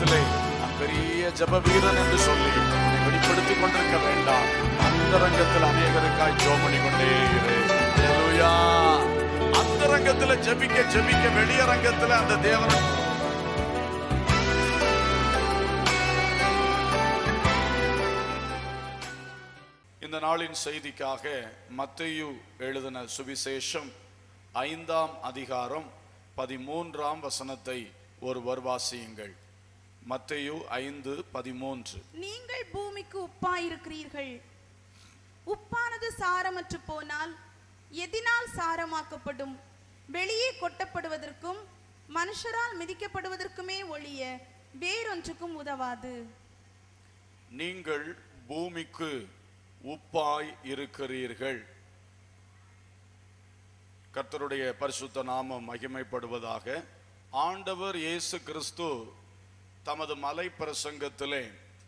சமூகத்திலே நான் பெரிய ஜெப வீரன் என்று சொல்லி உன்னை வெளிப்படுத்திக் கொண்டிருக்க வேண்டாம் அந்தரங்கத்தில் அநேகருக்காய் ஜோமணி கொண்டே இரு ஹalleluya. அந்தரங்கத்துல ஜெபிக்க ஜெபிக்க வெளியரங்கத்துல அந்த தேவனை இந்த நாளின் செய்திக்காக மத்தேயு எழுதின சுவிசேஷம் ஐந்தாம் அதிகாரம் பதிமூன்றாம் வசனத்தை ஒருவர் வாசியுங்கள் மத்தேயு ஐந்து பதிமூன்று நீங்கள் பூமிக்கு உப்பாயிருக்கிறீர்கள் உப்பானது சாரமற்று போனால் எதினால் சாரமாக்கப்படும் வெளியே கொட்டப்படுவதற்கும் மனுஷரால் மிதிக்கப்படுவதற்குமே ஒழிய வேறொன்றுக்கும் உதவாது நீங்கள் பூமிக்கு உப்பாய் இருக்கிறீர்கள் கர்த்தருடைய பரிசுத்த நாமம் மகிமைப்படுவதாக ஆண்டவர் இயேசு கிறிஸ்து தமது மலை பிரசங்கத்திலே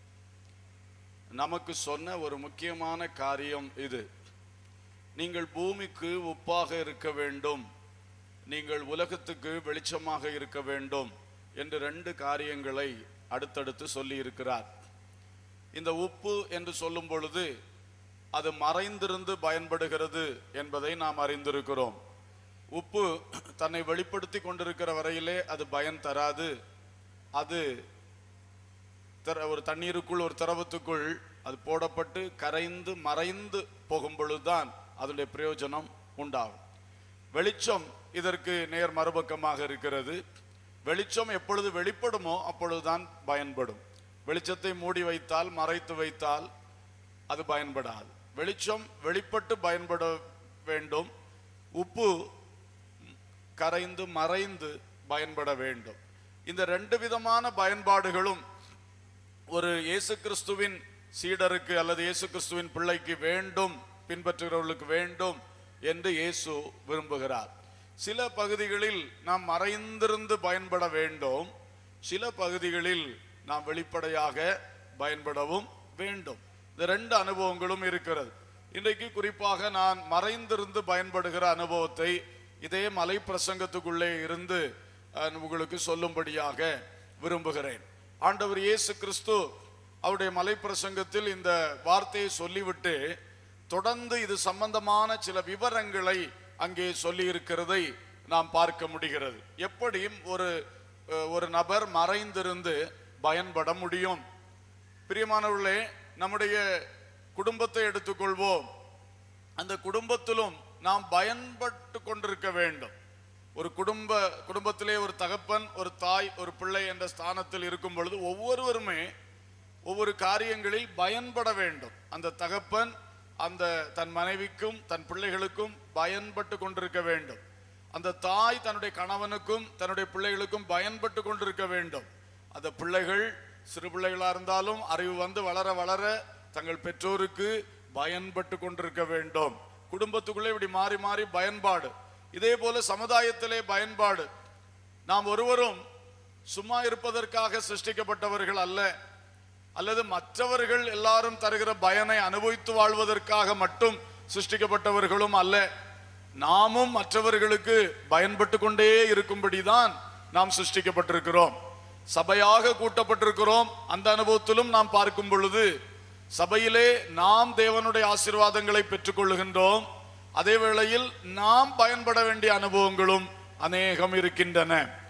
நமக்கு சொன்ன ஒரு முக்கியமான காரியம் இது நீங்கள் பூமிக்கு உப்பாக இருக்க வேண்டும் நீங்கள் உலகத்துக்கு வெளிச்சமாக இருக்க வேண்டும் என்று ரெண்டு காரியங்களை அடுத்தடுத்து சொல்லி இருக்கிறார் இந்த உப்பு என்று சொல்லும் பொழுது அது மறைந்திருந்து பயன்படுகிறது என்பதை நாம் அறிந்திருக்கிறோம் உப்பு தன்னை வெளிப்படுத்தி கொண்டிருக்கிற வரையிலே அது பயன் தராது அது திர- ஒரு தண்ணீருக்குள் ஒரு திரவத்துக்குள் அது போடப்பட்டு கரைந்து மறைந்து போகும் பொழுதுதான் அதனுடைய பிரயோஜனம் உண்டாகும் வெளிச்சம் இதற்கு நேர் மறுபக்கமாக இருக்கிறது வெளிச்சம் எப்பொழுது வெளிப்படுமோ அப்பொழுதுதான் பயன்படும் வெளிச்சத்தை மூடி வைத்தால் மறைத்து வைத்தால் அது பயன்படாது வெளிச்சம் வெளிப்பட்டு பயன்பட வேண்டும் உப்பு கரைந்து மறைந்து பயன்பட வேண்டும் இந்த ரெண்டு விதமான பயன்பாடுகளும் ஒரு இயேசு கிறிஸ்துவின் சீடருக்கு அல்லது இயேசு கிறிஸ்துவின் பிள்ளைக்கு வேண்டும் பின்பற்றுகிறவர்களுக்கு வேண்டும் என்று இயேசு விரும்புகிறார் சில பகுதிகளில் நாம் மறைந்திருந்து பயன்பட வேண்டும் சில பகுதிகளில் நாம் வெளிப்படையாக பயன்படவும் வேண்டும் இந்த ரெண்டு அனுபவங்களும் இருக்கிறது இன்றைக்கு குறிப்பாக நான் மறைந்திருந்து பயன்படுகிற அனுபவத்தை இதே மலை பிரசங்கத்துக்குள்ளே இருந்து அஹ், உங்களுக்கு சொல்லும்படியாக விரும்புகிறேன் ஆண்டவர் இயேசு கிறிஸ்து அவருடைய மலை பிரசங்கத்தில் இந்த வார்த்தையை சொல்லிவிட்டு தொடர்ந்து இது சம்பந்தமான சில விவரங்களை அங்கே சொல்லி இருக்கிறதை நாம் பார்க்க முடிகிறது எப்படியும் ஒரு அஹ், ஒரு நபர் மறைந்திருந்து பயன்பட முடியும் பிரியமானவர்களே நம்முடைய குடும்பத்தை எடுத்துக்கொள்வோம் அந்த குடும்பத்திலும் நாம் பயன்பட்டு கொண்டிருக்க வேண்டும் ஒரு குடும்ப குடும்பத்திலே ஒரு தகப்பன் ஒரு தாய் ஒரு பிள்ளை என்ற ஸ்தானத்தில் இருக்கும் பொழுது ஒவ்வொருவருமே ஒவ்வொரு காரியங்களில் பயன்பட வேண்டும் அந்த தகப்பன் அந்த தன் மனைவிக்கும் தன் பிள்ளைகளுக்கும் பயன்பட்டு கொண்டிருக்க வேண்டும் அந்த தாய் தன்னுடைய கணவனுக்கும் தன்னுடைய பிள்ளைகளுக்கும் பயன்பட்டு கொண்டிருக்க வேண்டும் அந்த பிள்ளைகள் சிறு பிள்ளைகளா இருந்தாலும் அறிவு வந்து வளர வளர தங்கள் பெற்றோருக்கு பயன்பட்டு கொண்டிருக்க வேண்டும் குடும்பத்துக்குள்ளே இப்படி மாறி மாறி பயன்பாடு இதே போல சமுதாயத்திலே பயன்பாடு நாம் ஒருவரும் சும்மா இருப்பதற்காக சிருஷ்டிக்கப்பட்டவர்கள் அல்ல அல்லது மற்றவர்கள் எல்லாரும் தருகிற பயனை அனுபவித்து வாழ்வதற்காக மட்டும் சிருஷ்டிக்கப்பட்டவர்களும் அல்ல நாமும் மற்றவர்களுக்கு பயன்பட்டு கொண்டே இருக்கும்படிதான் நாம் சிருஷ்டிக்கப்பட்டிருக்கிறோம் சபையாக கூட்டப்பட்டிருக்கிறோம் அந்த அனுபவத்திலும் நாம் பார்க்கும் பொழுது சபையிலே நாம் தேவனுடைய ஆசீர்வாதங்களை பெற்றுக்கொள்ளுகின்றோம் அதே வேளையில் நாம் பயன்பட வேண்டிய அனுபவங்களும் அநேகம் இருக்கின்றன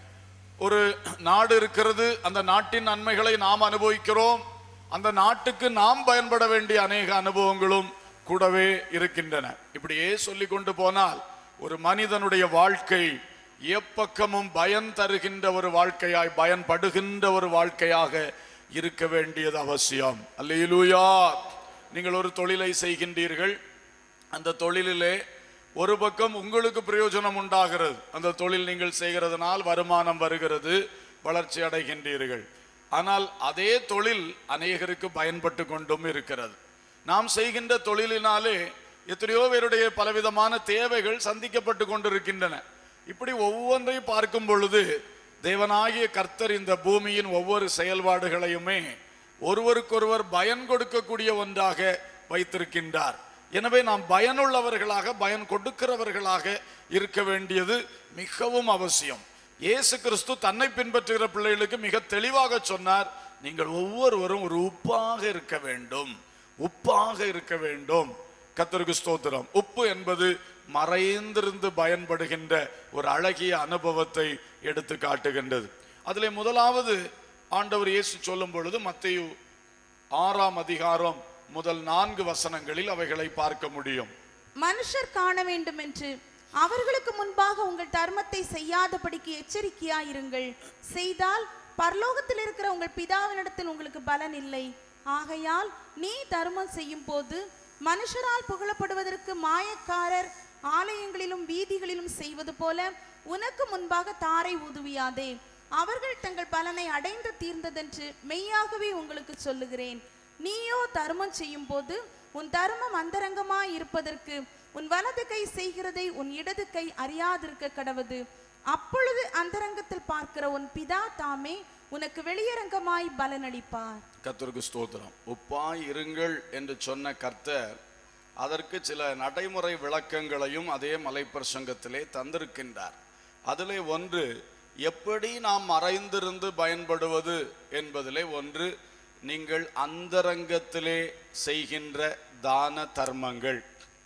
ஒரு நாடு இருக்கிறது அந்த நாட்டின் நன்மைகளை நாம் அனுபவிக்கிறோம் அந்த நாட்டுக்கு நாம் பயன்பட வேண்டிய அநேக அனுபவங்களும் கூடவே இருக்கின்றன இப்படியே சொல்லி கொண்டு போனால் ஒரு மனிதனுடைய வாழ்க்கை எப்பக்கமும் பயன் தருகின்ற ஒரு வாழ்க்கையாய் பயன்படுகின்ற ஒரு வாழ்க்கையாக இருக்க வேண்டியது அவசியம் அல்லேலூயா நீங்கள் ஒரு தொழிலை செய்கின்றீர்கள் அந்த தொழிலிலே ஒரு பக்கம் உங்களுக்கு பிரயோஜனம் உண்டாகிறது அந்த தொழில் நீங்கள் செய்கிறதுனால் வருமானம் வருகிறது வளர்ச்சி அடைகின்றீர்கள் ஆனால் அதே தொழில் அநேகருக்கு பயன்பட்டு கொண்டும் இருக்கிறது நாம் செய்கின்ற தொழிலினாலே எத்தனையோ பேருடைய பலவிதமான தேவைகள் சந்திக்கப்பட்டு கொண்டிருக்கின்றன இப்படி ஒவ்வொன்றையும் பார்க்கும் பொழுது தேவனாகிய கர்த்தர் இந்த பூமியின் ஒவ்வொரு செயல்பாடுகளையுமே ஒருவருக்கொருவர் பயன் கொடுக்கக்கூடிய ஒன்றாக வைத்திருக்கின்றார் எனவே நாம் பயனுள்ளவர்களாக பயன் கொடுக்கிறவர்களாக இருக்க வேண்டியது மிகவும் அவசியம் இயேசு கிறிஸ்து தன்னை பின்பற்றுகிற பிள்ளைகளுக்கு மிக தெளிவாக சொன்னார் நீங்கள் ஒவ்வொருவரும் ஒரு உப்பாக இருக்க வேண்டும் உப்பாக இருக்க வேண்டும் கத்தருக்கு ஸ்தோத்திரம் உப்பு என்பது மறைந்திருந்து பயன்படுகின்ற ஒரு அழகிய அனுபவத்தை எடுத்து காட்டுகின்றது அதிலே முதலாவது ஆண்டவர் இயேசு சொல்லும் பொழுது மத்தேயு ஆறாம் அதிகாரம் முதல் நான்கு வசனங்களில் அவைகளை பார்க்க முடியும் மனுஷர் காண வேண்டும் என்று அவர்களுக்கு முன்பாக உங்கள் தர்மத்தை செய்யாதபடிக்கு எச்சரிக்கையாயிருங்கள் செய்தால் பரலோகத்தில் இருக்கிற உங்கள் பிதாவினிடத்தில் உங்களுக்கு பலன் இல்லை ஆகையால் நீ தர்மம் செய்யும் போது மனுஷரால் புகழப்படுவதற்கு மாயக்காரர் ஆலயங்களிலும் வீதிகளிலும் செய்வது போல உனக்கு முன்பாக தாரை ஊதுவியாதே அவர்கள் தங்கள் பலனை அடைந்து தீர்ந்ததென்று மெய்யாகவே உங்களுக்கு சொல்லுகிறேன் நீயோ தர்மம் செய்யும் போது உன் தர்மம் அந்தரங்கமாய் இருப்பதற்கு உன் வலது கை செய்கிறதை உன் இடது கை அறியாதிருக்க கடவது அப்பொழுது அந்தரங்கத்தில் பார்க்கிற உன் பிதா தாமே உனக்கு வெளியரங்கமாய் பலனளிப்பார் கர்த்தருக்கு ஸ்தோத்திரம் உப்பாய் இருங்கள் என்று சொன்ன கர்த்தர் அதற்கு சில நடைமுறை விளக்கங்களையும் அதே மலைப்பிரசங்கத்திலே தந்திருக்கின்றார் அதிலே ஒன்று எப்படி நாம் மறைந்திருந்து பயன்படுவது என்பதிலே ஒன்று நீங்கள் அந்தரங்கத்திலே செய்கின்ற தான தர்மங்கள்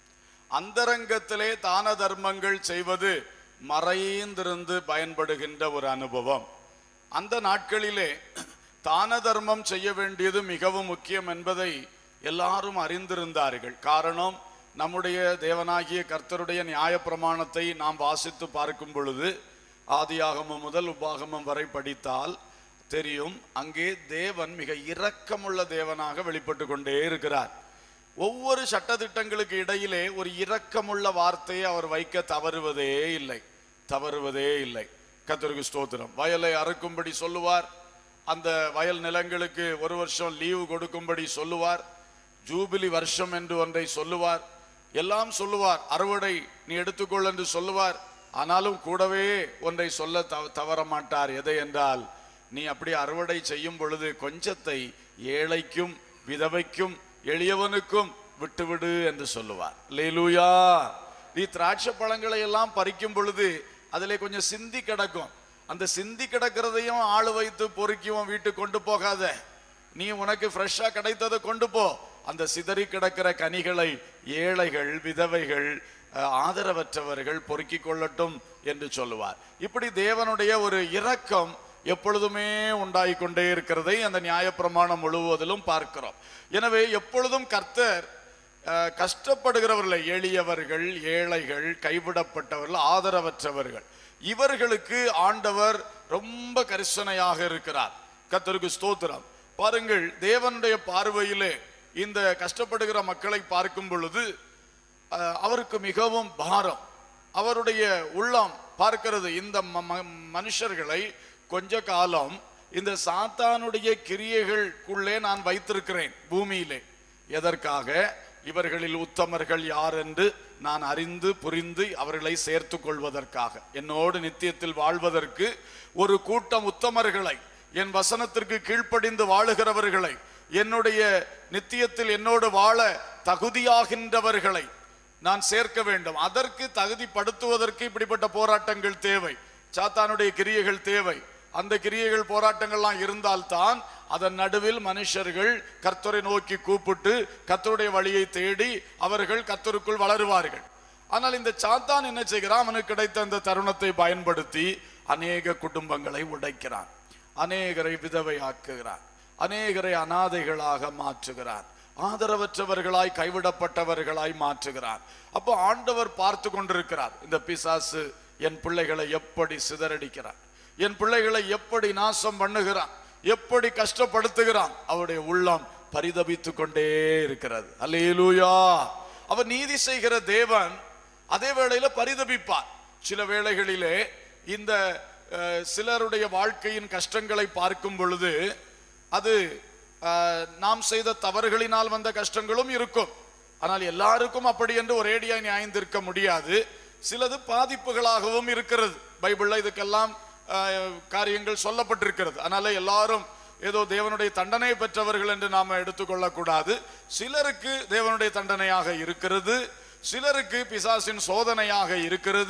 அந்தரங்கத்திலே தான தர்மங்கள் செய்வது மறைந்திருந்து பயன்படுகின்ற ஒரு அனுபவம் அந்த நாட்களிலே தான தர்மம் செய்ய வேண்டியது மிகவும் முக்கியம் என்பதை எல்லாரும் அறிந்திருந்தார்கள் காரணம் நம்முடைய தேவனாகிய கர்த்தருடைய நியாயப்பிரமாணத்தை நாம் வாசித்து பார்க்கும் பொழுது ஆதியாகமம் முதல் உபாகமம் வரை படித்தால் தெரியும் அங்கே தேவன் மிக இரக்கமுள்ள தேவனாக வெளிப்பட்டு கொண்டே இருக்கிறார் ஒவ்வொரு சட்டதிட்டங்களுக்கு இடையிலே ஒரு இரக்கமுள்ள வார்த்தையை அவர் வைக்க தவறுவதே இல்லை தவறுவதே இல்லை கத்தருக்கு ஸ்தோத்திரம் வயலை அறுக்கும்படி சொல்லுவார் அந்த வயல் நிலங்களுக்கு ஒரு வருஷம் லீவு கொடுக்கும்படி சொல்லுவார் ஜூபிலி வருஷம் என்று ஒன்றை சொல்லுவார் எல்லாம் சொல்லுவார் அறுவடை நீ எடுத்துக்கொள் என்று சொல்லுவார் ஆனாலும் கூடவே ஒன்றை சொல்ல தவ- தவற மாட்டார் எதை என்றால் நீ அப்படி அறுவடை செய்யும் பொழுது கொஞ்சத்தை ஏழைக்கும் விதவைக்கும் எளியவனுக்கும் விட்டுவிடு என்று சொல்லுவார் லேலூயா நீ திராட்சை பழங்களை எல்லாம் பறிக்கும் பொழுது அதிலே கொஞ்சம் சிந்தி கிடக்கும் அந்த சிந்தி கிடக்கிறதையும் ஆளு வைத்து பொறுக்கி உன் வீட்டுக்கு கொண்டு போகாத நீ உனக்கு ஃப்ரெஷ்ஷா கிடைத்ததை கொண்டு போ அந்த சிதறி கிடக்கிற கனிகளை ஏழைகள் விதவைகள் அஹ், ஆதரவற்றவர்கள் பொறுக்கிக் கொள்ளட்டும் என்று சொல்லுவார் இப்படி தேவனுடைய ஒரு இரக்கம் எப்பொழுதுமே உண்டாகிக் கொண்டே இருக்கிறதை அந்த நியாயப்பிரமாணம் முழுவதிலும் பார்க்கிறோம் எனவே எப்பொழுதும் கர்த்தர் அஹ், கஷ்டப்படுகிறவர்கள் எளியவர்கள் ஏழைகள் கைவிடப்பட்டவர்கள் ஆதரவற்றவர்கள் இவர்களுக்கு ஆண்டவர் ரொம்ப கரிசனையாக இருக்கிறார் கர்த்தருக்கு ஸ்தோத்திரம் பாருங்கள் தேவனுடைய பார்வையிலே இந்த கஷ்டப்படுகிற மக்களை பார்க்கும் பொழுது அஹ், அவருக்கு மிகவும் பாரம் அவருடைய உள்ளம் பார்க்கிறது இந்த ம- ம- மனுஷர்களை கொஞ்ச காலம் இந்த சாத்தானுடைய கிரியைகளுக்குள்ளே நான் வைத்திருக்கிறேன் பூமியிலே எதற்காக இவர்களில் உத்தமர்கள் யார் என்று நான் அறிந்து புரிந்து அவர்களை சேர்த்துக் கொள்வதற்காக என்னோடு நித்தியத்தில் வாழ்வதற்கு ஒரு கூட்டம் உத்தமர்களை என் வசனத்திற்கு கீழ்ப்படிந்து வாழுகிறவர்களை என்னுடைய நித்தியத்தில் என்னோடு வாழ தகுதியாகின்றவர்களை நான் சேர்க்க வேண்டும் அதற்கு தகுதிப்படுத்துவதற்கு இப்படிப்பட்ட போராட்டங்கள் தேவை சாத்தானுடைய கிரியைகள் தேவை அந்த கிரியைகள் போராட்டங்கள்லாம் இருந்தால்தான் அதன் நடுவில் மனுஷர்கள் கர்த்தரை நோக்கி கூப்பிட்டு கர்த்தருடைய வழியை தேடி அவர்கள் கர்த்தருக்குள் வளருவார்கள் ஆனால் இந்த சாத்தான் என்ன செய்கிறான் அவனுக்கு கிடைத்த அந்த தருணத்தை பயன்படுத்தி அநேக குடும்பங்களை உடைக்கிறான் அநேகரை விதவையாக்குகிறான் அநேகரை அனாதைகளாக மாற்றுகிறான் ஆதரவற்றவர்களாய் கைவிடப்பட்டவர்களாய் மாற்றுகிறான் அப்போ ஆண்டவர் பார்த்து கொண்டிருக்கிறார் இந்த பிசாசு என் பிள்ளைகளை எப்படி சிதறடிக்கிறான் என் பிள்ளைகளை எப்படி நாசம் பண்ணுகிறான் எப்படி கஷ்டப்படுத்துகிறான் அவருடைய உள்ளம் பரிதபித்து கொண்டே இருக்கிறது அல்லேலூயா அவர் நீதி செய்கிற தேவன் அதே வேளையில பரிதபிப்பார் சில வேளைகளிலே இந்த அஹ், சிலருடைய வாழ்க்கையின் கஷ்டங்களை பார்க்கும் பொழுது அது அஹ், நாம் செய்த தவறுகளினால் வந்த கஷ்டங்களும் இருக்கும் ஆனால் எல்லாருக்கும் அப்படி என்று ஒரேடியாய் நியாயந்திருக்க முடியாது சிலது பாதிப்புகளாகவும் இருக்கிறது பைபிள்ல இதுக்கெல்லாம் அஹ், காரியங்கள் சொல்லப்பட்டிருக்கிறது அதனால எல்லாரும் ஏதோ தேவனுடைய தண்டனை பெற்றவர்கள் என்று நாம எடுத்துக்கொள்ளக்கூடாது சிலருக்கு தேவனுடைய தண்டனையாக இருக்கிறது சிலருக்கு பிசாசின் சோதனையாக இருக்கிறது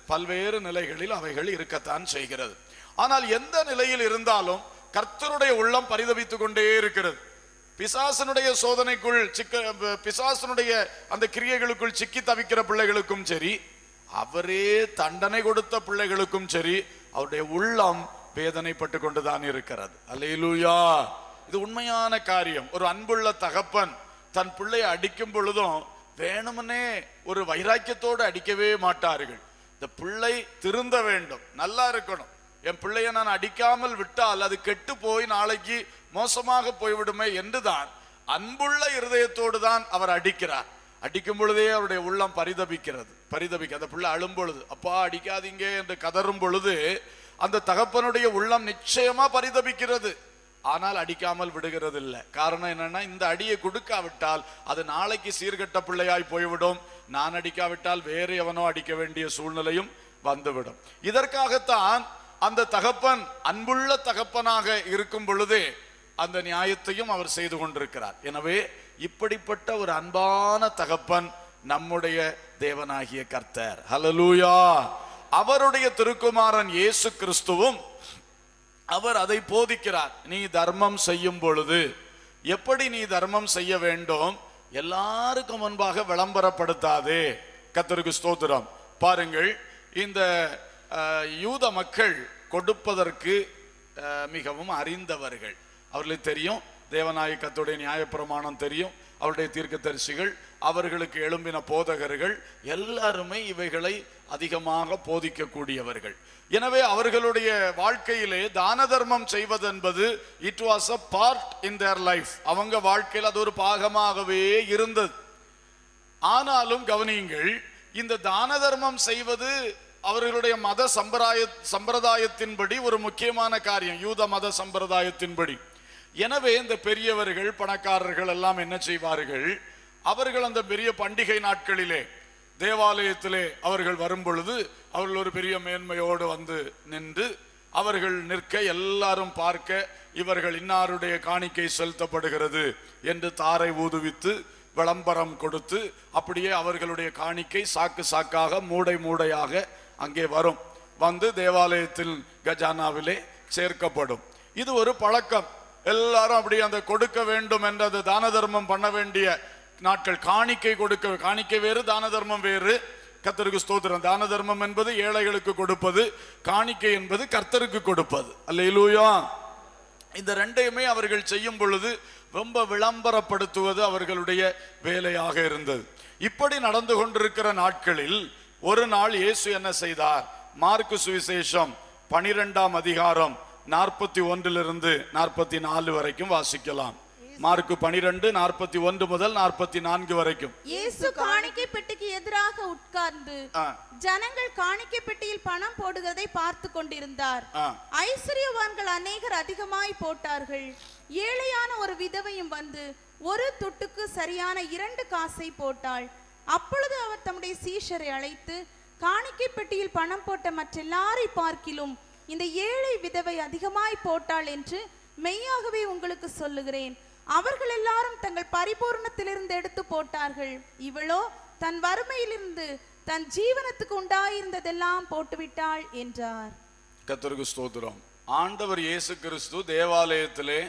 பல்வேறு நிலைகளில் அவைகள் இருக்கத்தான் செய்கிறது ஆனால் எந்த நிலையில் இருந்தாலும் கர்த்தருடைய உள்ளம் பரிதபித்துக் கொண்டே இருக்கிறது பிசாசனுடைய சோதனைக்குள் சிக்க பிசாசனுடைய அந்த கிரியைகளுக்குள் சிக்கி தவிக்கிற பிள்ளைகளுக்கும் சரி அவரே தண்டனை கொடுத்த பிள்ளைகளுக்கும் சரி அவருடைய உள்ளம் வேதனைப்பட்டு கொண்டுதான் இருக்கிறது அல்லேலூயா இது உண்மையான காரியம் ஒரு அன்புள்ள தகப்பன் தன் பிள்ளையை அடிக்கும் பொழுதும் வேணுமனே ஒரு வைராக்கியத்தோடு அடிக்கவே மாட்டார்கள் இந்த பிள்ளை திருந்த வேண்டும் நல்லா இருக்கணும் என் பிள்ளையை நான் அடிக்காமல் விட்டால் அது கெட்டு போய் நாளைக்கு மோசமாக போய்விடுமே என்றுதான் அன்புள்ள இருதயத்தோடு தான் அவர் அடிக்கிறார் அடிக்கும் பொழுதே அவருடைய உள்ளம் பரிதபிக்கிறது பரிதபிக்க அந்த பிள்ளை அழும் பொழுது அப்பா அடிக்காதீங்க என்று கதறும் பொழுது அந்த தகப்பனுடைய உள்ளம் நிச்சயமா பரிதபிக்கிறது ஆனால் அடிக்காமல் விடுகிறது இல்லை காரணம் என்னன்னா இந்த அடியை கொடுக்காவிட்டால் அது நாளைக்கு சீர்கெட்ட பிள்ளையாய் போய்விடும் நான் அடிக்காவிட்டால் வேறு எவனோ அடிக்க வேண்டிய சூழ்நிலையும் வந்துவிடும் இதற்காகத்தான் அந்த தகப்பன் அன்புள்ள தகப்பனாக இருக்கும் பொழுதே அந்த நியாயத்தையும் அவர் செய்து கொண்டிருக்கிறார் எனவே இப்படிப்பட்ட ஒரு அன்பான தகப்பன் நம்முடைய தேவனாகிய கர்த்தர் ஹalleluya அவருடைய திருக்குமாரன் இயேசு கிறிஸ்துவும் அவர் அதை போதிக்கிறார் நீ தர்மம் செய்யும் பொழுது எப்படி நீ தர்மம் செய்ய வேண்டும் எல்லாருக்கும் முன்பாக விளம்பரப்படுத்தாதே கத்தருக்கு ஸ்தோத்திரம் பாருங்கள் இந்த அஹ், யூத மக்கள் கொடுப்பதற்கு அஹ், மிகவும் அறிந்தவர்கள் அவர்களுக்கு தெரியும் தேவநாயகத்துடைய நியாயப்பிரமாணம் தெரியும் அவருடைய தீர்க்கதரிசிகள் அவர்களுக்கு எழும்பின போதகர்கள் எல்லாருமே இவைகளை அதிகமாக போதிக்கக்கூடியவர்கள் எனவே அவர்களுடைய வாழ்க்கையிலே தான தர்மம் செய்வதென்பது it was a part in their life அவங்க வாழ்க்கையில் அது ஒரு பாகமாகவே இருந்தது ஆனாலும் கவனியுங்கள் இந்த தான தர்மம் செய்வது அவர்களுடைய மத சம்பிரதாய சம்பிரதாயத்தின்படி ஒரு முக்கியமான காரியம் யூத மத சம்பிரதாயத்தின்படி எனவே இந்த பெரியவர்கள் பணக்காரர்கள் எல்லாம் என்ன செய்வார்கள் அவர்கள் அந்த பெரிய பண்டிகை நாட்களிலே தேவாலயத்திலே அவர்கள் வரும் பொழுது அவர்கள் ஒரு பெரிய மேன்மையோடு வந்து நின்று அவர்கள் நிற்க எல்லாரும் பார்க்க இவர்கள் இன்னாருடைய காணிக்கை செலுத்தப்படுகிறது என்று தாரை ஊதுவித்து விளம்பரம் கொடுத்து அப்படியே அவர்களுடைய காணிக்கை சாக்கு சாக்காக மூடை மூடையாக அங்கே வரும் வந்து தேவாலயத்தில் கஜானாவிலே சேர்க்கப்படும் இது ஒரு பழக்கம் எல்லாரும் அப்படி அந்த கொடுக்க வேண்டும் என்ற அந்த தான தர்மம் பண்ண வேண்டிய நாட்கள் காணிக்கை கொடுக்க காணிக்கை வேறு தான தர்மம் வேறு கர்த்தருக்கு ஸ்தோத்திரம் தான தர்மம் என்பது ஏழைகளுக்கு கொடுப்பது காணிக்கை என்பது கர்த்தருக்கு கொடுப்பது அல்லேலூயா இந்த ரெண்டையுமே அவர்கள் செய்யும் பொழுது ரொம்ப விளம்பரப்படுத்துவது அவர்களுடைய வேலையாக இருந்தது இப்படி நடந்து கொண்டிருக்கிற நாட்களில் ஒரு நாள் இயேசு என்ன செய்தார் மார்க்கு சுவிசேஷம் பனிரெண்டாம் அதிகாரம் நாற்பத்தி ஒன்றிலிருந்து நாற்பத்தி நாலு வரைக்கும் வாசிக்கலாம் மார்க்கு பனிரெண்டு நாற்பத்தி ஒன்று முதல் நாற்பத்தி நான்கு வரைக்கும் இயேசு காணிக்கை பெட்டிக்கு எதிராக உட்கார்ந்து ஆ, ஜனங்கள் காணிக்கை பெட்டியில் பணம் போடுகிறதை பார்த்து கொண்டிருந்தார் ஆ. ஐஸ்வர்யவான்கள் அநேகர் அதிகமாய் போட்டார்கள் ஏழையான ஒரு விதவையும் வந்து ஒரு துட்டுக்கு சரியான இரண்டு காசை போட்டாள் அப்பொழுது அவர் தம்முடைய சீஷரை அழைத்து காணிக்கை பெட்டியில் பணம் போட்ட மற்றெல்லாரை பார்க்கிலும் இந்த ஏழை விதவை அதிகமாய் போட்டாள் என்று மெய்யாகவே உங்களுக்கு சொல்லுகிறேன் அவர்கள் எல்லாரும் தங்கள் பரிபூரணத்திலிருந்து எடுத்து போட்டார்கள் இவளோ தன் வறுமையிலிருந்து தன் ஜீவனத்துக்கு உண்டாயிருந்ததெல்லாம் போட்டுவிட்டாள் என்றார் கர்த்தருக்கு ஸ்தோத்திரம் ஆண்டவர் இயேசு கிறிஸ்து தேவாலயத்திலே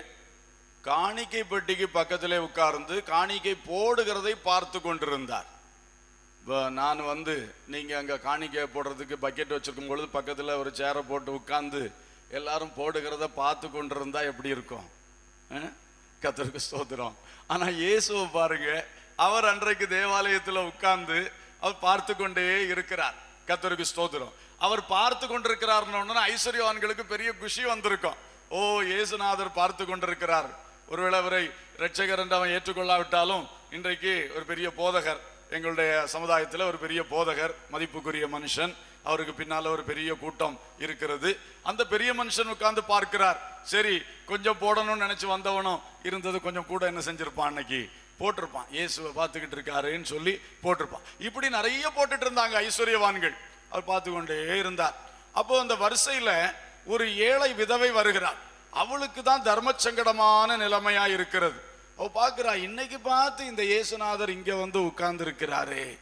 காணிக்கை பெட்டிக்கு பக்கத்திலே உட்கார்ந்து காணிக்கை போடுகிறதை பார்த்து கொண்டிருந்தார் இப்ப நான் வந்து நீங்க அங்க காணிக்கை போடுறதுக்கு பக்கெட் வச்சிருக்கும் பொழுது பக்கத்துல ஒரு சேரை போட்டு உட்கார்ந்து எல்லாரும் போடுகிறத பார்த்து கொண்டிருந்தா எப்படி இருக்கும் அஹ்? கர்த்தருக்கு ஸ்தோத்திரம் ஆனா இயேசுவை பாருங்க அவர் அன்றைக்கு தேவாலயத்துல உட்கார்ந்து அவர் பார்த்து கொண்டே இருக்கிறார் கர்த்தருக்கு ஸ்தோத்திரம் அவர் பார்த்து கொண்டிருக்கிறார்னு ஐஸ்வர்யவான்களுக்கு பெரிய குஷி வந்திருக்கும் ஓ இயேசுநாதர் பார்த்து கொண்டிருக்கிறார் ஒருவேளை அவரை இரட்சகர் என்று அவன் ஏற்றுக்கொள்ளாவிட்டாலும் இன்றைக்கு ஒரு பெரிய போதகர் எங்களுடைய சமுதாயத்தில் ஒரு பெரிய போதகர் மதிப்புக்குரிய மனுஷன் அவருக்கு பின்னால ஒரு பெரிய கூட்டம் இருக்கிறது அந்த பெரிய மனுஷன் உட்கார்ந்து பார்க்கிறார் சரி கொஞ்சம் போடணும்னு நினைச்சு வந்தவனும் இருந்தது கொஞ்சம் கூட என்ன செஞ்சிருப்பான் அன்னைக்கு போட்டிருப்பான் இயேசுவை பார்த்துக்கிட்டு இருக்காருன்னு சொல்லி போட்டிருப்பான் இப்படி நிறைய போட்டுட்டு இருந்தாங்க ஐஸ்வர்யவான்கள் அவர் பார்த்து கொண்டே இருந்தார் அப்போ அந்த வரிசையில ஒரு ஏழை விதவை வருகிறார் அவளுக்கு தான் தர்ம சங்கடமான நிலைமையா இருக்கிறது அவ பார்க்கிறா இன்னைக்கு பார்த்து இந்த இயேசுநாதர் இங்க வந்து உட்கார்ந்து இருக்கிறாரே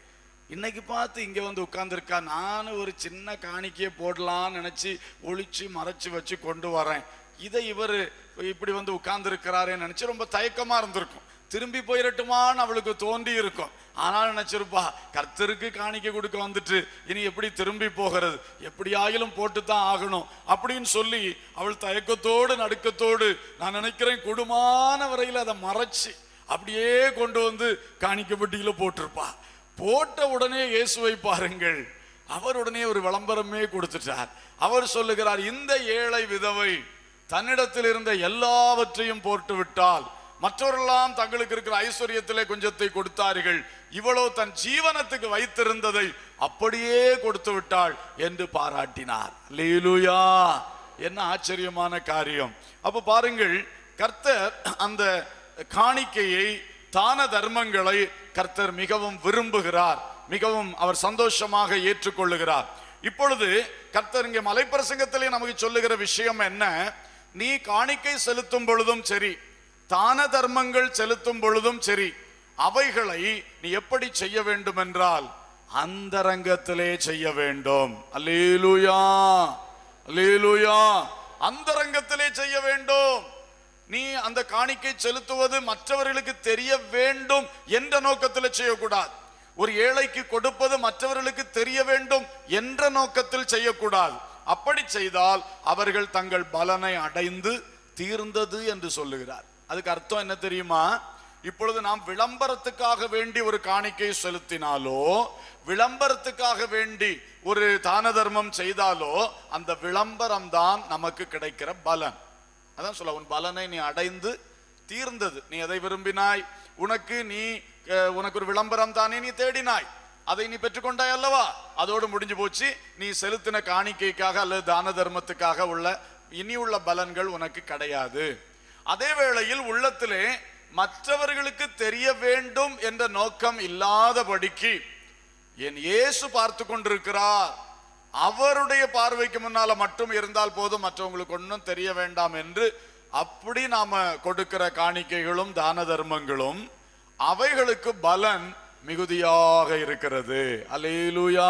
இன்னைக்கு பார்த்து இங்க வந்து உட்கார்ந்துருக்கா நானும் ஒரு சின்ன காணிக்கையை போடலாம்னு நினைச்சு ஒளிச்சு மறைச்சு வச்சு கொண்டு வரேன் இதை இவர் இப்படி வந்து உட்கார்ந்துருக்கிறாரேன்னு நினைச்சு ரொம்ப தயக்கமா இருந்திருக்கும் திரும்பி போயிரட்டுமான்னு அவளுக்கு தோண்டி இருக்கும் ஆனால் நினைச்சிருப்பா கர்த்தருக்கு காணிக்கை கொடுக்க வந்துட்டு இனி எப்படி திரும்பி போகிறது எப்படி ஆகிலும் போட்டு தான் ஆகணும் அப்படின்னு சொல்லி அவள் தயக்கத்தோடு நடுக்கத்தோடு நான் நினைக்கிறேன் குடுமான வரையில் அதை மறைச்சு அப்படியே கொண்டு வந்து காணிக்கை பெட்டியில போட்டிருப்பா போட்ட உடனே இயேசுவை பாருங்கள் அவர் உடனே ஒரு விளம்பரமே கொடுத்துட்டார் அவர் சொல்லுகிறார் இந்த ஏழை விதவை தன்னிடத்தில் இருந்த எல்லாவற்றையும் போட்டு விட்டால் மற்றவரெல்லாம் தங்களுக்கு இருக்கிற ஐஸ்வர்யத்திலே கொஞ்சத்தை கொடுத்தார்கள் இவளோ தன் ஜீவனத்துக்கு வைத்திருந்ததை அப்படியே கொடுத்து விட்டாள் என்று பாராட்டினார் லீலுயா என்ன ஆச்சரியமான காரியம் அப்ப பாருங்கள் கர்த்தர் அந்த காணிக்கையை தான தர்மங்களை கர்த்தர் மிகவும் விரும்புகிறார் மிகவும் அவர் சந்தோஷமாக ஏற்றுக்கொள்ளுகிறார் இப்பொழுது கர்த்தர் இங்கே மலைப்பிரசங்கத்திலே நமக்கு சொல்லுகிற விஷயம் என்ன நீ காணிக்கை செலுத்தும் பொழுதும் சரி தான தர்மங்கள் செலுத்தும் பொழுதும் சரி அவைகளை நீ எப்படி செய்ய வேண்டும் என்றால் அந்தரங்கத்திலே செய்ய வேண்டும் அல்லேலூயா அல்லேலூயா அந்தரங்கத்திலே செய்ய வேண்டும் நீ அந்த காணிக்கை செலுத்துவது மற்றவர்களுக்கு தெரிய வேண்டும் என்ற நோக்கத்தில் செய்யக்கூடாது ஒரு ஏழைக்கு கொடுப்பது மற்றவர்களுக்கு தெரிய வேண்டும் என்ற நோக்கத்தில் செய்யக்கூடாது அப்படி செய்தால் அவர்கள் தங்கள் பலனை அடைந்து தீர்ந்தது என்று சொல்லுகிறார் அதுக்கு அர்த்தம் என்ன தெரியுமா இப்பொழுது நாம் விளம்பரத்துக்காக வேண்டி ஒரு காணிக்கை செலுத்தினாலோ விளம்பரத்துக்காக வேண்டி ஒரு தான தர்மம் செய்தாலோ அந்த விளம்பரம் தான் நமக்கு கிடைக்கிற பலன் அதான் சொல்ல உன் பலனை நீ அடைந்து தீர்ந்தது நீ எதை விரும்பினாய் உனக்கு நீ அஹ், உனக்கு ஒரு விளம்பரம் தானே நீ தேடினாய் அதை நீ பெற்றுக்கொண்டாய் அல்லவா அதோடு முடிஞ்சு போச்சு நீ செலுத்தின காணிக்கைக்காக அல்லது தான தர்மத்துக்காக உள்ள இனி உள்ள பலன்கள் உனக்கு கிடையாது அதே வேளையில் உள்ளத்திலே மற்றவர்களுக்கு தெரிய வேண்டும் என்ற நோக்கம் இல்லாதபடிக்கு என் இயேசு பார்த்து கொண்டிருக்கிறார் அவருடைய பார்வைக்கு முன்னால மட்டும் இருந்தால் போதும் மற்றவங்களுக்கு ஒன்றும் தெரிய வேண்டாம் என்று அப்படி நாம கொடுக்கிற காணிக்கைகளும் தான தர்மங்களும் அவைகளுக்கு பலன் மிகுதியாக இருக்கிறது அல்லேலூயா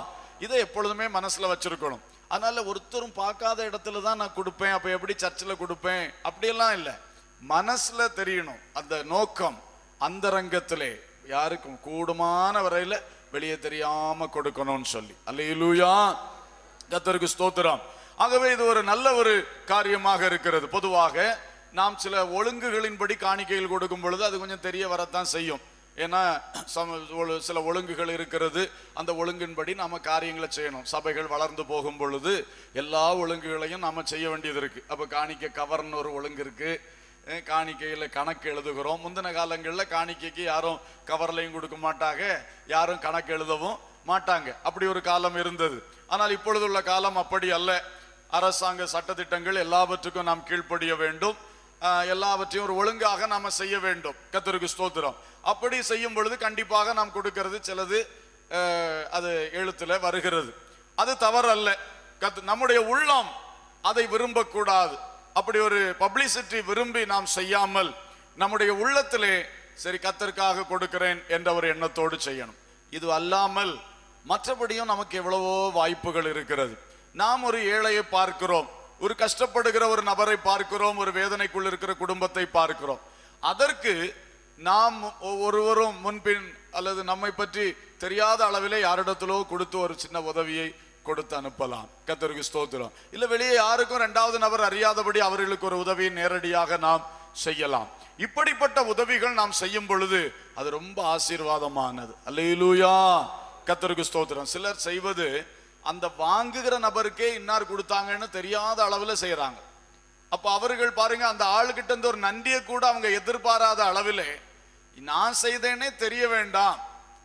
இதை எப்பொழுதுமே மனசுல வச்சிருக்கணும் அதனால ஒருத்தரும் பார்க்காத இடத்துல தான் நான் கொடுப்பேன் அப்ப எப்படி சர்ச்சில் கொடுப்பேன் அப்படியெல்லாம் இல்லை மனசுல தெரியணும் அந்த நோக்கம் அந்தரங்கத்திலே யாருக்கும் கூடுமான வரையில வெளியே தெரியாம கொடுக்கணும்னு சொல்லி அல்லேலூயா கத்தருக்கு ஸ்தோத்திரம் ஆகவே இது ஒரு நல்ல ஒரு காரியமாக இருக்கிறது பொதுவாக நாம் சில ஒழுங்குகளின்படி காணிக்கைகள் கொடுக்கும் பொழுது அது கொஞ்சம் தெரிய வரத்தான் செய்யும் ஏன்னா சம- ஒழு- சில ஒழுங்குகள் இருக்கிறது அந்த ஒழுங்கின்படி நாம காரியங்களை செய்யணும் சபைகள் வளர்ந்து போகும் பொழுது எல்லா ஒழுங்குகளையும் நாம செய்ய வேண்டியது இருக்கு அப்ப காணிக்கை கவர்னு ஒரு ஒழுங்கு இருக்கு அஹ் காணிக்கையில கணக்கு எழுதுகிறோம் முந்தின காலங்களில் காணிக்கைக்கு யாரும் கவர்லையும் கொடுக்க மாட்டாங்க யாரும் கணக்கு எழுதவும் மாட்டாங்க அப்படி ஒரு காலம் இருந்தது ஆனால் இப்பொழுதுள்ள காலம் அப்படி அல்ல அரசாங்க சட்டதிட்டங்கள் எல்லாவற்றுக்கும் நாம் கீழ்ப்படிய வேண்டும் ஆஹ் எல்லாவற்றையும் ஒரு ஒழுங்காக நாம செய்ய வேண்டும் கத்தருக்கு ஸ்தோத்திரம் அப்படி செய்யும் பொழுது கண்டிப்பாக நாம் கொடுக்கிறது சிலது ஆஹ் அது எழுத்துல வருகிறது அது தவறல்ல கத்து நம்முடைய உள்ளம் அதை விரும்பக்கூடாது அப்படி ஒரு பப்ளிசிட்டி விரும்பி நாம் செய்யாமல் நம்முடைய உள்ளத்திலே சரி கத்தருக்காக கொடுக்கிறேன் என்ற ஒரு எண்ணத்தோடு செய்யணும் இது அல்லாமல் மற்றபடியும் நமக்கு எவ்வளவோ வாய்ப்புகள் இருக்கிறது நாம் ஒரு ஏழையை பார்க்கிறோம் ஒரு கஷ்டப்படுகிற ஒரு நபரை பார்க்கிறோம் ஒரு வேதனைக்குள் இருக்கிற குடும்பத்தை பார்க்கிறோம் அதற்கு நாம் ஒருவரும் முன்பின் அல்லது நம்மை பற்றி தெரியாத அளவிலே யாரிடத்திலோ கொடுத்து ஒரு சின்ன உதவியை கொடுத்து அனுப்பலாம் கத்தருக்கு ஸ்தோத்திரம் இல்ல வெளியே யாருக்கும் ரெண்டாவது நபர் அறியாதபடி அவர்களுக்கு ஒரு உதவியை நேரடியாக நாம் செய்யலாம் இப்படிப்பட்ட உதவிகள் நாம் செய்யும் பொழுது அது ரொம்ப ஆசீர்வாதமானது அல்லேலூயா கத்தருக்கு ஸ்தோத்திரம் சிலர் செய்வது அந்த வாங்குகிற நபருக்கே இன்னார் கொடுத்தாங்கன்னு தெரியாத அளவுல செய்யறாங்க அப்ப அவர்கள் பாருங்க அந்த ஆளுகிட்ட இருந்து ஒரு நன்றியை கூட அவங்க எதிர்பாராத அளவிலே நான் செய்தேனே தெரிய வேண்டாம்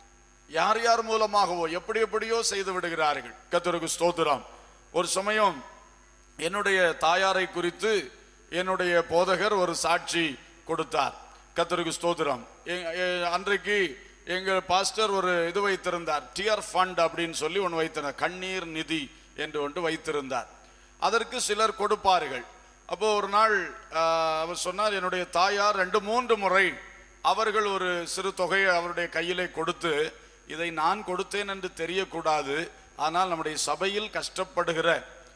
யார் யார் மூலமாகவோ எப்படி எப்படியோ செய்து விடுகிறார்கள் கத்தருக்கு ஸ்தோத்திரம் ஒரு சமயம் என்னுடைய தாயாரை குறித்து என்னுடைய போதகர் ஒரு சாட்சி கொடுத்தார் கத்தருக்கு ஸ்தோத்திரம் எ- எ- அன்றைக்கு எங்க பாஸ்டர் ஒரு இது வைத்திருந்தார் டியர் ஃபண்ட் அப்படின்னு சொல்லி ஒன்று வைத்திருந்தார் கண்ணீர் நிதி என்று ஒன்று வைத்திருந்தார் அதற்கு சிலர் கொடுப்பார்கள் அப்போ ஒரு நாள் ஆஹ், அவர் சொன்னார் என்னுடைய தாயார் ரெண்டு மூன்று முறை அவர்கள் ஒரு சிறு தொகையை அவருடைய கையிலே கொடுத்து இதை நான் கொடுத்தேன் என்று தெரியக்கூடாது ஆனால் நம்முடைய சபையில் கஷ்டப்படுகிற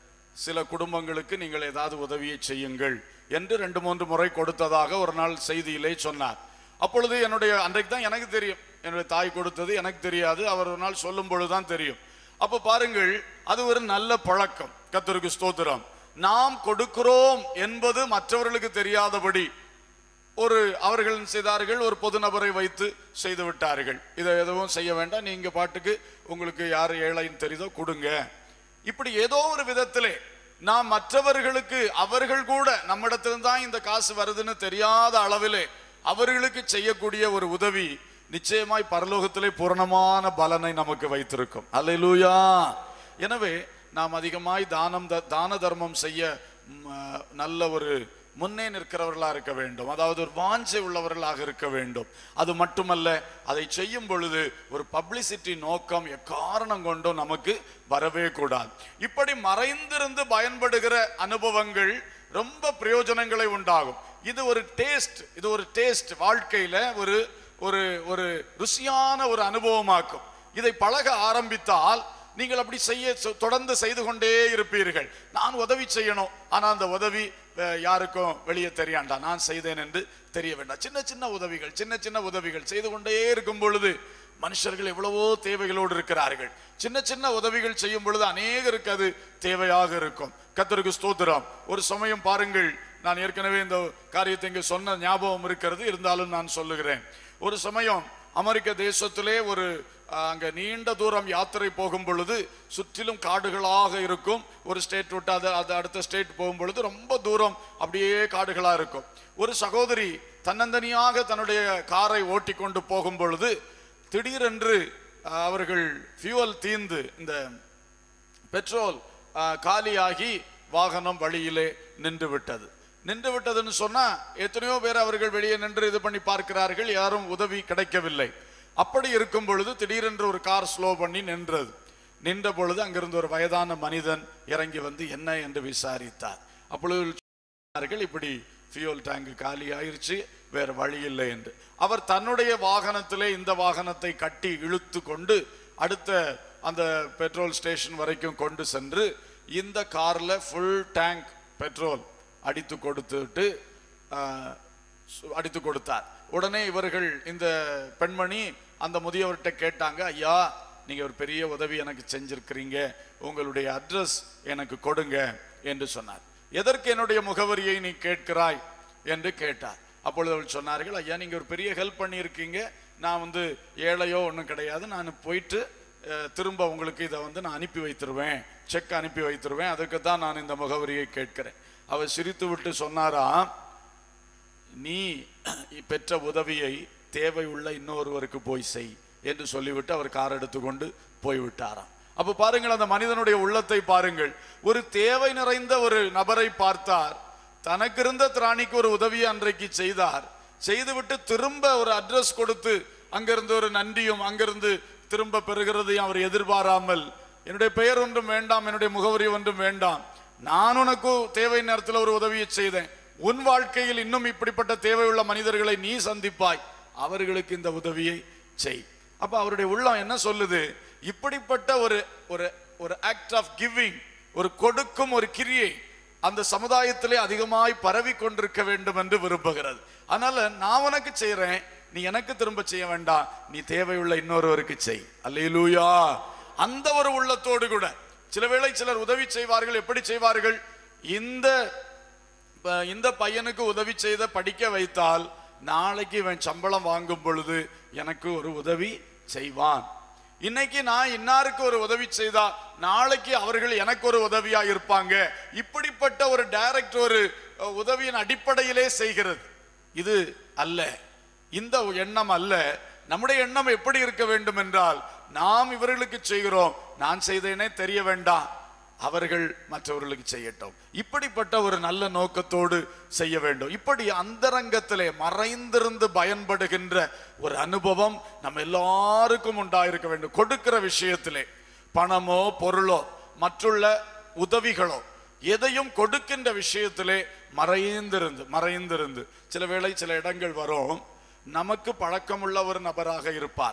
சில குடும்பங்களுக்கு நீங்கள் ஏதாவது உதவியை செய்யுங்கள் என்று ரெண்டு மூன்று முறை கொடுத்ததாக ஒரு நாள் செய்தியிலே சொன்னார் அப்பொழுது என்னுடைய அன்றைக்கு தான் எனக்கு தெரியும் என்னுடைய தாய் கொடுத்தது எனக்கு தெரியாது அவர் ஒரு நாள் சொல்லும் பொழுதுதான் தெரியும் அப்ப பாருங்கள் அது ஒரு நல்ல பழக்கம் கத்தருக்கு ஸ்தோத்திரம் நாம் கொடுக்கிறோம் என்பது மற்றவர்களுக்கு தெரியாதபடி ஒரு அவர்கள் செய்தார்கள் ஒரு பொது நபரை வைத்து செய்து விட்டார்கள் இதை எதுவும் செய்ய வேண்டாம் நீங்க பாட்டுக்கு உங்களுக்கு யார் ஏழைன்னு தெரியுதோ கொடுங்க இப்படி ஏதோ ஒரு விதத்திலே நாம் மற்றவர்களுக்கு அவர்கள் கூட நம்மிடத்திலிருந்து தான் இந்த காசு வருதுன்னு தெரியாத அளவிலே அவர்களுக்கு செய்யக்கூடிய ஒரு உதவி நிச்சயமாய் பரலோகத்திலே பூரணமான பலனை நமக்கு வைத்திருக்கும் அல்லேலூயா எனவே நாம் அதிகமாய் தானம் த- தான தர்மம் செய்ய ம், அஹ், நல்ல ஒரு முன்னே நிற்கிறவர்களாக இருக்க வேண்டும் அதாவது ஒரு வாஞ்சை உள்ளவர்களாக இருக்க வேண்டும் அது மட்டுமல்ல அதை செய்யும் பொழுது ஒரு பப்ளிசிட்டி நோக்கம் எக்காரணம் கொண்டும் நமக்கு வரவே கூடாது இப்படி மறைந்திருந்து பயன்படுகிற அனுபவங்கள் ரொம்ப பிரயோஜனங்களை உண்டாகும் இது ஒரு டேஸ்ட் இது ஒரு டேஸ்ட் வாழ்க்கையில ஒரு ஒரு ஒரு ருசியான ஒரு அனுபவமாக்கும் இதை பழக ஆரம்பித்தால் நீங்கள் அப்படி செய்ய சொ- தொடர்ந்து செய்து கொண்டே இருப்பீர்கள் நான் உதவி செய்யணும் ஆனா அந்த உதவி அஹ், யாருக்கும் வெளியே தெரியாண்டா நான் செய்தேன் என்று தெரிய வேண்டாம் சின்ன சின்ன உதவிகள் சின்ன சின்ன உதவிகள் செய்து கொண்டே இருக்கும் பொழுது மனுஷர்கள் எவ்வளவோ தேவைகளோடு இருக்கிறார்கள் சின்ன சின்ன உதவிகள் செய்யும் பொழுது அநேகருக்கு அது தேவையாக இருக்கும் கத்தருக்கு ஸ்தோத்திரம் ஒரு சமயம் பாருங்கள் நான் ஏற்கனவே இந்த காரியத்தை இங்கே சொன்ன ஞாபகம் இருக்கிறது இருந்தாலும் நான் சொல்லுகிறேன் ஒரு சமயம் அமெரிக்க தேசத்திலே ஒரு அஹ், அங்க நீண்ட தூரம் யாத்திரை போகும் பொழுது சுற்றிலும் காடுகளாக இருக்கும் ஒரு ஸ்டேட் விட்டு அது அது அடுத்த ஸ்டேட் போகும் பொழுது ரொம்ப தூரம் அப்படியே காடுகளா இருக்கும் ஒரு சகோதரி தன்னந்தனியாக தன்னுடைய காரை ஓட்டி கொண்டு போகும் பொழுது திடீரென்று அஹ், அவர்கள் ஃபியூவல் தீர்ந்து இந்த பெட்ரோல் அஹ், காலியாகி வாகனம் வழியிலே நின்று விட்டது நின்று விட்டதுன்னு சொன்னா எத்தனையோ பேர் அவர்கள் வெளியே நின்று இது பண்ணி பார்க்கிறார்கள் யாரும் உதவி கிடைக்கவில்லை அப்படி இருக்கும் பொழுது திடீரென்று ஒரு கார் ஸ்லோ பண்ணி நின்றது நின்ற பொழுது அங்கிருந்து ஒரு வயதான மனிதன் இறங்கி வந்து என்ன என்று விசாரித்தார் அப்பொழுது சொன்னார்கள் இப்படி ஃபியூல் டேங்க் காலி ஆயிருச்சு வேற வழி இல்லை என்று அவர் தன்னுடைய வாகனத்திலே இந்த வாகனத்தை கட்டி இழுத்து கொண்டு அடுத்த அந்த பெட்ரோல் ஸ்டேஷன் வரைக்கும் கொண்டு சென்று இந்த கார்ல ஃபுல் டேங்க் பெட்ரோல் அடித்து கொடுத்துட்டு ஆஹ், சு- அடித்து கொடுத்தார் உடனே இவர்கள் இந்த பெண்மணி அந்த முதியவர்கிட்ட கேட்டாங்க ஐயா நீங்க ஒரு பெரிய உதவி எனக்கு செஞ்சிருக்கிறீங்க உங்களுடைய அட்ரஸ் எனக்கு கொடுங்க என்று சொன்னார் எதற்கு என்னுடைய முகவரியை நீ கேட்கிறாய் என்று கேட்டார் அப்பொழுது அவள் சொன்னார்கள் ஐயா நீங்க ஒரு பெரிய ஹெல்ப் பண்ணியிருக்கீங்க நான் வந்து ஏழையோ ஒன்றும் கிடையாது நான் போயிட்டு அஹ், திரும்ப உங்களுக்கு இதை வந்து நான் அனுப்பி வைத்திருவேன் செக் அனுப்பி வைத்திருவேன் அதுக்கு தான் நான் இந்த முகவரியை கேட்கிறேன் அவர் சிரித்து விட்டு சொன்னாராம் நீ பெற்ற உதவியை தேவை உள்ள இன்னொருவருக்கு போய் செய் என்று சொல்லிவிட்டு அவர் கார் எடுத்துக்கொண்டு போய்விட்டாராம் அப்ப பாருங்கள் அந்த மனிதனுடைய உள்ளத்தை பாருங்கள் ஒரு தேவை நிறைந்த ஒரு நபரை பார்த்தார் தனக்கு இருந்த திராணிக்கு ஒரு உதவியை அன்றைக்கு செய்தார் செய்துவிட்டு திரும்ப ஒரு அட்ரஸ் கொடுத்து அங்கிருந்து ஒரு நன்றியும் அங்கிருந்து திரும்ப பெறுகிறதையும் அவர் எதிர்பாராமல் என்னுடைய பெயர் ஒன்றும் வேண்டாம் என்னுடைய முகவரி ஒன்றும் வேண்டாம் நான் உனக்கு தேவை நேரத்தில் ஒரு உதவியை செய்தேன் உன் வாழ்க்கையில் இன்னும் இப்படிப்பட்ட தேவையுள்ள மனிதர்களை நீ சந்திப்பாய் அவர்களுக்கு இந்த உதவியை செய் அப்ப அவருடைய உள்ளம் என்ன சொல்லுது இப்படிப்பட்ட ஒரு ஒரு ஒரு ஆக்ட் ஆஃப் கிவிங் ஒரு கொடுக்கும் ஒரு கிரியை அந்த சமுதாயத்திலே அதிகமாய் பரவி கொண்டிருக்க வேண்டும் என்று விரும்புகிறது அதனால நான் உனக்கு செய்றேன் நீ எனக்கு திரும்ப செய்ய வேண்டாம் நீ தேவையுள்ள இன்னொருவருக்கு செய் அல்லேலூயா அந்த ஒரு உள்ளத்தோடு கூட சில வேளை சிலர் உதவி செய்வார்கள் எப்படி செய்வார்கள் இந்த இப்ப இந்த பையனுக்கு உதவி செய்த படிக்க வைத்தால் நாளைக்கு இவன் சம்பளம் வாங்கும் பொழுது எனக்கு ஒரு உதவி செய்வான் இன்னைக்கு நான் இன்னாருக்கு ஒரு உதவி செய்தா நாளைக்கு அவர்கள் எனக்கு ஒரு உதவியா இருப்பாங்க இப்படிப்பட்ட ஒரு டைரக்ட் ஒரு அஹ், உதவியின் அடிப்படையிலே செய்கிறது இது அல்ல இந்த எண்ணம் அல்ல நம்முடைய எண்ணம் எப்படி இருக்க வேண்டும் என்றால் நாம் இவர்களுக்கு செய்கிறோம் நான் செய்தேனே தெரிய வேண்டாம் அவர்கள் மற்றவர்களுக்கு செய்யட்டும் இப்படிப்பட்ட ஒரு நல்ல நோக்கத்தோடு செய்ய வேண்டும் இப்படி அந்தரங்கத்திலே மறைந்திருந்து பயன்படுகின்ற ஒரு அனுபவம் நம்ம எல்லாருக்கும் உண்டாயிருக்க வேண்டும் கொடுக்கிற விஷயத்திலே பணமோ பொருளோ மற்றுள்ள உதவிகளோ எதையும் கொடுக்கின்ற விஷயத்திலே மறைந்திருந்து மறைந்திருந்து சில வேளை சில இடங்கள் வரும் நமக்கு பழக்கமுள்ள ஒரு நபராக இருப்பார்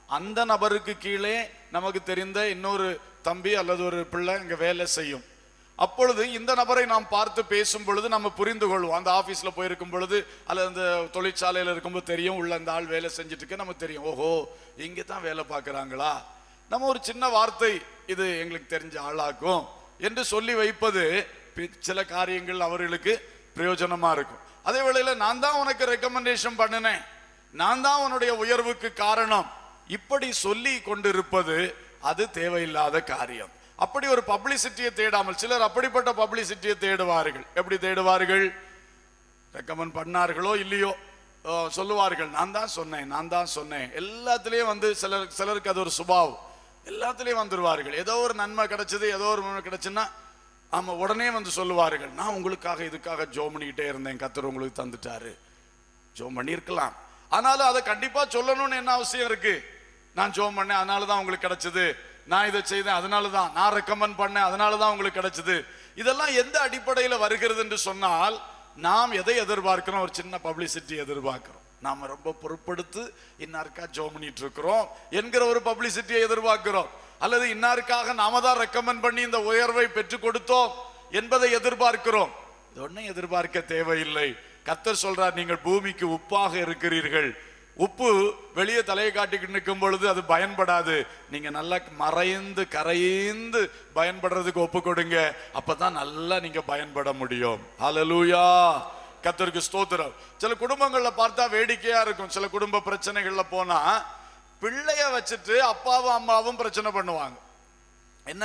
அந்த நபருக்கு கீழே நமக்கு தெரிந்த இன்னொரு தம்பி அல்லது ஒரு பிள்ளை இங்க வேலை செய்யும் அப்பொழுது இந்த நபரை நாம் பார்த்து பேசும் பொழுது நம்ம புரிந்து கொள்வோம் அந்த ஆபீஸ்ல போயிருக்கும் பொழுது அல்லது அந்த தொழிற்சாலையில இருக்கும்போது தெரியும் உள்ள அந்த ஆள் வேலை செஞ்சுட்டு இருக்க நமக்கு தெரியும் ஓஹோ இங்க தான் வேலை பார்க்கறாங்களா நம்ம ஒரு சின்ன வார்த்தை இது எங்களுக்கு தெரிஞ்ச ஆளாக்கும் என்று சொல்லி வைப்பது பி- சில காரியங்கள் அவர்களுக்கு பிரயோஜனமா இருக்கும் அதே வேளையில நான் தான் உனக்கு ரெக்கமெண்டேஷன் பண்ணினேன் நான் தான் உன்னுடைய உயர்வுக்கு காரணம் இப்படி சொல்லி கொண்டிருப்பது அது தேவையில்லாத காரியம் அப்படி ஒரு பப்ளிசிட்டியை தேடாமல் சிலர் அப்படிப்பட்ட பப்ளிசிட்டியை தேடுவார்கள் எப்படி தேடுவார்கள் ரெக்கமெண்ட் பண்ணார்களோ இல்லையோ ஓ, சொல்லுவார்கள் நான் தான் சொன்னேன் நான் தான் சொன்னேன் எல்லாத்துலேயும் வந்து சிலர் சிலருக்கு அது ஒரு சுபாவம் எல்லாத்துலேயும் வந்துருவார்கள் ஏதோ ஒரு நன்மை கிடைச்சது ஏதோ ஒரு நன்மை கிடைச்சுன்னா ஆமா உடனே வந்து சொல்லுவார்கள் நான் உங்களுக்காக இதுக்காக ஜோம் பண்ணிக்கிட்டே இருந்தேன் கத்தர் உங்களுக்கு தந்துட்டாரு ஜோம் பண்ணியிருக்கலாம் ஆனாலும் அதை கண்டிப்பா சொல்லணும்னு என்ன அவசியம் இருக்கு நான் ஜோம் பண்ணேன் அதனால தான் உங்களுக்கு கிடைச்சது நான் இதை செய்தேன் அதனால தான் நான் ரெக்கமெண்ட் பண்ணேன் அதனால தான் உங்களுக்கு கிடைச்சது இதெல்லாம் எந்த அடிப்படையில் வருகிறது என்று சொன்னால் நாம் எதை எதிர்பார்க்கிறோம் ஒரு சின்ன பப்ளிசிட்டி எதிர்பார்க்கிறோம் நாம ரொம்ப பொறுப்படுத்து இன்னாருக்கா ஜோம் பண்ணிட்டு இருக்கிறோம் என்கிற ஒரு பப்ளிசிட்டியை எதிர்பார்க்கிறோம் அல்லது இன்னாருக்காக நாம தான் ரெக்கமெண்ட் பண்ணி இந்த உயர்வை பெற்றுக் கொடுத்தோம் என்பதை எதிர்பார்க்கிறோம் இது ஒன்றும் எதிர்பார்க்க தேவையில்லை கத்தர் சொல்றார் நீங்கள் பூமிக்கு உப்பாக இருக்கிறீர்கள் உப்பு வெளியே தலையை காட்டிக்கிட்டு நிற்கும் பொழுது அது பயன்படாது நீங்க நல்லா மறைந்து கரைந்து பயன்படுறதுக்கு ஒப்பு கொடுங்க அப்பதான் நல்லா நீங்க பயன்பட முடியும் ஹalleluya கத்தருக்கு ஸ்தோத்திரம் சில குடும்பங்கள்ல பார்த்தா வேடிக்கையா இருக்கும் சில குடும்ப பிரச்சனைகள்ல போனா பிள்ளைய வச்சுட்டு அப்பாவும் அம்மாவும் பிரச்சனை பண்ணுவாங்க என்ன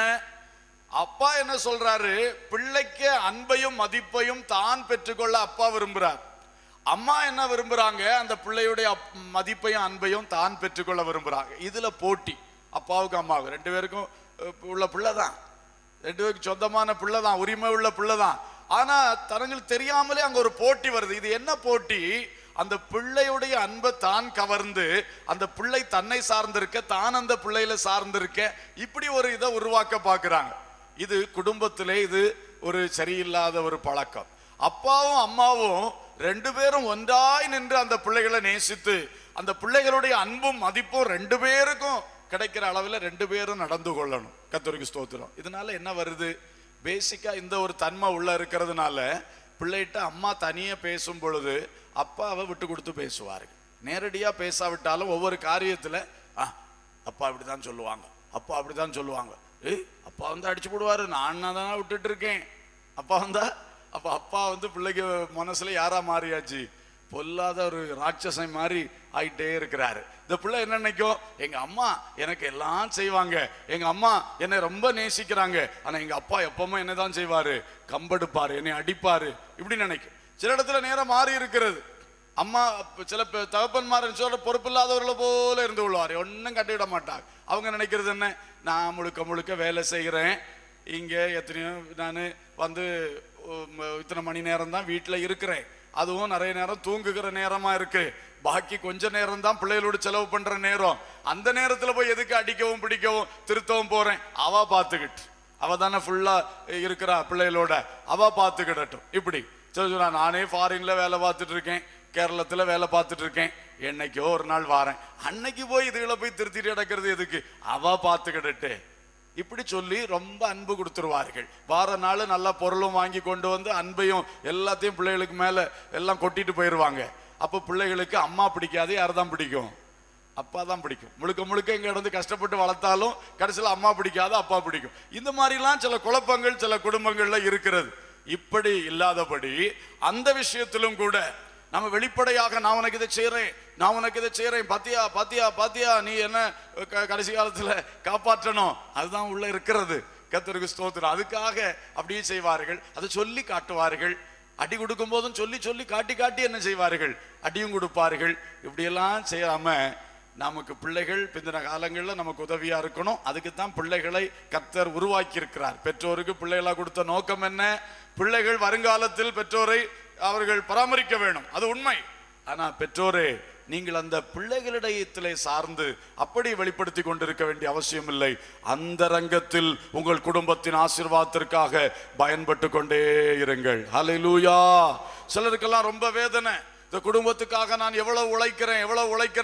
அப்பா என்ன சொல்றாரு பிள்ளைக்கு அன்பையும் மதிப்பையும் தான் பெற்றுக்கொள்ள அப்பா விரும்புறார் அம்மா என்ன விரும்புறாங்க அந்த பிள்ளையுடைய அப்- மதிப்பையும் அன்பையும் தான் பெற்றுக்கொள்ள விரும்புறாங்க இதுல போட்டி அப்பாவுக்கு அம்மாவுக்கு ரெண்டு பேருக்கும் அஹ், உள்ள பிள்ளை தான் ரெண்டு பேருக்கு சொந்தமான பிள்ளை தான் உரிமை உள்ள பிள்ளை தான் ஆனா தனங்களுக்கு தெரியாமலே அங்க ஒரு போட்டி வருது இது என்ன போட்டி அந்த பிள்ளையுடைய அன்பை தான் கவர்ந்து அந்த பிள்ளை தன்னை சார்ந்திருக்க தான் அந்த பிள்ளையில சார்ந்திருக்க இப்படி ஒரு இதை உருவாக்க பார்க்கறாங்க இது குடும்பத்திலே இது ஒரு சரியில்லாத ஒரு பழக்கம் அப்பாவும் அம்மாவும் ரெண்டு பேரும் ஒன்றாய் நின்று அந்த பிள்ளைகளை நேசித்து அந்த பிள்ளைகளுடைய அன்பும் மதிப்பும் ரெண்டு பேருக்கும் கிடைக்கிற அளவில் ரெண்டு பேரும் நடந்து கொள்ளணும் கத்தோலிக்க ஸ்தோத்திரம் இதனால என்ன வருது பேசிக்கா இந்த ஒரு தன்மை உள்ள இருக்கிறதுனால பிள்ளைகிட்ட அம்மா தனியே பேசும் பொழுது அப்பாவை விட்டு கொடுத்து பேசுவார்கள் நேரடியா பேசாவிட்டாலும் ஒவ்வொரு காரியத்துல ஆ அப்பா இப்படிதான் சொல்லுவாங்க அப்பா அப்படிதான் சொல்லுவாங்க ஏய் அப்பா வந்து அடிச்சு போடுவாரு நான் தானே விட்டுட்டு இருக்கேன் அப்பா வந்தா அப்ப அப்பா வந்து பிள்ளைக்கு மனசுல யாரா மாறியாச்சு பொல்லாத ஒரு ராட்சசன் மாதிரி ஆயிட்டே இருக்கிறாரு இந்த பிள்ளை என்ன நினைக்கும் எங்க அம்மா எனக்கு எல்லாம் செய்வாங்க எங்க அம்மா என்னை ரொம்ப நேசிக்கிறாங்க ஆனா எங்க அப்பா எப்பவுமே என்னதான் செய்வாரு கம்பெடுப்பாரு என்னை அடிப்பாரு இப்படி நினைக்கும் சில இடத்துல நேரம் மாறி இருக்கிறது அம்மா அப்ப சில பே- தகப்பன்மார் சொல்ற பொறுப்பு இல்லாதவர்களை போல இருந்து கொள்வார் ஒன்றும் கட்டிவிட மாட்டாங்க அவங்க நினைக்கிறது என்ன நான் முழுக்க முழுக்க வேலை செய்கிறேன் இங்கே எத்தனையோ நான் வந்து உம், இத்தனை மணி நேரம் தான் வீட்டில் இருக்கிறேன் அதுவும் நிறைய நேரம் தூங்குகிற நேரமா இருக்கு பாக்கி கொஞ்ச நேரம் தான் பிள்ளைகளோட செலவு பண்ற நேரம் அந்த நேரத்துல போய் எதுக்கு அடிக்கவும் பிடிக்கவும் திருத்தவும் போறேன் அவ பார்த்துக்கிட்டு அவ தானே ஃபுல்லா இருக்கிறா பிள்ளைகளோட அவ பார்த்துக்கிடட்டும் இப்படி சரி சொல்றா, நானே ஃபாரின்ல வேலை பார்த்துட்டு இருக்கேன் கேரளத்துல வேலை பார்த்துட்டு இருக்கேன் என்னைக்கோ ஒரு நாள் வாரேன் அன்னைக்கு போய் இதுகளை போய் திருத்திட்டு கிடக்கிறது எதுக்கு அவ பார்த்துக்கிடட்டு இப்படி சொல்லி ரொம்ப அன்பு கொடுத்துருவார்கள் வார நாள் நல்ல பொருளும் வாங்கி கொண்டு வந்து அன்பையும் எல்லாத்தையும் பிள்ளைகளுக்கு மேல எல்லாம் கொட்டிட்டு போயிடுவாங்க அப்போ பிள்ளைகளுக்கு அம்மா பிடிக்காது யார் தான் பிடிக்கும் அப்பா தான் பிடிக்கும் முழுக்க முழுக்க இங்க இருந்து கஷ்டப்பட்டு வளர்த்தாலும் கடைசியில் அம்மா பிடிக்காது அப்பா பிடிக்கும் இந்த மாதிரிலாம் சில குழப்பங்கள் சில குடும்பங்கள்ல இருக்கிறது இப்படி இல்லாதபடி அந்த விஷயத்திலும் கூட நம்ம வெளிப்படையாக நான் உனக்கு இதை செய்றேன் நான் உனக்கு இதை செய்றேன் பாத்தியா பாத்தியா பாத்தியா நீ என்ன க- கடைசி காலத்துல காப்பாற்றணும் அதுதான் உள்ள இருக்கிறது கத்தருக்கு ஸ்தோத்திரம் அதுக்காக அப்படியே செய்வார்கள் அதை சொல்லி காட்டுவார்கள் அடி கொடுக்கும் போதும் சொல்லி சொல்லி காட்டி காட்டி என்ன செய்வார்கள் அடியும் கொடுப்பார்கள் இப்படியெல்லாம் செய்யாம நமக்கு பிள்ளைகள் பிந்தின காலங்களில் நமக்கு உதவியா இருக்கணும் அதுக்கு தான் பிள்ளைகளை கத்தர் உருவாக்கி இருக்கிறார் பெற்றோருக்கு பிள்ளைகளா கொடுத்த நோக்கம் என்ன பிள்ளைகள் வருங்காலத்தில் பெற்றோரை அவர்கள் பராமரிக்க வேணும் அது உண்மை ஆனா பெற்றோரே நீங்கள் அந்த பிள்ளைகளிடத்திலே சார்ந்து அப்படி வெளிப்படுத்தி கொண்டிருக்க வேண்டிய அவசியம் இல்லை அந்த ரங்கத்தில் உங்கள் குடும்பத்தின் ஆசீர்வாதத்திற்காக பயன்பட்டு கொண்டே இருங்கள் ஹalleluya சிலருக்கெல்லாம் ரொம்ப வேதனை இந்த குடும்பத்துக்காக நான் எவ்வளவு உழைக்கிறேன் எவ்வளவு உழைக்கிறேன்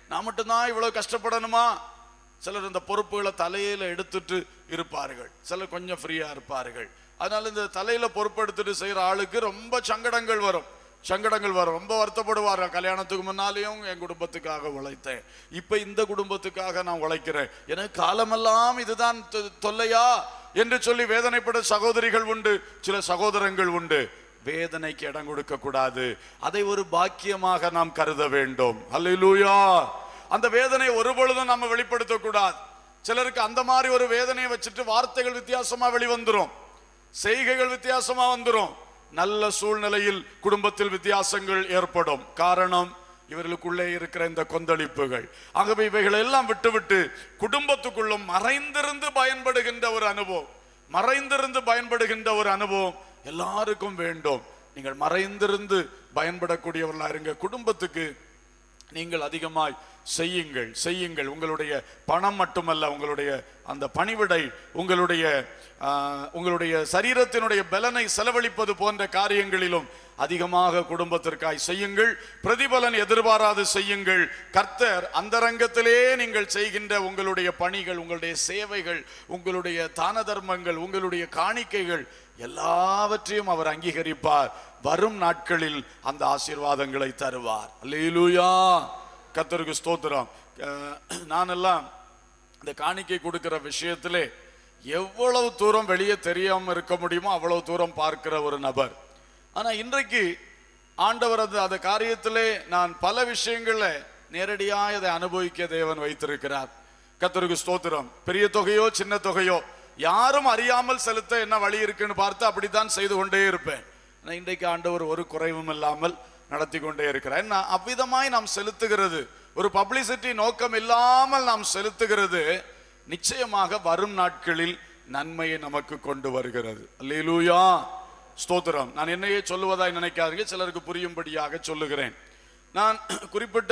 நான் மட்டும்தான் இவ்வளவு கஷ்டப்படணுமா சிலர் இந்த பொறுப்புகளை தலையில எடுத்துட்டு இருப்பார்கள் சிலர் கொஞ்சம் ஃப்ரீயா இருப்பார்கள் அதனால இந்த தலையில பொறுப்பு எடுத்துட்டு செய்யற ஆளுக்கு ரொம்ப சங்கடங்கள் வரும் சங்கடங்கள் வரும் ரொம்ப வருத்தப்படுவார் கல்யாணத்துக்கு முன்னாலேயும் என் குடும்பத்துக்காக உழைத்தேன் இப்ப இந்த குடும்பத்துக்காக நான் உழைக்கிறேன் எனக்கு காலமெல்லாம் இதுதான் தொ- தொல்லையா என்று சொல்லி வேதனைப்பட சகோதரிகள் உண்டு சில சகோதரங்கள் உண்டு வேதனைக்கு இடம் கொடுக்க கூடாது அதை ஒரு பாக்கியமாக நாம் கருத வேண்டும் அல்லேலூயா அந்த வேதனை ஒரு பொழுதும் நம்ம வெளிப்படுத்த கூடாது சிலருக்கு அந்த மாதிரி ஒரு வேதனையை வச்சுட்டு வார்த்தைகள் வித்தியாசமா வெளிவந்துரும் செய்கைகள் வித்தியாசமா வந்துரும் நல்ல சூழ்நிலையில் குடும்பத்தில் வித்தியாசங்கள் ஏற்படும் காரணம் இவர்களுக்குள்ளே இருக்கிற இந்த கொந்தளிப்புகள் ஆகவே இவைகளை எல்லாம் விட்டுவிட்டு குடும்பத்துக்குள்ளும் மறைந்திருந்து பயன்படுகின்ற ஒரு அனுபவம் மறைந்திருந்து பயன்படுகின்ற ஒரு அனுபவம் எல்லாருக்கும் வேண்டும் நீங்கள் மறைந்திருந்து பயன்படக்கூடியவர்களா இருங்க குடும்பத்துக்கு நீங்கள் அதிகமாய் செய்யுங்கள் செய்யுங்கள் உங்களுடைய பணம் மட்டுமல்ல உங்களுடைய அந்த பணிவிடை உங்களுடைய ஆ, உங்களுடைய சரீரத்தினுடைய பலனை செலவழிப்பது போன்ற காரியங்களிலும் அதிகமாக குடும்பத்திற்காய் செய்யுங்கள் பிரதிபலன் எதிர்பாராது செய்யுங்கள் கர்த்தர் அந்தரங்கத்திலே நீங்கள் செய்கின்ற உங்களுடைய பணிகள் உங்களுடைய சேவைகள் உங்களுடைய தான தர்மங்கள் உங்களுடைய காணிக்கைகள் எல்லாவற்றையும் அவர் அங்கீகரிப்பார் வரும் நாட்களில் அந்த ஆசீர்வாதங்களை தருவார் அல்லேலூயா கர்த்தருக்கு ஸ்தோத்திரம் அஹ், நானெல்லாம் இந்த காணிக்கை கொடுக்கிற விஷயத்திலே எவ்வளவு தூரம் வெளியே தெரியாம இருக்க முடியுமோ அவ்வளவு தூரம் பார்க்கிற ஒரு நபர் ஆனா இன்றைக்கு ஆண்டவர் அந்த அந்த காரியத்திலே நான் பல விஷயங்கள்ல நேரடியாக அதை அனுபவிக்க தேவன் வைத்திருக்கிறார் கர்த்தருக்கு ஸ்தோத்திரம் பெரிய தொகையோ சின்ன தொகையோ யாரும் அறியாமல் செலுத்த என்ன வழி இருக்குன்னு பார்த்து அப்படித்தான் செய்து கொண்டே இருப்பேன் ஆனா இன்றைக்கு ஆண்டவர் ஒரு குறைவும் இல்லாமல் நடத்தி கொண்டே இருக்கிறார் என்ன அவ்விதமாய் நாம் செலுத்துகிறது ஒரு பப்ளிசிட்டி நோக்கம் இல்லாமல் நாம் செலுத்துகிறது நிச்சயமாக வரும் நாட்களில் நன்மையை நமக்கு கொண்டு வருகிறது அல்லேலூயா ஸ்தோத்திரம் நான் என்னையே சொல்லுவதாய் நினைக்காதீங்க சிலருக்கு புரியும்படியாக சொல்லுகிறேன் நான் குறிப்பிட்ட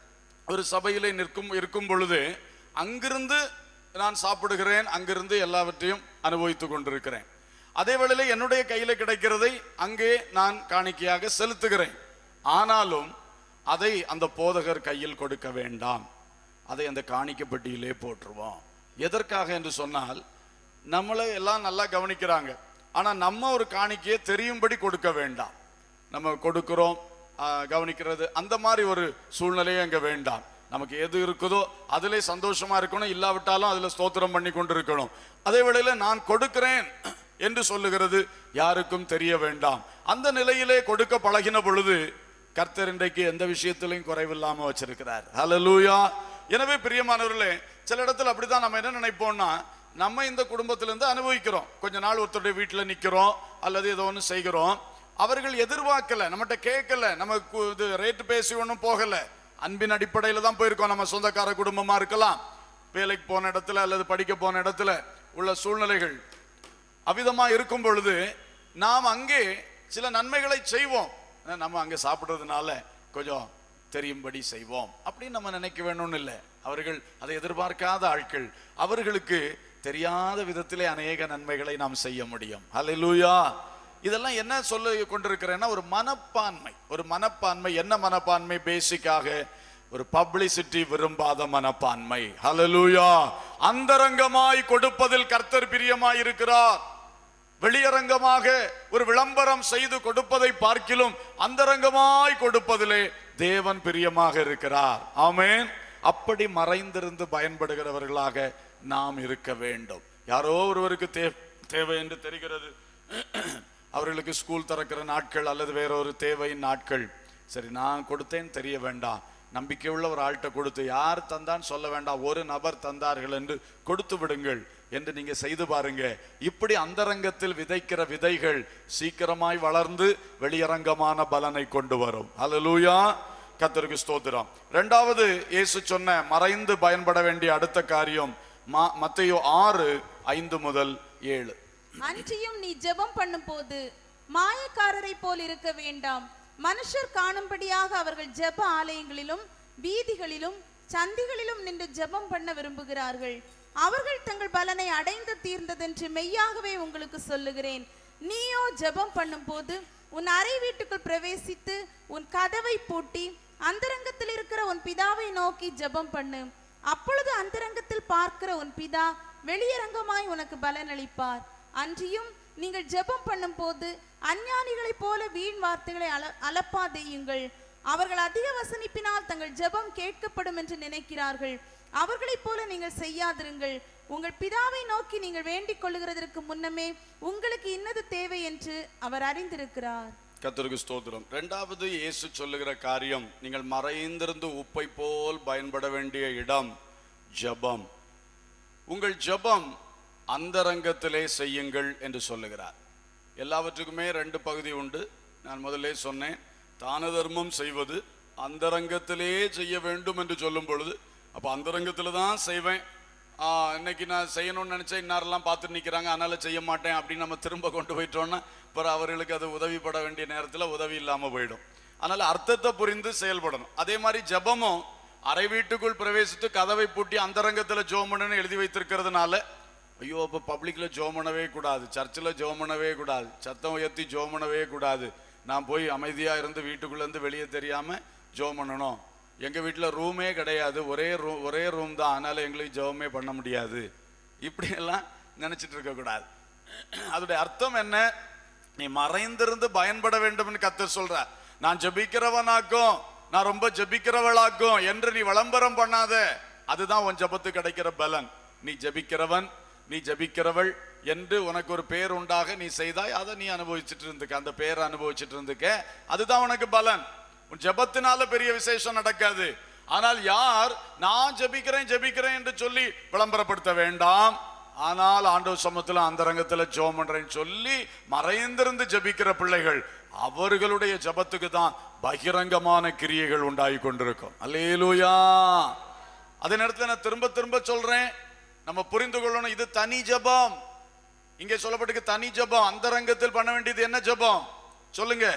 ஒரு சபையிலே நிற்கும் இருக்கும் பொழுது அங்கிருந்து நான் சாப்பிடுகிறேன் அங்கிருந்து எல்லாவற்றையும் அனுபவித்துக் கொண்டிருக்கிறேன் அதே வேளையில என்னுடைய கையில கிடைக்கிறதை அங்கே நான் காணிக்கையாக செலுத்துகிறேன் ஆனாலும் அதை அந்த போதகர் கையில் கொடுக்க வேண்டாம் அதை அந்த காணிக்கை பெட்டியிலே போட்டுருவோம் எதற்காக என்று சொன்னால் நம்மளை எல்லாம் நல்லா கவனிக்கிறாங்க ஆனா நம்ம ஒரு காணிக்கையை தெரியும்படி கொடுக்க வேண்டாம் நம்ம கொடுக்கிறோம் ஆஹ், கவனிக்கிறது அந்த மாதிரி ஒரு சூழ்நிலையே அங்க வேண்டாம் நமக்கு எது இருக்குதோ அதிலே சந்தோஷமா இருக்கணும் இல்லாவிட்டாலும் அதுல ஸ்தோத்திரம் பண்ணி கொண்டு இருக்கணும் அதே வேளையில நான் கொடுக்கிறேன் என்று சொல்லுகிறது யாருக்கும் தெரிய வேண்டாம் அந்த நிலையிலே கொடுக்க பழகின பொழுது கர்த்தர் இன்றைக்கு எந்த விஷயத்திலையும் குறைவில்லாம வச்சிருக்கிறார் ஹalleluya எனவே பிரியமானவர்களே சில இடத்துல அப்படிதான் நம்ம என்ன நினைப்போம்னா நம்ம இந்த குடும்பத்திலிருந்து அனுபவிக்கிறோம் கொஞ்ச நாள் ஒருத்தருடைய வீட்டுல நிக்கிறோம் அல்லது ஏதோ ஒன்று செய்கிறோம் அவர்கள் எதிர்பார்க்கல நம்மகிட்ட கேட்கல நம்ம கு- இது ரேட் பேசி ஒன்றும் போகல அன்பின் அடிப்படையில தான் போயிருக்கோம் நம்ம சொந்தக்கார குடும்பமா இருக்கலாம் வேலைக்கு போன இடத்துல அல்லது படிக்க போன இடத்துல உள்ள சூழ்நிலைகள் அவ்விதமா இருக்கும் பொழுது நாம் அங்கே சில நன்மைகளை செய்வோம் ஆனா, நம்ம அங்கே சாப்பிடுறதுனால கொஞ்சம் தெரியும்படி செய்வோம் அப்படின்னு நம்ம நினைக்க வேணும்னு இல்லை அவர்கள் அதை எதிர்பார்க்காத ஆட்கள் அவர்களுக்கு தெரியாத விதத்திலே அநேக நன்மைகளை நாம் செய்ய முடியும் ஹalleluya இதெல்லாம் என்ன சொல்ல கொண்டிருக்கிறேன்னா ஒரு மனப்பான்மை ஒரு மனப்பான்மை என்ன மனப்பான்மை பேசிக்காக ஒரு பப்ளிசிட்டி விரும்பாத மனப்பான்மை ஹalleluya அந்தரங்கமாய் கொடுப்பதில் கர்த்தர் பிரியமாய் இருக்கிறார் வெளியரங்கமாக ஒரு விளம்பரம் செய்து கொடுப்பதை பார்க்கிலும் அந்தரங்கமாய் கொடுப்பதிலே தேவன் பிரியமாக இருக்கிறார் ஆமென் அப்படி மறைந்திருந்து பயன்படுகிறவர்களாக நாம் இருக்க வேண்டும் யாரோ ஒருவருக்கு தே தேவை என்று தெரிகிறது அவர்களுக்கு ஸ்கூல் திறக்கிற நாட்கள் அல்லது வேற ஒரு தேவையின் நாட்கள் சரி நான் கொடுத்தேன் தெரிய வேண்டாம் நம்பிக்கை உள்ள ஒரு ஆள்கிட்ட கொடுத்து யார் தந்தான் சொல்ல வேண்டாம் ஒரு நபர் தந்தார்கள் என்று கொடுத்து விடுங்கள் என்று நீங்க செய்து பாருங்க இப்படி அந்தரங்கத்தில் விதைக்கிற விதைகள் சீக்கிரமாய் வளர்ந்து வெளியரங்கமான பலனை கொண்டு வரும் ஹalleluya கர்த்தருக்கு ஸ்தோத்திரம் இரண்டாவது இயேசு சொன்ன மறைந்து பயன்பட வேண்டிய அடுத்த காரியம் மா- மத்தேயு ஆறு ஐந்து முதல் ஏழு அன்றியும் நீ ஜெபம் பண்ணும்போது மாயக்காரரை போல் இருக்க வேண்டாம் மனுஷர் காணும்படியாக அவர்கள் ஜெப ஆலயங்களிலும் வீதிகளிலும் சந்திகளிலும் நின்று ஜெபம் பண்ண விரும்புகிறார்கள் அவர்கள் தங்கள் பலனை அடைந்து தீர்ந்ததென்று மெய்யாகவே உங்களுக்கு சொல்லுகிறேன் நீயோ ஜெபம் பண்ணும்போது உன் அறை வீட்டுக்குள் பிரவேசித்து உன் கதவை பூட்டி அந்தரங்கத்தில் இருக்கிற உன் பிதாவை நோக்கி ஜெபம் பண்ணு அப்பொழுது அந்தரங்கத்தில் பார்க்கிற உன் பிதா வெளியரங்கமாய் உனக்கு பலனளிப்பார் அன்றியும் நீங்கள் ஜெபம் பண்ணும்போது அஞ்ஞானிகளைப் போல வீண் வார்த்தைகளை அல அலப்பாதேயுங்கள் அவர்கள் அதிக வசனிப்பினால் தங்கள் ஜெபம் கேட்கப்படும் என்று நினைக்கிறார்கள் அவர்களைப் போல நீங்கள் செய்யாதிருங்கள் உங்கள் பிதாவை நோக்கி நீங்கள் வேண்டிக் கொள்ளுகிறதற்கு முன்னமே உங்களுக்கு இன்னது தேவை என்று அவர் அறிந்திருக்கிறார் கர்த்தருக்கு ஸ்தோத்திரம் ரெண்டாவது இயேசு சொல்லுகிற காரியம் நீங்கள் மறைந்திருந்து உப்பை போல் பயன்பட வேண்டிய இடம் ஜெபம் உங்கள் ஜெபம் அந்தரங்கத்திலே செய்யுங்கள் என்று சொல்லுகிறார் எல்லாவற்றுக்குமே ரெண்டு பகுதி உண்டு நான் முதல்லே சொன்னேன் தான தர்மம் செய்வது அந்தரங்கத்திலே செய்ய வேண்டும் என்று சொல்லும் பொழுது அப்போ அந்தரங்கத்தில் தான் செய்வேன் ஆ, இன்னைக்கு நான் செய்யணும்னு நினைச்சேன் இன்னாரெல்லாம் பார்த்துட்டு நிற்கிறாங்க அதனால செய்ய மாட்டேன் அப்படின்னு நம்ம திரும்ப கொண்டு போயிட்டோம்னா அப்புறம் அவர்களுக்கு அது உதவிப்பட வேண்டிய நேரத்தில் உதவி இல்லாமல் போயிடும் அதனால அர்த்தத்தை புரிந்து செயல்படணும் அதே மாதிரி ஜெபமும் அறை வீட்டுக்குள் பிரவேசித்து கதவை பூட்டி அந்தரங்கத்தில் ஜோமனு எழுதி வைத்திருக்கிறதுனால ஐயோ அப்போ பப்ளிக்கில் ஜோம் பண்ணவே கூடாது சர்ச்சில் ஜோம் பண்ணவே கூடாது சத்தம் உயர்த்தி ஜோம் பண்ணவே கூடாது நான் போய் அமைதியாக இருந்து வீட்டுக்குள்ளேருந்து வெளியே தெரியாமல் ஜோம் பண்ணணும் எங்கள் வீட்டில் ரூமே கிடையாது ஒரே ரூம் ஒரே ரூம் தான் அதனால் எங்களுக்கு ஜெபமே பண்ண முடியாது இப்படியெல்லாம் நினச்சிட்டு இருக்கக்கூடாது அதோடைய அர்த்தம் என்ன நீ மறைந்திருந்து பயன்பட வேண்டும்னு கத்தர் சொல்ற நான் ஜெபிக்கிறவனாக்கும் நான் ரொம்ப ஜெபிக்கிறவளாக்கும் என்று நீ விளம்பரம் பண்ணாத அதுதான் உன் ஜெபத்துக்கு கிடைக்கிற பலன் நீ ஜெபிக்கிறவன் நீ ஜெபிக்கிறவள் என்று உனக்கு ஒரு பேர் உண்டாக நீ செய்தாய் அதை நீ அனுபவிச்சுட்டு இருந்துக்க அந்த பேரை அனுபவிச்சுட்டு இருந்துக்க அதுதான் உனக்கு பலன் உன் ஜெபத்தினால பெரிய விசேஷம் நடக்காது ஆனால் யார் நான் ஜெபிக்கிறேன் ஜெபிக்கிறேன் என்று சொல்லி விளம்பரப்படுத்த வேண்டாம் ஆனால் ஆண்டவர் சமத்துல அந்தரங்கத்துல ஜெபம் பண்றேன்னு சொல்லி மறைந்திருந்து ஜெபிக்கிற பிள்ளைகள் அவர்களுடைய ஜெபத்துக்கு தான் பகிரங்கமான கிரியைகள் உண்டாகி கொண்டிருக்கும் அல்லேலூயா அதே நேரத்துல நான் திரும்ப திரும்ப சொல்றேன் நம்ம புரிந்து கொள்ளணும் இது தனி ஜெபம் இங்கே சொல்லப்பட்டிருக்கு தனி ஜெபம் அந்தரங்கத்தில் பண்ண வேண்டியது என்ன ஜெபம் சொல்லுங்க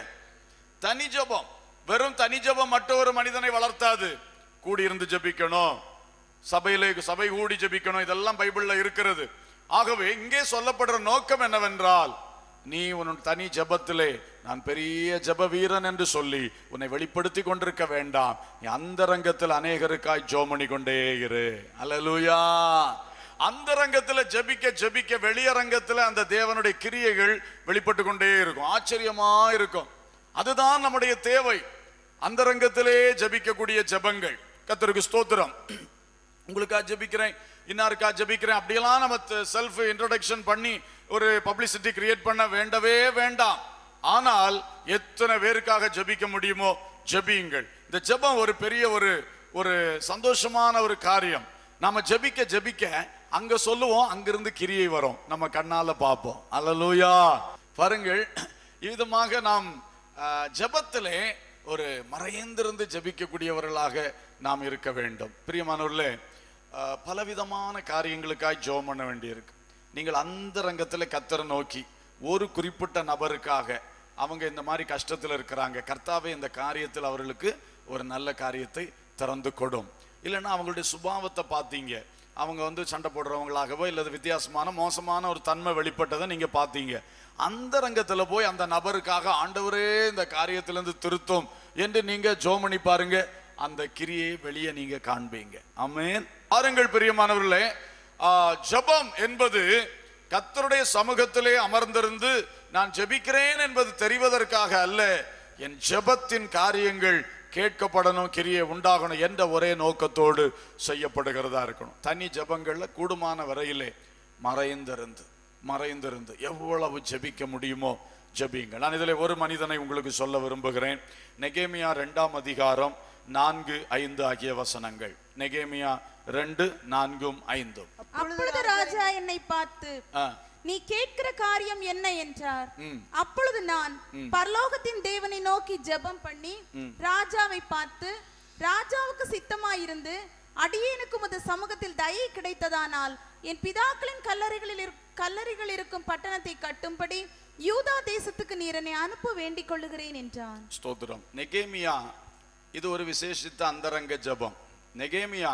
தனி ஜெபம் வெறும் தனி ஜெபம் மட்டும் ஒரு மனிதனை வளர்த்தாது கூடியிருந்து ஜெபிக்கணும் சபையிலே சபை கூடி ஜெபிக்கணும் இதெல்லாம் பைபிள்ல இருக்கிறது ஆகவே இங்கே சொல்லப்படுற நோக்கம் என்னவென்றால் நீ உன் தனி ஜெபத்திலே நான் பெரிய ஜெப வீரன் என்று சொல்லி உன்னை வெளிப்படுத்தி கொண்டிருக்க வேண்டாம் நீ அந்தரங்கத்தில் அநேகருக்காய் ஜோமணி கொண்டே இரு அல்லேலூயா அந்தரங்கத்துல ஜெபிக்க ஜெபிக்க வெளியரங்கத்துல அந்த தேவனுடைய கிரியைகள் வெளிப்பட்டு கொண்டே இருக்கும் ஆச்சரியமா இருக்கும் அதுதான் நம்முடைய தேவை அந்தரங்கத்திலே ஜெபிக்கக்கூடிய ஜெபங்கள் கர்த்தருக்கு ஸ்தோத்திரம் உங்களுக்கா ஜெபிக்கிறேன் இன்னாருக்கா ஜெபிக்கிறேன் அப்படியெல்லாம் நம்ம செல்ஃப் இன்ட்ரோடக்ஷன் பண்ணி ஒரு பப்ளிசிட்டி கிரியேட் பண்ண வேண்டவே வேண்டாம் ஆனால் எத்தனை பேருக்காக ஜெபிக்க முடியுமோ ஜெபியுங்கள் இந்த ஜெபம் ஒரு பெரிய ஒரு ஒரு சந்தோஷமான ஒரு காரியம் நாம ஜெபிக்க ஜெபிக்க அங்க சொல்லுவோம் அங்கிருந்து கிரியை வரும் நம்ம கண்ணால பார்ப்போம் அல்லலூயா பாருங்கள் விதமாக நாம் ஆஹ், ஜெபத்திலே ஒரு மறைந்திருந்து ஜெபிக்கக்கூடியவர்களாக நாம் இருக்க வேண்டும் பிரியமானவர்களே ஆஹ், பலவிதமான காரியங்களுக்காய் ஜெபம் பண்ண வேண்டியிருக்கு நீங்கள் அந்த ரங்கத்தில் கத்தரை நோக்கி ஒரு குறிப்பிட்ட நபருக்காக அவங்க இந்த மாதிரி கஷ்டத்தில் இருக்கிறாங்க கர்த்தாவே இந்த காரியத்தில் அவர்களுக்கு ஒரு நல்ல காரியத்தை திறந்து கொடும் இல்லைன்னா அவங்களுடைய சுபாவத்தை பார்த்தீங்க அவங்க வந்து சண்டை போடுறவங்களாகவோ இல்லது வித்தியாசமான மோசமான ஒரு தன்மை வெளிப்பட்டதை நீங்க பார்த்தீங்க அந்த ரங்கத்துல போய் அந்த நபருக்காக ஆண்டவரே இந்த காரியத்திலிருந்து திருத்தும் என்று நீங்க ஜோமணி பாருங்க அந்த கிரியை வெளியே நீங்க காண்பீங்க ஆமென் பாருங்கள் பிரியமானவர்களே ஆ, ஜெபம் என்பது கர்த்தருடைய சமூகத்திலே அமர்ந்திருந்து நான் ஜெபிக்கிறேன் என்பது தெரிவதற்காக அல்ல என் ஜெபத்தின் காரியங்கள் கேட்கப்படணும் கிரியை உண்டாகணும் என்ற ஒரே நோக்கத்தோடு செய்யப்படுகிறதா இருக்கணும் தனி ஜெபங்கள்ல கூடுமான வரையிலே மறைந்திருந்து மறைந்திருந்து எவ்வளவு ஜெபிக்க முடியுமோ ஜெபிங்க நான் இதில் ஒரு மனிதனை உங்களுக்கு சொல்ல விரும்புகிறேன் நெகேமியா ரெண்டாம் அதிகாரம் நான்கு ஐந்து ஆகிய வசனங்கள் நெகேமியா ரெண்டு நான்கும் ஐந்தும் அப்பொழுது ராஜா என்னை பார்த்து ஆ, நீ கேட்கிற காரியம் என்ன என்றார் ம். அப்பொழுது நான் பரலோகத்தின் தேவனை நோக்கி ஜெபம் பண்ணி ராஜாவை பார்த்து ராஜாவுக்கு சித்தமாயிருந்து அடியேனுக்கு உமது சமூகத்தில் தயை கிடைத்ததானால் என் பிதாக்களின் கல்லறைகளில் இரு- கல்லறைகள் இருக்கும் பட்டணத்தை கட்டும்படி யூதா தேசத்துக்கு நீர் என்னை அனுப்ப வேண்டிக் கொள்ளுகிறேன் என்றான் ஸ்தோத்திரம் நெகேமியா இது ஒரு விசேஷித்த அந்தரங்க ஜெபம் நெகேமியா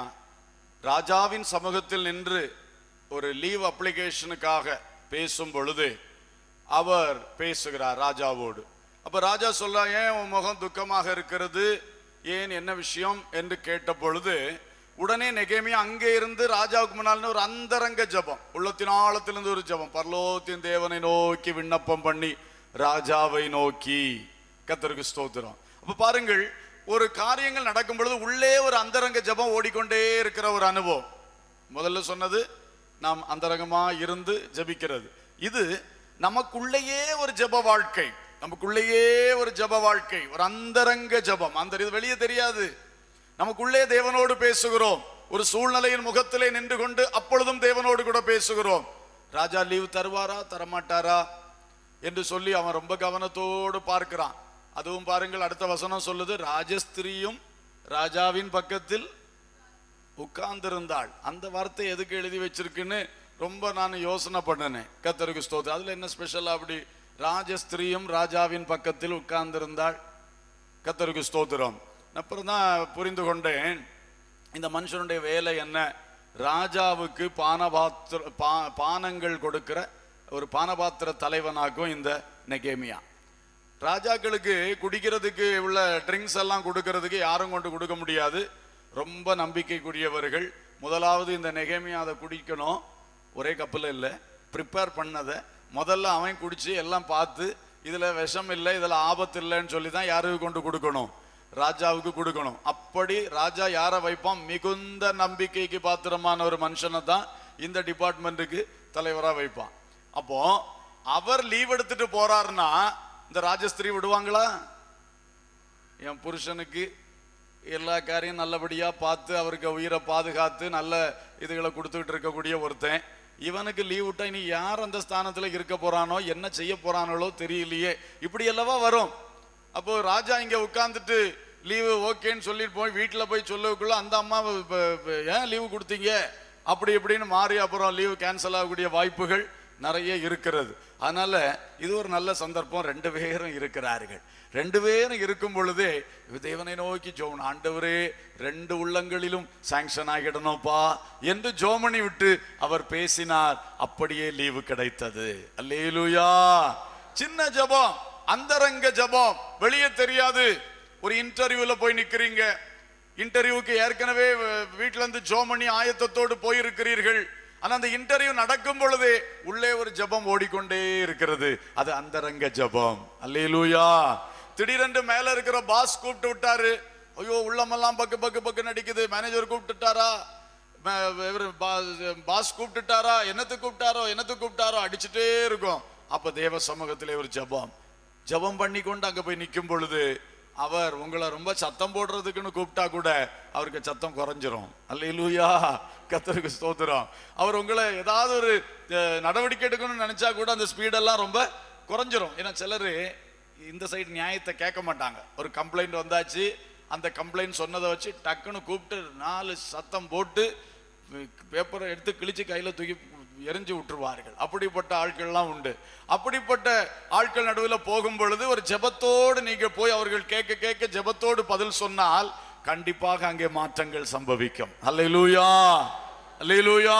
ராஜாவின் சமூகத்தில் நின்று ஒரு லீவ் அப்ளிகேஷனுக்காக பேசும் பொழுது அவர் பேசுகிறார் ராஜாவோடு அப்ப ராஜா சொல்ல ஏன் உன் முகம் துக்கமாக இருக்கிறது ஏன் என்ன விஷயம் என்று கேட்ட பொழுது உடனே நெகேமியா அங்கே இருந்து ராஜாவுக்கு முன்னால் ஒரு அந்தரங்க ஜெபம் உள்ளத்தின் ஆழத்திலிருந்து ஒரு ஜெபம் பரலோகத்தின் தேவனை நோக்கி விண்ணப்பம் பண்ணி ராஜாவை நோக்கி கத்தருக்கு ஸ்தோத்திரம் அப்ப பாருங்கள் ஒரு காரியங்கள் நடக்கும் பொழுது உள்ளே ஒரு அந்தரங்க ஜெபம் ஓடிக்கொண்டே இருக்கிற ஒரு அனுபவம் முதல்ல சொன்னது நாம் அந்தரங்கமா இருந்து ஜெபிக்கிறது இது நமக்குள்ளேயே ஒரு ஜெப வாழ்க்கை நமக்குள்ளேயே ஒரு ஜெப வாழ்க்கை ஒரு அந்தரங்க ஜெபம் அந்த இது வெளியே தெரியாது நமக்குள்ளே தேவனோடு பேசுகிறோம் ஒரு சூழ்நிலையின் முகத்திலே நின்று கொண்டு அப்பொழுதும் தேவனோடு கூட பேசுகிறோம் ராஜா லீவ் தருவாரா தரமாட்டாரா என்று சொல்லி அவன் ரொம்ப கவனத்தோடு பார்க்கிறான் அதுவும் பாருங்கள் அடுத்த வசனம் சொல்லுது ராஜஸ்திரியும் ராஜாவின் பக்கத்தில் உட்கார்ந்திருந்தாள் அந்த வார்த்தை எதுக்கு எழுதி வச்சிருக்குன்னு ரொம்ப நான் யோசனை பண்ணினேன் கத்தருக்கு ஸ்தோத்திரம் அதுல என்ன ஸ்பெஷல் அப்படி ராஜஸ்திரியும் ராஜாவின் பக்கத்தில் உட்கார்ந்திருந்தாள் கத்தருக்கு ஸ்தோத்திரம் அப்புறம் தான் புரிந்து கொண்டேன் இந்த மனுஷனுடைய வேலை என்ன ராஜாவுக்கு பானபாத்திர பா பானங்கள் கொடுக்கிற ஒரு பானபாத்திர தலைவனாக்கும் இந்த நெகேமியா ராஜாக்களுக்கு குடிக்கிறதுக்கு உள்ள ட்ரிங்க்ஸ் எல்லாம் கொடுக்கறதுக்கு யாரும் கொண்டு கொடுக்க முடியாது ரொம்ப நம்பிக்கைக்குரியவர்கள் முதலாவது இந்த நெகேமியா அதை குடிக்கணும் ஒரே கப்பில் இல்லை ப்ரிப்பேர் பண்ணதை முதல்ல அவன் குடிச்சு எல்லாம் பார்த்து இதுல விஷம் இல்லை இதுல ஆபத்து இல்லைன்னு சொல்லி தான் யாருக்கு கொண்டு கொடுக்கணும் ராஜாவுக்கு கொடுக்கணும் அப்படி ராஜா யாரை வைப்பான் மிகுந்த நம்பிக்கைக்கு பாத்திரமான ஒரு மனுஷனை தான் இந்த டிபார்ட்மெண்ட்டுக்கு தலைவரா வைப்பான் அப்போ அவர் லீவ் எடுத்துட்டு போறாருன்னா இந்த ராஜஸ்திரி விடுவாங்களா என் புருஷனுக்கு எல்லா காரியம் நல்லபடியா பார்த்து அவருக்கு உயிரை பாதுகாத்து நல்ல இதுகளை கொடுத்துக்கிட்டு இருக்கக்கூடிய ஒருத்தன் இவனுக்கு லீவ் விட்டா இனி யார் அந்த ஸ்தானத்துல இருக்க போறானோ என்ன செய்ய போறானோ தெரியலையே இப்படி அல்லவா வரும் அப்போ ராஜா இங்க உட்கார்ந்துட்டு லீவு ஓகேன்னு சொல்லிட்டு போய் வீட்டுல போய் சொல்லக்குள்ள அந்த அம்மா இப்ப- இப்ப ஏன் லீவு கொடுத்தீங்க அப்படி இப்படின்னு மாறி அப்புறம் லீவு கேன்சல் ஆகக்கூடிய வாய்ப்புகள் நிறைய இருக்கிறது அதனால இது ஒரு நல்ல சந்தர்ப்பம் ரெண்டு பேரும் இருக்கிறார்கள் ரெண்டு பேரும் இருக்கும் பொழுதே தேவனை நோக்கி ஜோன் ஆண்டவரே ரெண்டு உள்ளங்களிலும் சாங்ஷன் ஆகிடணும்ப்பா என்று ஜோமணி விட்டு அவர் பேசினார் அப்படியே லீவு கிடைத்தது அல்லேலூயா சின்ன ஜெபம் அந்தரங்க ஜெபம் வெளியே தெரியாது ஒரு இன்டர்வியூல போய் நிக்கிறீங்க இன்டர்வியூக்கு ஏற்கனவே வ- வீட்ல இருந்து ஜோமணி ஆயத்தத்தோடு போயிருக்கிறீர்கள் ஆனா அந்த இன்டர்வியூ நடக்கும் பொழுதே உள்ளே ஒரு ஜெபம் ஓடிக்கொண்டே இருக்கிறது அது அந்தரங்க ஜெபம் அல்லேலூயா திடீரென்று மேல இருக்கிற பாஸ் கூப்பிட்டு விட்டாரு ஐயோ உள்ளமெல்லாம் பக்கு பக்கு பக்கு நடிக்குது மேனேஜர் கூப்பிட்டுட்டாரா ம- இவரு பா- பாஸ் கூப்பிட்டுட்டாரா என்னத்துக்கு கூப்பிட்டாரோ என்னத்துக்கு கூப்பிட்டாரோ அடிச்சுட்டே இருக்கும் அப்ப தேவ சமூகத்திலே ஒரு ஜெபம் ஜெபம் பண்ணி கொண்டு அங்க போய் நிற்கும் பொழுது அவர் உங்களை ரொம்ப சத்தம் போடுறதுக்குன்னு கூப்பிட்டா கூட அவருக்கு சத்தம் குறைஞ்சிரும் அல்லேலூயா கத்தருக்கு ஸ்தோத்திரம் அவர் உங்களை ஏதாவது ஒரு அஹ், நடவடிக்கை எடுக்கணும்னு நினைச்சா கூட அந்த ஸ்பீடெல்லாம் ரொம்ப குறைஞ்சிரும் ஏன்னா சிலர் இந்த சைடு நியாயத்தை கேட்க மாட்டாங்க ஒரு கம்ப்ளைண்ட் வந்தாச்சு அந்த கம்ப்ளைண்ட் சொன்னதை வச்சு டக்குன்னு கூப்பிட்டு நாலு சத்தம் போட்டு பேப்பரை எடுத்து கிழிச்சு கையில தூக்கி எரிஞ்சு விட்டுருவார்கள் அப்படிப்பட்ட ஆட்கள்லாம் உண்டு அப்படிப்பட்ட ஆட்கள் நடுவில் போகும் பொழுது ஒரு ஜெபத்தோடு நீங்க போய் அவர்கள் கேட்க கேட்க ஜெபத்தோடு பதில் சொன்னால் கண்டிப்பாக அங்கே மாற்றங்கள் சம்பவிக்கும் அல்லேலூயா அல்லேலூயா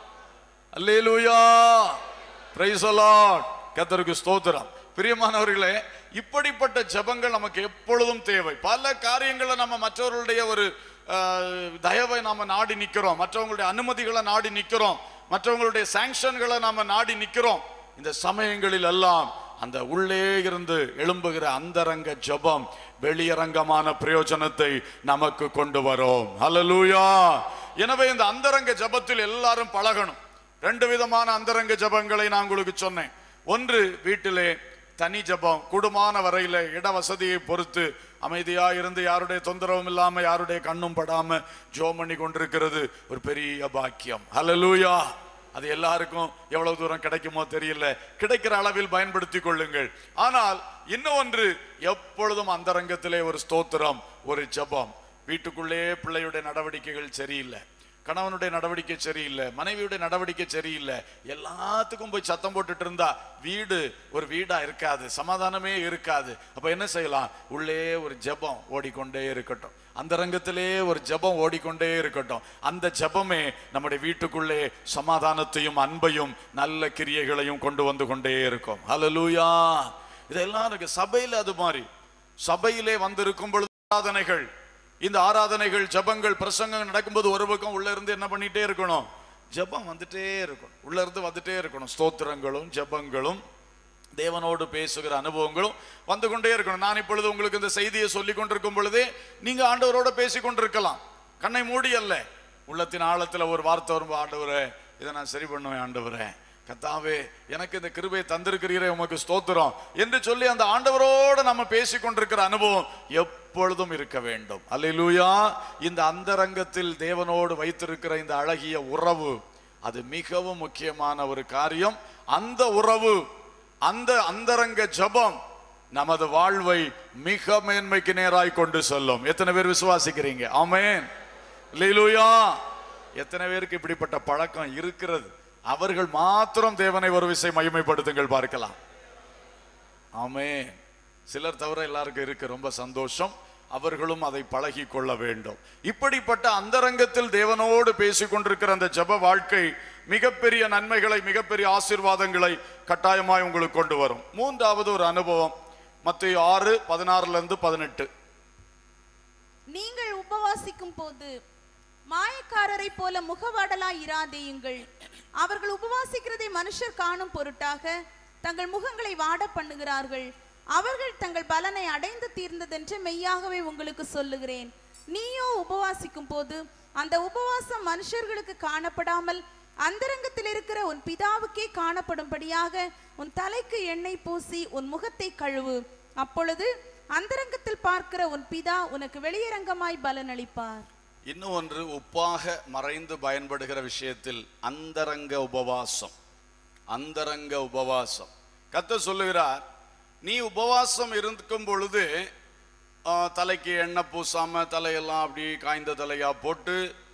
அல்லேலூயா பிரைஸ் அலாட் கர்த்தருக்கு ஸ்தோத்திரம் பிரியமானவர்களே இப்படிப்பட்ட ஜெபங்கள் நமக்கு எப்பொழுதும் தேவை பல காரியங்களை நம்ம மற்றவர்களுடைய ஒரு அஹ், தயவை நாம நாடி நிக்கிறோம் மற்றவங்களுடைய அனுமதிகளை நாடி நிக்கிறோம் மற்றவங்களுடைய சாங்ஷன்களை நாம நாடி நிக்கிறோம் இந்த சமயங்களில் எல்லாம் அந்த உள்ளே இருந்து எழும்புகிற அந்தரங்க ஜெபம் வெளியரங்கமான பிரயோஜனத்தை நமக்கு கொண்டு வரும் ஹalleluya எனவே இந்த அந்தரங்க ஜெபத்தில் எல்லாரும் பழகணும் ரெண்டு விதமான அந்தரங்க ஜெபங்களை நான் உங்களுக்கு சொன்னேன் ஒன்று வீட்டிலே தனி ஜெபம் கூடுமான வரையில இட வசதியை பொறுத்து அமைதியா இருந்து யாருடைய தொந்தரவும் இல்லாம யாருடைய கண்ணும் படாம ஜோம் பண்ணி கொண்டிருக்கிறது ஒரு பெரிய பாக்கியம் ஹalleluya அது எல்லாருக்கும் எவ்வளவு தூரம் கிடைக்குமோ தெரியல கிடைக்கிற அளவில் பயன்படுத்திக் கொள்ளுங்கள் ஆனால் இன்னும் ஒன்று எப்பொழுதும் அந்தரங்கத்திலே ஒரு ஸ்தோத்திரம் ஒரு ஜெபம் வீட்டுக்குள்ளே பிள்ளையுடைய நடவடிக்கைகள் சரியில்லை கணவனுடைய நடவடிக்கை சரியில்லை மனைவியுடைய நடவடிக்கை சரியில்லை எல்லாத்துக்கும் போய் சத்தம் போட்டுட்டு இருந்தா வீடு ஒரு வீடா இருக்காது சமாதானமே இருக்காது அப்ப என்ன செய்யலாம் உள்ளே ஒரு ஜெபம் ஓடிக்கொண்டே இருக்கட்டும் அந்த ரங்கத்திலே ஒரு ஜெபம் ஓடிக்கொண்டே இருக்கட்டும் அந்த ஜெபமே நம்முடைய வீட்டுக்குள்ளே சமாதானத்தையும் அன்பையும் நல்ல கிரியைகளையும் கொண்டு வந்து கொண்டே இருக்கும் ஹalleluya இதெல்லாம் இருக்கு சபையில அது மாதிரி சபையிலே வந்திருக்கும் பொழுது ஆராதனைகள் இந்த ஆராதனைகள் ஜெபங்கள் பிரசங்கம் நடக்கும்போது ஒரு பக்கம் உள்ள இருந்து என்ன பண்ணிட்டே இருக்கணும் ஜெபம் வந்துட்டே இருக்கணும் உள்ள இருந்து வந்துட்டே இருக்கணும் ஸ்தோத்திரங்களும் ஜெபங்களும் தேவனோடு பேசுகிற அனுபவங்களும் வந்து கொண்டே இருக்கணும் நான் இப்பொழுது உங்களுக்கு இந்த செய்தியை சொல்லி கொண்டிருக்கும் பொழுதே நீங்க ஆண்டவரோட பேசி கொண்டிருக்கலாம் கண்ணை மூடி அல்ல உள்ளத்தின் ஆழத்துல ஒரு வார்த்தை வரும் ஆண்டவரே இதை நான் சரி பண்ணுவேன் ஆண்டவரே கத்தாவே எனக்கு இந்த கிருபையை தந்திருக்கிறீரே உமக்கு ஸ்தோத்திரம் என்று சொல்லி அந்த ஆண்டவரோட நம்ம பேசி கொண்டிருக்கிற அனுபவம் எப்பொழுதும் இருக்க வேண்டும் அல்லேலூயா இந்த அந்தரங்கத்தில் தேவனோடு வைத்திருக்கிற இந்த அழகிய உறவு அது மிகவும் முக்கியமான ஒரு காரியம் அந்த உறவு அந்த அந்தரங்க ஜெபம் நமது வாழ்வை மிக மேன்மைக்கு நேராய் கொண்டு செல்லும் எத்தனை பேர் விசுவாசிக்கிறீங்க ஆமென் லீலுயா எத்தனை பேருக்கு இப்படிப்பட்ட பழக்கம் இருக்கிறது அவர்கள் மாத்திரம் தேவனை ஒரு விசை மகிமைப்படுத்துங்கள் பார்க்கலாம் ஆமென் சிலர் தவிர எல்லாருக்கும் இருக்கு ரொம்ப சந்தோஷம் அவர்களும் அதை பழகி கொள்ள வேண்டும் இப்படிப்பட்ட அந்தரங்கத்தில் தேவனோடு பேசிக் கொண்டிருக்கிற அந்த ஜெப வாழ்க்கை மிகப்பெரிய நன்மைகளை மிகப்பெரிய ஆசீர்வாதங்களை கட்டாயமாய் உங்களுக்கு கொண்டு வரும் மூன்றாவது ஒரு அனுபவம் மத்திய ஆறு பதினாறுல இருந்து பதினெட்டு நீங்கள் உபவாசிக்கும் போது மாயக்காரரை போல முகவாடலாய் இராதேயுங்கள் அவர்கள் உபவாசிக்கிறதை மனுஷர் காணும் பொருட்டாக தங்கள் முகங்களை வாட பண்ணுகிறார்கள் அவர்கள் தங்கள் பலனை அடைந்து தீர்ந்ததென்று மெய்யாகவே உங்களுக்கு சொல்லுகிறேன் நீயோ உபவாசிக்கும் போது அந்த உபவாசம் மனுஷர்களுக்கு காணப்படாமல் அந்தரங்கத்தில் இருக்கிற உன் பிதாவுக்கே காணப்படும்படியாக உன் தலைக்கு எண்ணெய் பூசி உன் முகத்தை கழுவு அப்பொழுது அந்தரங்கத்தில் பார்க்கிற உன் பிதா உனக்கு வெளியரங்கமாய் பலனளிப்பார் இன்னும் ஒன்று உப்பாக மறைந்து பயன்படுகிற விஷயத்தில் அந்தரங்க உபவாசம் அந்தரங்க உபவாசம் கத்த சொல்லுகிறார் நீ உபவாசம் இருக்கும் பொழுது ஆ, தலைக்கு எண்ணெய் பூசாம தலையெல்லாம் அப்படி காய்ந்த தலையா போட்டு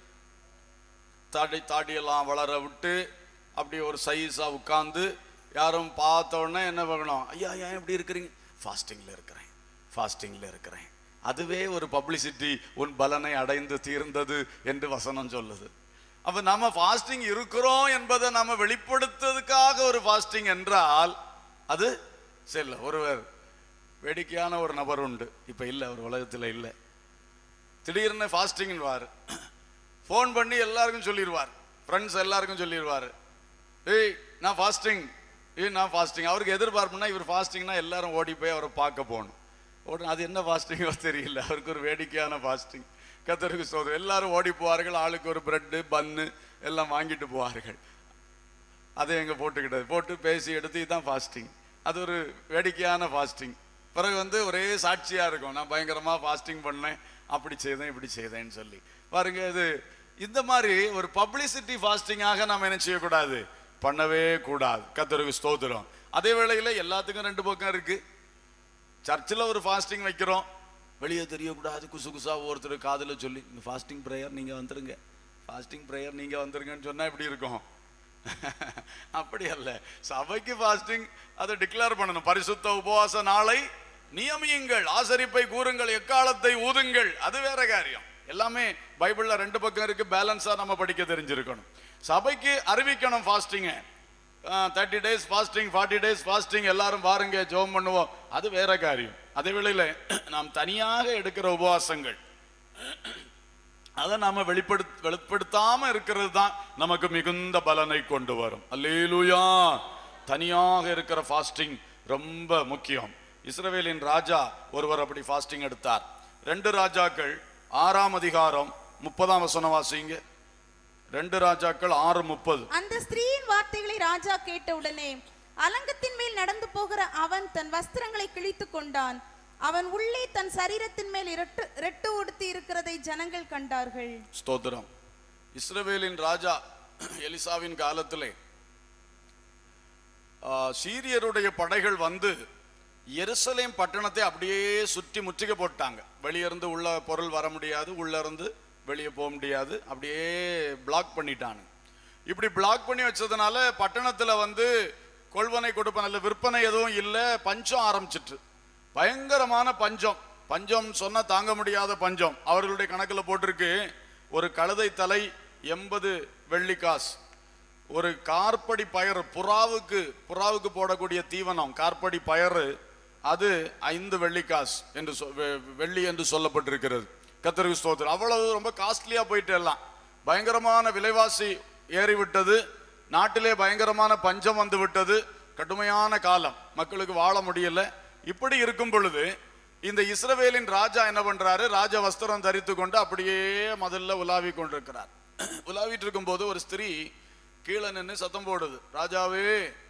தாடி தாடியெல்லாம் வளர விட்டு அப்படி ஒரு சைஸா உட்கார்ந்து யாரும் பார்த்த உடனே என்ன பண்ணணும் ஐயா ஏன் இப்படி இருக்கிறீங்க ஃபாஸ்டிங்ல இருக்கிறேன் ஃபாஸ்டிங்ல இருக்கிறேன் அதுவே ஒரு பப்ளிசிட்டி உன் பலனை அடைந்து தீர்ந்தது என்று வசனம் சொல்லுது அப்ப நம்ம ஃபாஸ்டிங் இருக்கிறோம் என்பதை நம்ம வெளிப்படுத்துறதுக்காக ஒரு ஃபாஸ்டிங் என்றால் அது சரி ஒருவர் வேடிக்கையான ஒரு நபர் உண்டு இப்ப இல்ல ஒரு உலகத்துல இல்லை திடீர்னு ஃபாஸ்டிங் வாரு ஃபோன் பண்ணி எல்லாருக்கும் சொல்லிடுவார் ஃப்ரெண்ட்ஸ் எல்லாருக்கும் சொல்லிடுவார் ஏய் நான் ஃபாஸ்டிங் ஏய் நான் ஃபாஸ்டிங் அவருக்கு எதிர்பார்ப்புனா இவர் ஃபாஸ்டிங்னா எல்லாரும் ஓடி போய் அவரை பார்க்க போகணும் உடனே அது என்ன ஃபாஸ்டிங்கோ தெரியல அவருக்கு ஒரு வேடிக்கையான ஃபாஸ்டிங் கத்தருக்கு சோதம் எல்லாரும் ஓடி போவார்கள் ஆளுக்கு ஒரு பிரெட்டு பன்னு எல்லாம் வாங்கிட்டு போவார்கள் அதை எங்க போட்டுக்கிட்டது போட்டு பேசி எடுத்து இதுதான் ஃபாஸ்டிங் அது ஒரு வேடிக்கையான ஃபாஸ்டிங் பிறகு வந்து ஒரே சாட்சியா இருக்கும் நான் பயங்கரமா ஃபாஸ்டிங் பண்ணேன் அப்படி செய்தேன் இப்படி செய்தேன்னு சொல்லி பாருங்க இது இந்த மாதிரி ஒரு பப்ளிசிட்டி ஃபாஸ்டிங்காக நம்ம என்ன செய்யக்கூடாது பண்ணவே கூடாது கத்தருக்கு ஸ்தோத்திரம் அதே வேளையில எல்லாத்துக்கும் ரெண்டு பக்கம் இருக்கு சர்ச்சில் ஒரு ஃபாஸ்டிங் வைக்கிறோம் வெளியே தெரியக்கூடாது குசு குசா ஒருத்தர் காதுல சொல்லி இந்த ஃபாஸ்டிங் ப்ரேயர் நீங்க வந்துருங்க ஃபாஸ்டிங் ப்ரேயர் நீங்க வந்துருங்கன்னு சொன்னா இப்படி இருக்கும் அப்படி அல்ல சபைக்கு ஃபாஸ்டிங் அதை டிக்ளேர் பண்ணணும் பரிசுத்த உபவாச நாளை நியமியுங்கள் ஆசரிப்பை கூறுங்கள் எக்காலத்தை ஊதுங்கள் அது வேற காரியம் எல்லாமே பைபிள்ல ரெண்டு பக்கம் இருக்கு பேலன்ஸா நம்ம படிக்க தெரிஞ்சிருக்கணும் சபைக்கு அறிவிக்கணும் ஃபாஸ்டிங்க thirty days fasting forty days fasting எல்லாரும் பாருங்க ஜெபம் பண்ணுவோம் அது வேற காரியம் அதே வேளையில நாம் தனியாக எடுக்கிற உபவாசங்கள் அதை நாம வெளிப்படுத்த வெளிப்படுத்தாம இருக்கிறது தான் நமக்கு மிகுந்த பலனை கொண்டு வரும் அல்லேலூயா தனியாக இருக்கிற ஃபாஸ்டிங் ரொம்ப முக்கியம் இஸ்ரவேலின் ராஜா ஒருவர் அப்படி ஃபாஸ்டிங் எடுத்தார் ரெண்டு ராஜாக்கள் ஆறாம் அதிகாரம் முப்பதாம் வசனம் வாசிங்க ரெண்டு ராஜாக்கள் ஆறு முப்பது அந்த ஸ்திரீயின் வார்த்தைகளை ராஜா கேட்டவுடனே அலங்கத்தின் மேல் நடந்து போகிற அவன் தன் வஸ்திரங்களை கிழித்து கொண்டான் அவன் உள்ளே தன் சரீரத்தின் மேல் இரட்டு ரெட்டு உடுத்தி இருக்கிறதை ஜனங்கள் கண்டார்கள் ஸ்தோத்திரம் இஸ்ரவேலின் ராஜா எலிசாவின் காலத்திலே ஆ, சீரியருடைய படைகள் வந்து எருசலேம் பட்டணத்தை அப்படியே சுற்றி முற்றுகை போட்டாங்க வெளியிருந்து உள்ள பொருள் வர முடியாது உள்ள இருந்து வெளியே போக முடியாது அப்படியே பிளாக் பண்ணிட்டாங்க இப்படி பிளாக் பண்ணி வச்சதுனால பட்டணத்துல வந்து கொள்வனை கொடுப்பன இல்ல விற்பனை எதுவும் இல்லை பஞ்சம் ஆரம்பிச்சிட்டு பயங்கரமான பஞ்சம் பஞ்சம் சொன்னா தாங்க முடியாத பஞ்சம் அவர்களுடைய கணக்குல போட்டிருக்கு ஒரு கழுதை தலை எண்பது வெள்ளிக்காசு ஒரு கார்படி பயறு புறாவுக்கு புறாவுக்கு போடக்கூடிய தீவனம் கார்படி பயறு அது ஐந்து வெள்ளிக்காசு என்று சொ- வெ- வெள்ளி என்று சொல்லப்பட்டிருக்கிறது கத்தருக்கு ஸ்தோத்திரம் அவ்வளவு ரொம்ப காஸ்ட்லியா போயிட்டு எல்லாம் பயங்கரமான விலைவாசி ஏறிவிட்டது நாட்டிலே பயங்கரமான பஞ்சம் வந்து விட்டது கடுமையான காலம் மக்களுக்கு வாழ முடியல இப்படி இருக்கும் பொழுது இந்த இஸ்ரவேலின் ராஜா என்ன பண்றாரு ராஜ வஸ்திரம் தரித்து கொண்டு அப்படியே முதல்ல உலாவி கொண்டிருக்கிறார் உலாவிட்டு இருக்கும்போது ஒரு ஸ்திரீ கீழே நின்று சத்தம் போடுது ராஜாவே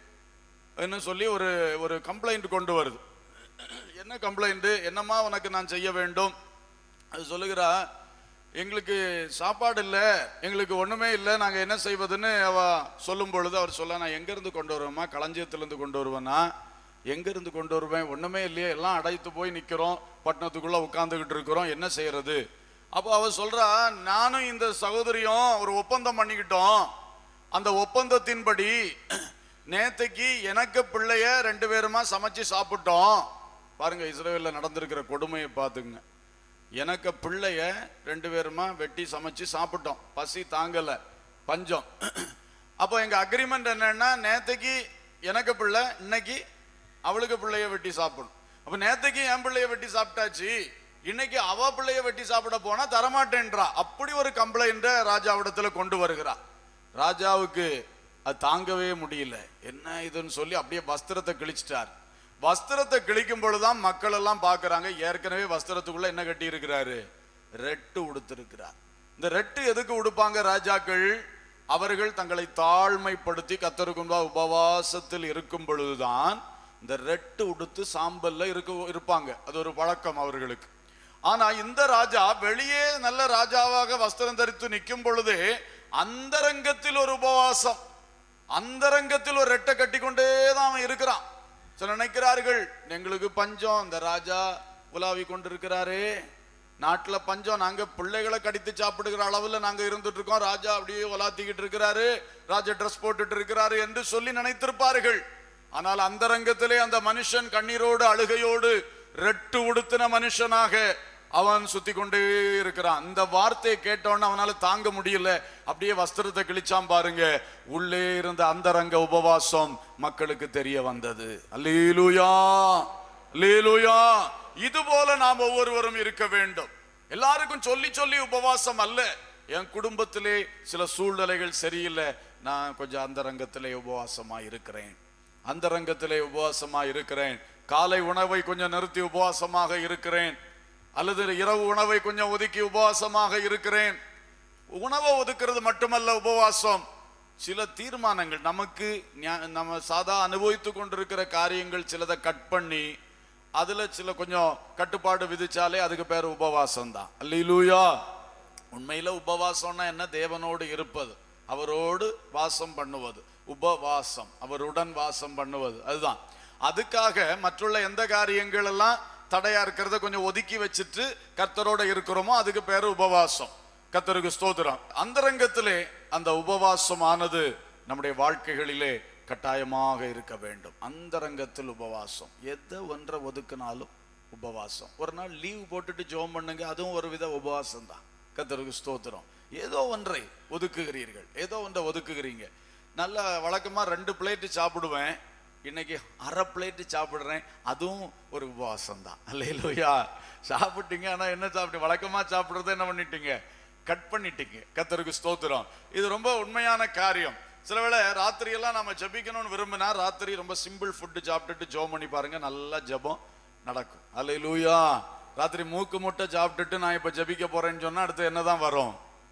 என்ன சொல்லி ஒரு ஒரு கம்ப்ளைண்ட் கொண்டு வருது என்ன கம்ப்ளைண்ட் என்னம்மா உனக்கு நான் செய்ய வேண்டும் அது சொல்லுகிறா எங்களுக்கு சாப்பாடு இல்லை எங்களுக்கு ஒண்ணுமே இல்லை நாங்க என்ன செய்வதுன்னு அவ சொல்லும் பொழுது அவர் சொல்ல நான் எங்க இருந்து கொண்டு வருவேம்மா களஞ்சியத்திலிருந்து கொண்டு வருவேன்னா எங்க இருந்து கொண்டு வருவேன் ஒண்ணுமே இல்லையே எல்லாம் அடைத்து போய் நிக்கிறோம் பட்டணத்துக்குள்ள உட்கார்ந்துகிட்டு இருக்கிறோம் என்ன செய்யறது அப்போ அவ சொல்றா நானும் இந்த சகோதரியும் ஒரு ஒப்பந்தம் பண்ணிக்கிட்டோம் அந்த ஒப்பந்தத்தின்படி நேத்தைக்கு எனக்கு பிள்ளைய ரெண்டு பேருமா சமைச்சு சாப்பிட்டோம் பாருங்க இஸ்ரேல்ல நடந்திருக்கிற கொடுமையை பார்த்துங்க எனக்கு பிள்ளைய ரெண்டு பேருமா வெட்டி சமைச்சு சாப்பிட்டோம் பசி தாங்கல பஞ்சம் அப்போ எங்க அக்ரிமெண்ட் என்னன்னா நேத்தைக்கு எனக்கு பிள்ளை இன்னைக்கு அவளுக்கு பிள்ளைய வெட்டி சாப்பிடணும் அப்ப நேத்தைக்கு என் பிள்ளைய வெட்டி சாப்பிட்டாச்சு இன்னைக்கு அவ பிள்ளைய வெட்டி சாப்பிட போனா தரமாட்டேன்றா அப்படி ஒரு கம்ப்ளைண்ட ராஜாவிடத்துல கொண்டு வருகிறா ராஜாவுக்கு அது தாங்கவே முடியல என்ன இதுன்னு சொல்லி அப்படியே வஸ்திரத்தை கிழிச்சிட்டார் வஸ்திரத்தை கிழிக்கும் பொழுதுதான் மக்கள் எல்லாம் பார்க்கறாங்க ஏற்கனவே வஸ்திரத்துக்குள்ள என்ன கட்டி இருக்கிறாரு ரெட்டு உடுத்திருக்கிறார் இந்த ரெட்டு எதுக்கு உடுப்பாங்க ராஜாக்கள் அவர்கள் தங்களை தாழ்மைப்படுத்தி கத்தருக்கும்பா உபவாசத்தில் இருக்கும் பொழுதுதான் இந்த ரெட்டு உடுத்து சாம்பல்ல இருக்க இருப்பாங்க அது ஒரு பழக்கம் அவர்களுக்கு ஆனா இந்த ராஜா வெளியே நல்ல ராஜாவாக வஸ்திரம் தரித்து நிற்கும் பொழுதே அந்தரங்கத்தில் ஒரு உபவாசம் அந்தரங்கத்தில் ஒரு ரெட்டை கட்டி கொண்டே தான் அவன் இருக்கிறான் சில நினைக்கிறார்கள் எங்களுக்கு பஞ்சம் இந்த ராஜா உலாவி கொண்டிருக்கிறாரே நாட்டுல பஞ்சம் நாங்க பிள்ளைகளை கடித்து சாப்பிடுகிற அளவுல நாங்க இருந்துட்டு இருக்கோம் ராஜா அப்படியே உலாத்திக்கிட்டு இருக்கிறாரு ராஜா ட்ரெஸ் போட்டுட்டு இருக்கிறாரு என்று சொல்லி நினைத்திருப்பார்கள் ஆனால் அந்தரங்கத்திலே அந்த மனுஷன் கண்ணீரோடு அழுகையோடு ரெட்டு உடுத்தின மனுஷனாக அவன் சுத்தி கொண்டே இருக்கிறான் அந்த வார்த்தையை கேட்டோன்னு அவனால தாங்க முடியல அப்படியே வஸ்திரத்தை கிழிச்சான் பாருங்க உள்ளே இருந்த அந்தரங்க உபவாசம் மக்களுக்கு தெரிய வந்தது அல்லேலூயா அல்லேலூயா இது போல நாம் ஒவ்வொருவரும் இருக்க வேண்டும் எல்லாருக்கும் சொல்லி சொல்லி உபவாசம் அல்ல என் குடும்பத்திலே சில சூழ்நிலைகள் சரியில்லை நான் கொஞ்சம் அந்தரங்கத்திலே உபவாசமா இருக்கிறேன் அந்தரங்கத்திலே உபவாசமா இருக்கிறேன் காலை உணவை கொஞ்சம் நிறுத்தி உபவாசமாக இருக்கிறேன் அல்லது இரவு உணவை கொஞ்சம் ஒதுக்கி உபவாசமாக இருக்கிறேன் உணவை ஒதுக்குறது மட்டுமல்ல உபவாசம் சில தீர்மானங்கள் நமக்கு ஞா- நம்ம சாதா அனுபவித்து கொண்டிருக்கிற காரியங்கள் சிலதை கட் பண்ணி அதுல சில கொஞ்சம் கட்டுப்பாடு விதிச்சாலே அதுக்கு பேர் உபவாசம் தான் அல்லையிலூயா உண்மையில உபவாசம்னா என்ன தேவனோடு இருப்பது அவரோடு வாசம் பண்ணுவது உபவாசம் அவருடன் வாசம் பண்ணுவது அதுதான் அதுக்காக மற்றுள்ள எந்த காரியங்கள் எல்லாம் தடையா இருக்கிறத கொஞ்சம் ஒதுக்கி வச்சுட்டு கர்த்தரோட இருக்கிறோமோ அதுக்கு பேரு உபவாசம் கர்த்தருக்கு ஸ்தோத்திரம் அந்தரங்கத்திலே அந்த உபவாசமானது நம்முடைய வாழ்க்கைகளிலே கட்டாயமாக இருக்க வேண்டும் அந்தரங்கத்தில் உபவாசம் எதை ஒன்றை ஒதுக்குனாலும் உபவாசம் ஒரு நாள் லீவ் போட்டுட்டு ஜெபம் பண்ணுங்க அதுவும் ஒரு வித உபவாசம் தான் கர்த்தருக்கு ஸ்தோத்திரம் ஏதோ ஒன்றை ஒதுக்குகிறீர்கள் ஏதோ ஒன்றை ஒதுக்குகிறீங்க நல்ல வழக்கமா ரெண்டு பிளேட்டு சாப்பிடுவேன் இன்னைக்கு அரை பிளேட்டு சாப்பிடுறேன் அதுவும் ஒரு உபவாசம் தான் அல்லையிலோயா சாப்பிட்டீங்க ஆனா என்ன சாப்பிட்டீங்க வழக்கமா சாப்பிடுறத என்ன பண்ணிட்டீங்க கட் பண்ணிட்டீங்க கத்தருக்கு ஸ்தோத்திரம் இது ரொம்ப உண்மையான காரியம் சில வேளை ராத்திரி எல்லாம் நம்ம ஜெபிக்கணும்னு விரும்பினா ராத்திரி ரொம்ப சிம்பிள் ஃபுட்டு சாப்பிட்டுட்டு ஜோம் பண்ணி பாருங்க நல்லா ஜெபம் நடக்கும் அல்லையிலூயா ராத்திரி மூக்கு முட்டை சாப்பிட்டுட்டு நான் இப்ப ஜெபிக்க போறேன்னு சொன்னா அடுத்து என்னதான் வரும்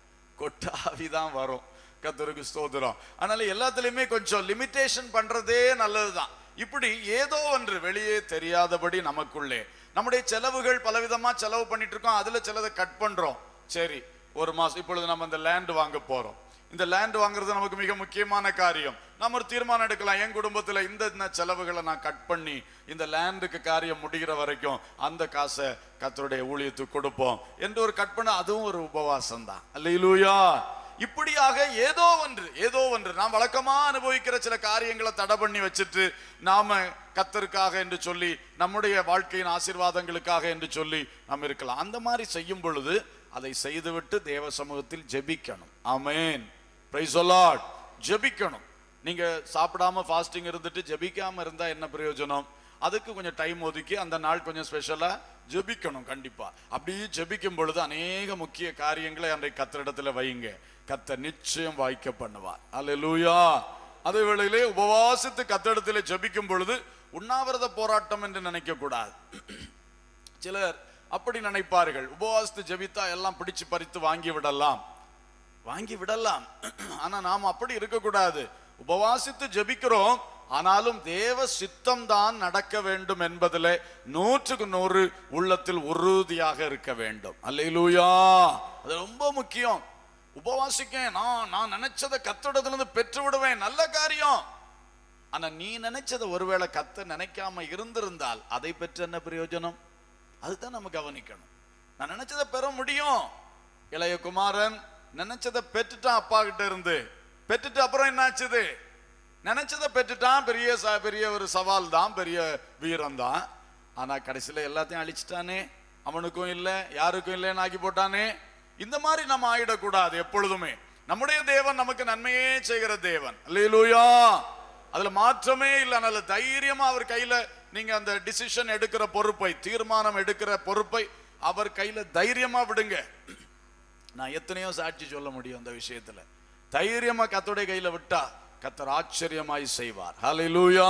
கொட்டாவி தான் வரும் கத்தருக்கு ஸ்தோத்திரம் அதனால எல்லாத்துலயுமே கொஞ்சம் லிமிட்டேஷன் பண்றதே நல்லதுதான் இப்படி ஏதோ ஒன்று வெளியே தெரியாதபடி நமக்குள்ளே நம்முடைய செலவுகள் பலவிதமா செலவு பண்ணிட்டு இருக்கோம் அதுல சிலதை கட் பண்றோம் சரி ஒரு மாசம் இப்பொழுது நம்ம இந்த லேண்ட் வாங்க போறோம் இந்த லேண்ட் வாங்குறது நமக்கு மிக முக்கியமான காரியம் நம்ம ஒரு தீர்மானம் எடுக்கலாம் என் குடும்பத்துல இந்த இந்த செலவுகளை நான் கட் பண்ணி இந்த லேண்டுக்கு காரியம் முடிகிற வரைக்கும் அந்த காசை கத்தருடைய ஊழியத்துக்கு கொடுப்போம் என்று ஒரு கட் பண்ண அதுவும் ஒரு உபவாசம் தான் அல்லையிலூயா இப்படியாக ஏதோ ஒன்று ஏதோ ஒன்று நாம் வழக்கமா அனுபவிக்கிற சில காரியங்களை தடை பண்ணி வச்சுட்டு நாம கத்தருக்காக என்று சொல்லி நம்முடைய வாழ்க்கையின் ஆசீர்வாதங்களுக்காக என்று சொல்லி நாம் இருக்கலாம் அந்த மாதிரி செய்யும் பொழுது அதை செய்துவிட்டு தேவ சமூகத்தில் ஜெபிக்கணும் ஆமென் பிரைஸ் லார்ட் ஜெபிக்கணும் நீங்க சாப்பிடாம ஃபாஸ்டிங் இருந்துட்டு ஜெபிக்காம இருந்தா என்ன பிரயோஜனம் அதுக்கு கொஞ்சம் டைம் ஒதுக்கி அந்த நாள் கொஞ்சம் ஸ்பெஷலா ஜெபிக்கணும் கண்டிப்பா அப்படியே ஜெபிக்கும் பொழுது அநேக முக்கிய காரியங்களை அன்றைக்கு கத்தரிடத்துல வைங்க கத்த நிச்சயம் வாய்க்க பண்ணுவார் அல்லேலூயா அதே வேளையிலே உபவாசித்து கத்தரிடத்திலே ஜெபிக்கும் பொழுது உண்ணாவிரத போராட்டம் என்று நினைக்க கூடாது சிலர் அப்படி நினைப்பார்கள் உபவாசித்து ஜெபித்தா எல்லாம் பிடிச்சு பறித்து வாங்கி விடலாம் வாங்கி விடலாம் ஆனா நாம் அப்படி இருக்கக்கூடாது உபவாசித்து ஜெபிக்கிறோம் ஆனாலும் தேவ சித்தம் தான் நடக்க வேண்டும் என்பதிலே நூற்றுக்கு நூறு உள்ளத்தில் உறுதியாக இருக்க வேண்டும் அல்லேலூயா அது ரொம்ப முக்கியம் உபவாசிக்க நான் நான் நினைச்சதை கத்தோடத்துல பெற்று விடுவேன் நல்ல காரியம் ஆனா நீ நினைச்சதை ஒருவேளை கத்த நினைக்காம இருந்திருந்தால் அதை பெற்று என்ன பிரயோஜனம் அதுதான் நம்ம கவனிக்கணும் நான் நினைச்சதை பெற முடியும் இளைய குமாரன் நினைச்சதை பெற்றுட்டான் அப்பா கிட்ட இருந்து பெற்றுட்டு அப்புறம் என்னாச்சுது நினைச்சதை பெற்றுட்டான் பெரிய ச- பெரிய ஒரு சவால் தான் பெரிய வீரம் தான் ஆனா கடைசியில எல்லாத்தையும் அழிச்சிட்டானே அவனுக்கும் இல்ல யாருக்கும் இல்லைன்னு ஆக்கி போட்டானே இந்த மாதிரி நம்ம ஆயிடக்கூடாது எப்பொழுதுமே நம்முடைய தேவன் நமக்கு நன்மையே செய்கிற தேவன் அல்லேலூயா அதுல மாற்றமே இல்லை நல்ல தைரியமா அவர் கையில நீங்க அந்த டிசிஷன் எடுக்கிற பொறுப்பை தீர்மானம் எடுக்கிற பொறுப்பை அவர் கையில தைரியமா விடுங்க நான் எத்தனையோ சாட்சி சொல்ல முடியும் அந்த விஷயத்துல தைரியமா கத்தோடைய கையில விட்டா கத்தர் ஆச்சரியமாய் செய்வார் ஹalleluya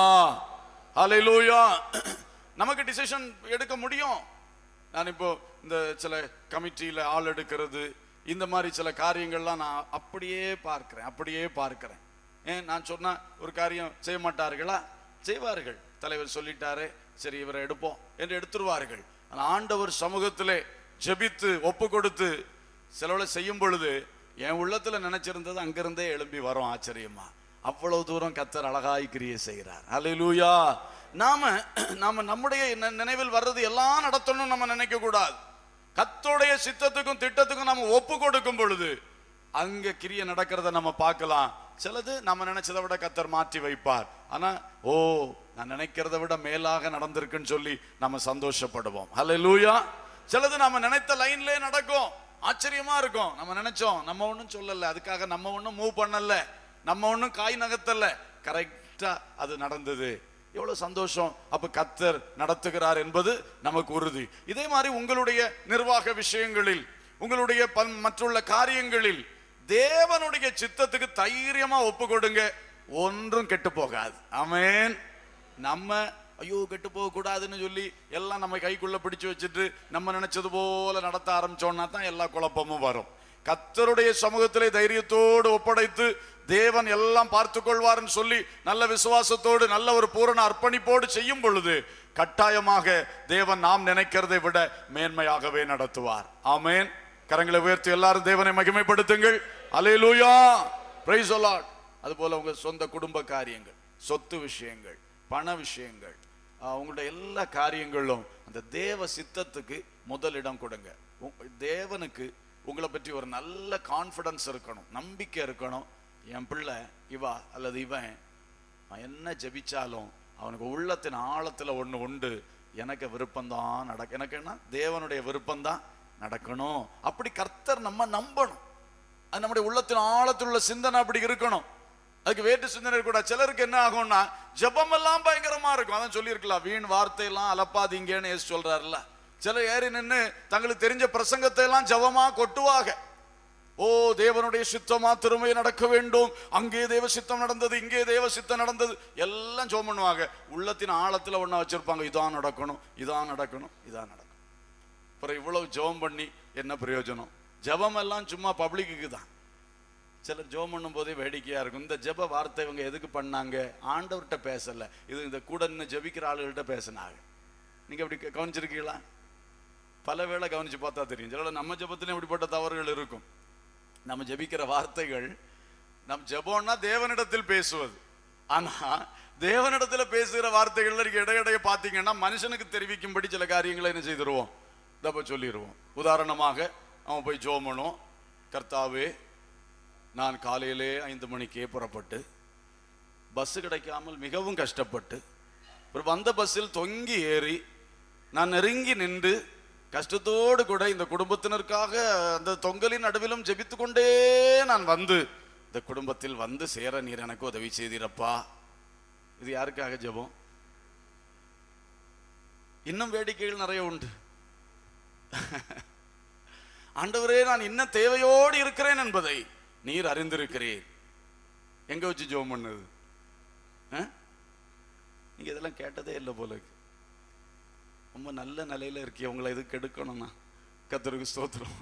ஹalleluya நமக்கு டிசிஷன் எடுக்க முடியும் நான் இப்போ இந்த சில கமிட்டியில ஆள் எடுக்கிறது இந்த மாதிரி சில காரியங்கள்லாம் நான் அப்படியே பார்க்கிறேன் அப்படியே பார்க்கிறேன் ஏன் நான் சொன்னா ஒரு காரியம் செய்ய மாட்டார்களா செய்வார்கள் தலைவர் சொல்லிட்டாரு சரி இவரை எடுப்போம் என்று எடுத்துருவார்கள் ஆனா ஆண்டவர் சமூகத்திலே ஜெபித்து ஒப்பு கொடுத்து சிலவளை செய்யும் பொழுது என் உள்ளத்துல நினைச்சிருந்தது அங்கிருந்தே எழும்பி வரும் ஆச்சரியமா அவ்வளவு தூரம் கத்தர் அழகாய் கிரியை செய்கிறார் அல்லேலூயா நாம நாம நம்முடைய நி- நினைவில் வர்றது எல்லாம் நடத்தணும் நம்ம நினைக்க கூடாது கத்தோடைய சித்தத்துக்கும் திட்டத்துக்கும் நம்ம ஒப்பு கொடுக்கும் பொழுது அங்க கிரியை நடக்கிறத நம்ம பார்க்கலாம் சிலது நம்ம நினைச்சதை விட கத்தர் மாற்றி வைப்பார் ஆனா ஓ நான் நினைக்கிறத விட மேலாக நடந்திருக்குன்னு சொல்லி நம்ம சந்தோஷப்படுவோம் ஹalleluya சிலது நம்ம நினைத்த லைன்லயே நடக்கும் ஆச்சரியமா இருக்கும் நம்ம நினைச்சோம் நம்ம ஒண்ணும் சொல்லல அதுக்காக நம்ம ஒண்ணும் மூவ் பண்ணல நம்ம ஒண்ணும் காய் நகர்த்தல கரெக்டா அது நடந்தது எவ்வளவு சந்தோஷம் அப்ப கத்தர் நடத்துகிறார் என்பது நமக்கு உறுதி இதே மாதிரி உங்களுடைய நிர்வாக விஷயங்களில் உங்களுடைய பல்- மற்றுள்ள காரியங்களில் தேவனுடைய சித்தத்துக்கு தைரியமா ஒப்பு கொடுங்க ஒன்றும் கெட்டு போகாது ஆமென் நம்ம ஐயோ கெட்டு போக கூடாதுன்னு சொல்லி எல்லாம் நம்ம கைக்குள்ள பிடிச்சு வச்சுட்டு நம்ம நினைச்சது போல நடத்த ஆரம்பிச்சோம்னா தான் எல்லா குழப்பமும் வரும் கத்தருடைய சமூகத்திலே தைரியத்தோடு ஒப்படைத்து தேவன் எல்லாம் பார்த்து கொள்வார்னு சொல்லி நல்ல விசுவாசத்தோடு நல்ல ஒரு பூரண அர்ப்பணிப்போடு செய்யும் பொழுது கட்டாயமாக தேவன் நாம் நினைக்கிறதை விட மேன்மையாகவே நடத்துவார் ஆமென் கரங்களை உயர்த்தி எல்லாரும் தேவனை மகிமைப்படுத்துங்கள் அலேலூயா பிரைஸ் அலாட் அதுபோல உங்க சொந்த குடும்ப காரியங்கள் சொத்து விஷயங்கள் பண விஷயங்கள் ஆஹ், உங்களுடைய எல்லா காரியங்களும் அந்த தேவ சித்தத்துக்கு முதலிடம் கொடுங்க உங்க- தேவனுக்கு உங்களை பற்றி ஒரு நல்ல கான்ஃபிடன்ஸ் இருக்கணும் நம்பிக்கை இருக்கணும் என் பிள்ளை இவா அல்லது இவன் அவன் என்ன ஜெபிச்சாலும் அவனுக்கு உள்ளத்தின் ஆழத்துல ஒண்ணு உண்டு எனக்கு விருப்பம்தான் நடக்க எனக்கு என்ன தேவனுடைய விருப்பம்தான் நடக்கணும் அப்படி கர்த்தர் நம்ம நம்பணும் அது நம்முடைய உள்ளத்தின் ஆழத்தில் உள்ள சிந்தனை அப்படி இருக்கணும் அதுக்கு வேற்று சிந்தனை கூட சிலருக்கு என்ன ஆகும்னா ஜெபம் எல்லாம் பயங்கரமா இருக்கும் அதான் சொல்லியிருக்கலாம் வீண் வார்த்தை எல்லாம் அலப்பாதீங்கன்னு ஏசு சொல்றாருல்ல சிலர் ஏறி நின்னு தங்களுக்கு தெரிஞ்ச பிரசங்கத்தை எல்லாம் ஜெபமா கொட்டுவாங்க ஓ தேவனுடைய சித்தமா திரும்ப நடக்க வேண்டும் அங்கே தேவ சித்தம் நடந்தது இங்கே தேவ சித்தம் நடந்தது எல்லாம் ஜோம் பண்ணுவாங்க உள்ளத்தின் ஆழத்துல ஒண்ணா வச்சிருப்பாங்க இதான் நடக்கணும் இதான் நடக்கணும் இதான் நடக்கணும் அப்புறம் இவ்வளவு ஜெபம் பண்ணி என்ன பிரயோஜனம் ஜெபம் எல்லாம் சும்மா பப்ளிக்கு தான் சிலர் ஜெபம் பண்ணும் போதே வேடிக்கையா இருக்கும் இந்த ஜெப வார்த்தை இவங்க எதுக்கு பண்ணாங்க ஆண்டவர்கிட்ட பேசல இது இந்த கூட நின்னு ஜெபிக்கிற ஆளுகள்கிட்ட பேசினாங்க நீங்க அப்படி க- கவனிச்சிருக்கீங்களா பல வேளை கவனிச்சு பார்த்தா தெரியும் சில வேளை நம்ம ஜெபத்திலும் இப்படிப்பட்ட தவறுகள் இருக்கும் நம்ம ஜெபிக்கிற வார்த்தைகள் நம் ஜெபம்னா தேவனிடத்தில் பேசுவது ஆனா தேவனிடத்துல பேசுகிற வார்த்தைகள்ல நீங்க இடையிடைய பார்த்தீங்கன்னா மனுஷனுக்கு தெரிவிக்கும்படி சில காரியங்களை என்ன செய்திருவோம் தப்ப சொல்லிடுவோம் உதாரணமாக அவன் போய் ஜோமனும் கர்த்தாவே நான் காலையிலே ஐந்து மணிக்கே புறப்பட்டு பஸ் கிடைக்காமல் மிகவும் கஷ்டப்பட்டு ஒரு வந்த பஸ்ஸில் தொங்கி ஏறி நான் நெருங்கி நின்று கஷ்டத்தோடு கூட இந்த குடும்பத்தினருக்காக அந்த தொங்கலின் நடுவிலும் ஜெபித்து கொண்டே நான் வந்து இந்த குடும்பத்தில் வந்து சேர நீர் எனக்கு உதவி செய்தீரப்பா இது யாருக்காக ஜெபம் இன்னும் வேடிக்கைகள் நிறைய உண்டு ஆண்டவரே நான் இன்ன தேவையோடு இருக்கிறேன் என்பதை நீர் அறிந்திருக்கிறீர் எங்க வச்சு ஜெபம் பண்ணது ஆ? நீங்க இதெல்லாம் கேட்டதே இல்லை போல இருக்கு. ரொம்ப நல்ல நிலையில இருக்கீங்க உங்களை எது கெடுக்கணும்னா கத்தருக்கு ஸ்தோத்திரம்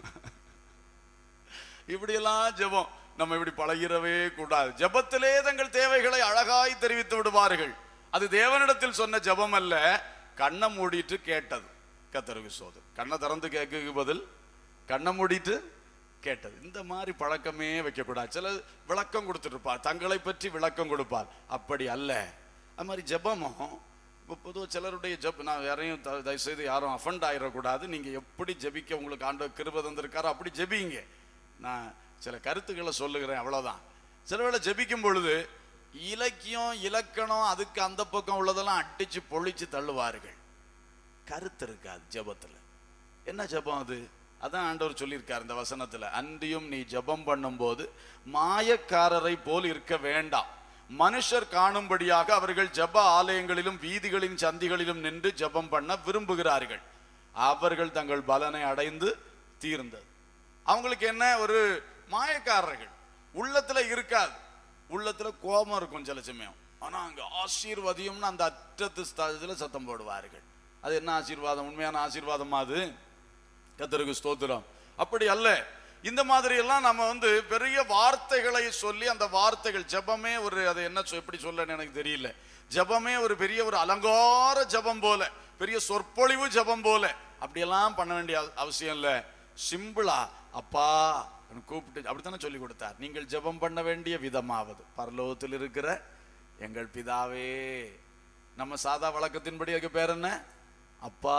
இப்படியெல்லாம் ஜெபம் நம்ம இப்படி பழகிறவே கூடாது ஜெபத்திலே தங்கள் தேவைகளை அழகாய் தெரிவித்து விடுவார்கள் அது தேவனிடத்தில் சொன்ன ஜெபம் அல்ல கண்ணை மூடிட்டு கேட்டது கத்தருக்கு சோதர் கண்ணை திறந்து கேட்க பதில் கண்ணை மூடிட்டு கேட்டது இந்த மாதிரி பழக்கமே வைக்கக்கூடாது சில விளக்கம் கொடுத்துருப்பார் தங்களை பற்றி விளக்கம் கொடுப்பார் அப்படி அல்ல அது மாதிரி ஜெபமும் இப்போ பொதுவாக சிலருடைய ஜெப் நான் யாரையும் த- தயவுசெய்து யாரும் அஃபண்ட் ஆயிடக்கூடாது நீங்கள் எப்படி ஜெபிக்க உங்களுக்கு ஆண்டவர் கிருபை தந்திருக்காரோ அப்படி ஜெபிங்க நான் சில கருத்துக்களை சொல்லுகிறேன் அவ்வளவுதான் சில வேளை ஜெபிக்கும் பொழுது இலக்கியம் இலக்கணம் அதுக்கு அந்த பக்கம் உள்ளதெல்லாம் அடிச்சு பொழிச்சு தள்ளுவார்கள் கருத்து இருக்காது ஜெபத்துல என்ன ஜெபம் அது அதான் ஆண்டவர் சொல்லியிருக்கார் இந்த வசனத்துல அன்றியும் நீ ஜெபம் பண்ணும்போது மாயக்காரரை போல் இருக்க வேண்டாம் மனுஷர் காணும்படியாக அவர்கள் ஜெப ஆலயங்களிலும் வீதிகளின் சந்திகளிலும் நின்று ஜெபம் பண்ண விரும்புகிறார்கள் அவர்கள் தங்கள் பலனை அடைந்து தீர்ந்தது அவங்களுக்கு என்ன ஒரு மாயக்காரர்கள் உள்ளத்துல இருக்காது உள்ளத்துல கோபம் இருக்கும் சில சமயம் ஆனா அங்க ஆசீர்வதியம்னு அந்த அற்றத்து ஸ்தலத்துல சத்தம் போடுவார்கள் அது என்ன ஆசீர்வாதம் உண்மையான ஆசீர்வாதமா அது கத்தருக்கு ஸ்தோத்திரம் அப்படி அல்ல இந்த மாதிரி எல்லாம் நம்ம வந்து பெரிய வார்த்தைகளை சொல்லி அந்த வார்த்தைகள் ஜெபமே ஒரு அதை என்ன சொ- எப்படி சொல்லன்னு எனக்கு தெரியல ஜெபமே ஒரு பெரிய ஒரு அலங்கார ஜெபம் போல பெரிய சொற்பொழிவு ஜெபம் போல அப்படியெல்லாம் பண்ண வேண்டிய அவ- அவசியம் இல்லை சிம்பிளா அப்பா ன்னு கூப்பிட்டு அப்படித்தானே சொல்லி கொடுத்தார் நீங்கள் ஜெபம் பண்ண வேண்டிய விதமாவது பரலோகத்தில் இருக்கிற எங்கள் பிதாவே நம்ம சாதா வழக்கத்தின்படி அதுக்கு பேர் என்ன அப்பா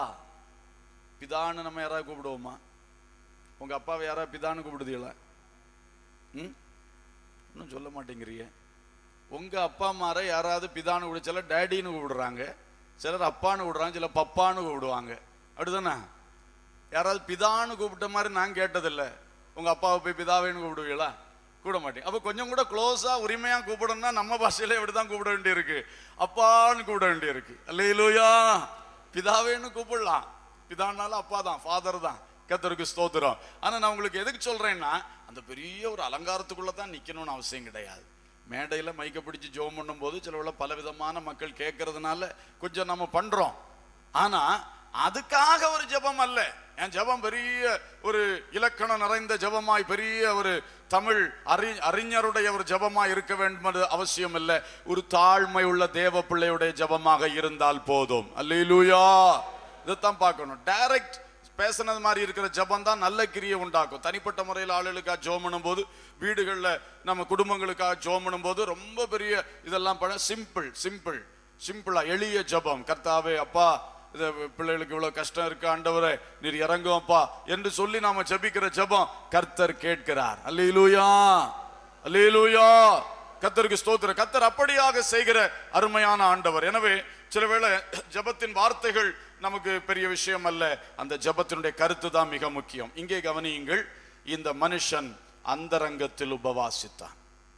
பிதான்னு நம்ம யாராவது கூப்பிடுவோமா உங்க அப்பாவை யாராவது பிதான்னு கூப்பிடுதீங்களா ம் இன்னும் சொல்ல மாட்டேங்கிறீங்க உங்க அப்பா அம்மாரை யாராவது பிதான்னு கூப்பிடு சிலர் டேடின்னு கூப்பிடுறாங்க சிலர் அப்பான்னு கூப்பிடுறாங்க சிலர் பப்பான்னு கூப்பிடுவாங்க அப்படிதானே யாராவது பிதான்னு கூப்பிட்ட மாதிரி நான் கேட்டதில்ல உங்க அப்பாவை போய் பிதாவேன்னு கூப்பிடுவீங்களா கூட மாட்டேங்க அப்ப கொஞ்சம் கூட க்ளோஸா உரிமையா கூப்பிடணும்னா நம்ம பாஷையில இப்படிதான் கூப்பிட வேண்டியிருக்கு அப்பான்னு கூப்பிட வேண்டியிருக்கு அல்லையிலூயா பிதாவேன்னு கூப்பிடலாம் பிதான்னாலும் அப்பா தான் ஃபாதர் தான் கத்தருக்கு ஸ்தோத்திரம் ஆனா நான் உங்களுக்கு எதுக்கு சொல்றேன்னா அந்த பெரிய ஒரு அலங்காரத்துக்குள்ள தான் நிக்கணும்னு அவசியம் கிடையாது மேடையில மைக்க பிடிச்சு ஜோம் பண்ணும்போது சில பல விதமான மக்கள் கேட்கறதுனால கொஞ்சம் நம்ம பண்றோம் ஆனா அதுக்காக ஒரு ஜெபம் அல்ல என் ஜெபம் பெரிய ஒரு இலக்கணம் நிறைந்த ஜெபமாய் பெரிய ஒரு தமிழ் அறி அறிஞருடைய ஒரு ஜெபமாய் இருக்க வேண்டும் என்று அவசியம் இல்லை ஒரு தாழ்மை உள்ள தேவ பிள்ளையுடைய ஜெபமாக இருந்தால் போதும் அல்லேலூயா இதைத்தான் பார்க்கணும் டைரக்ட் பேசுனது மாதிரி இருக்கிற ஜெபம் தான் நல்ல கிரியை உண்டாக்கும் தனிப்பட்ட முறையில் ஆளுகளுக்காக ஜோம் பண்ணும்போது வீடுகளில் நம்ம குடும்பங்களுக்காக ஜோம் பண்ணும்போது ரொம்ப பெரிய இதெல்லாம் பண்ண சிம்பிள் சிம்பிள் சிம்பிளா எளிய ஜெபம் கர்த்தாவே அப்பா இது பிள்ளைகளுக்கு இவ்வளவு கஷ்டம் இருக்கு ஆண்டவரே நீர் இறங்கும் அப்பா என்று சொல்லி நாம ஜெபிக்கிற ஜெபம் கர்த்தர் கேட்கிறார் அல்லேலூயா அல்லேலூயா கர்த்தருக்கு ஸ்தோத்திரம் கர்த்தர் அப்படியாக செய்கிற அருமையான ஆண்டவர் எனவே சில வேளை ஜெபத்தின் வார்த்தைகள் நமக்கு பெரிய விஷயம் அல்ல அந்த ஜெபத்தினுடைய கருத்து தான் மிக முக்கியம் இங்கே கவனியுங்கள் இந்த மனுஷன் அந்தரங்கத்தில் உபவாசித்தான்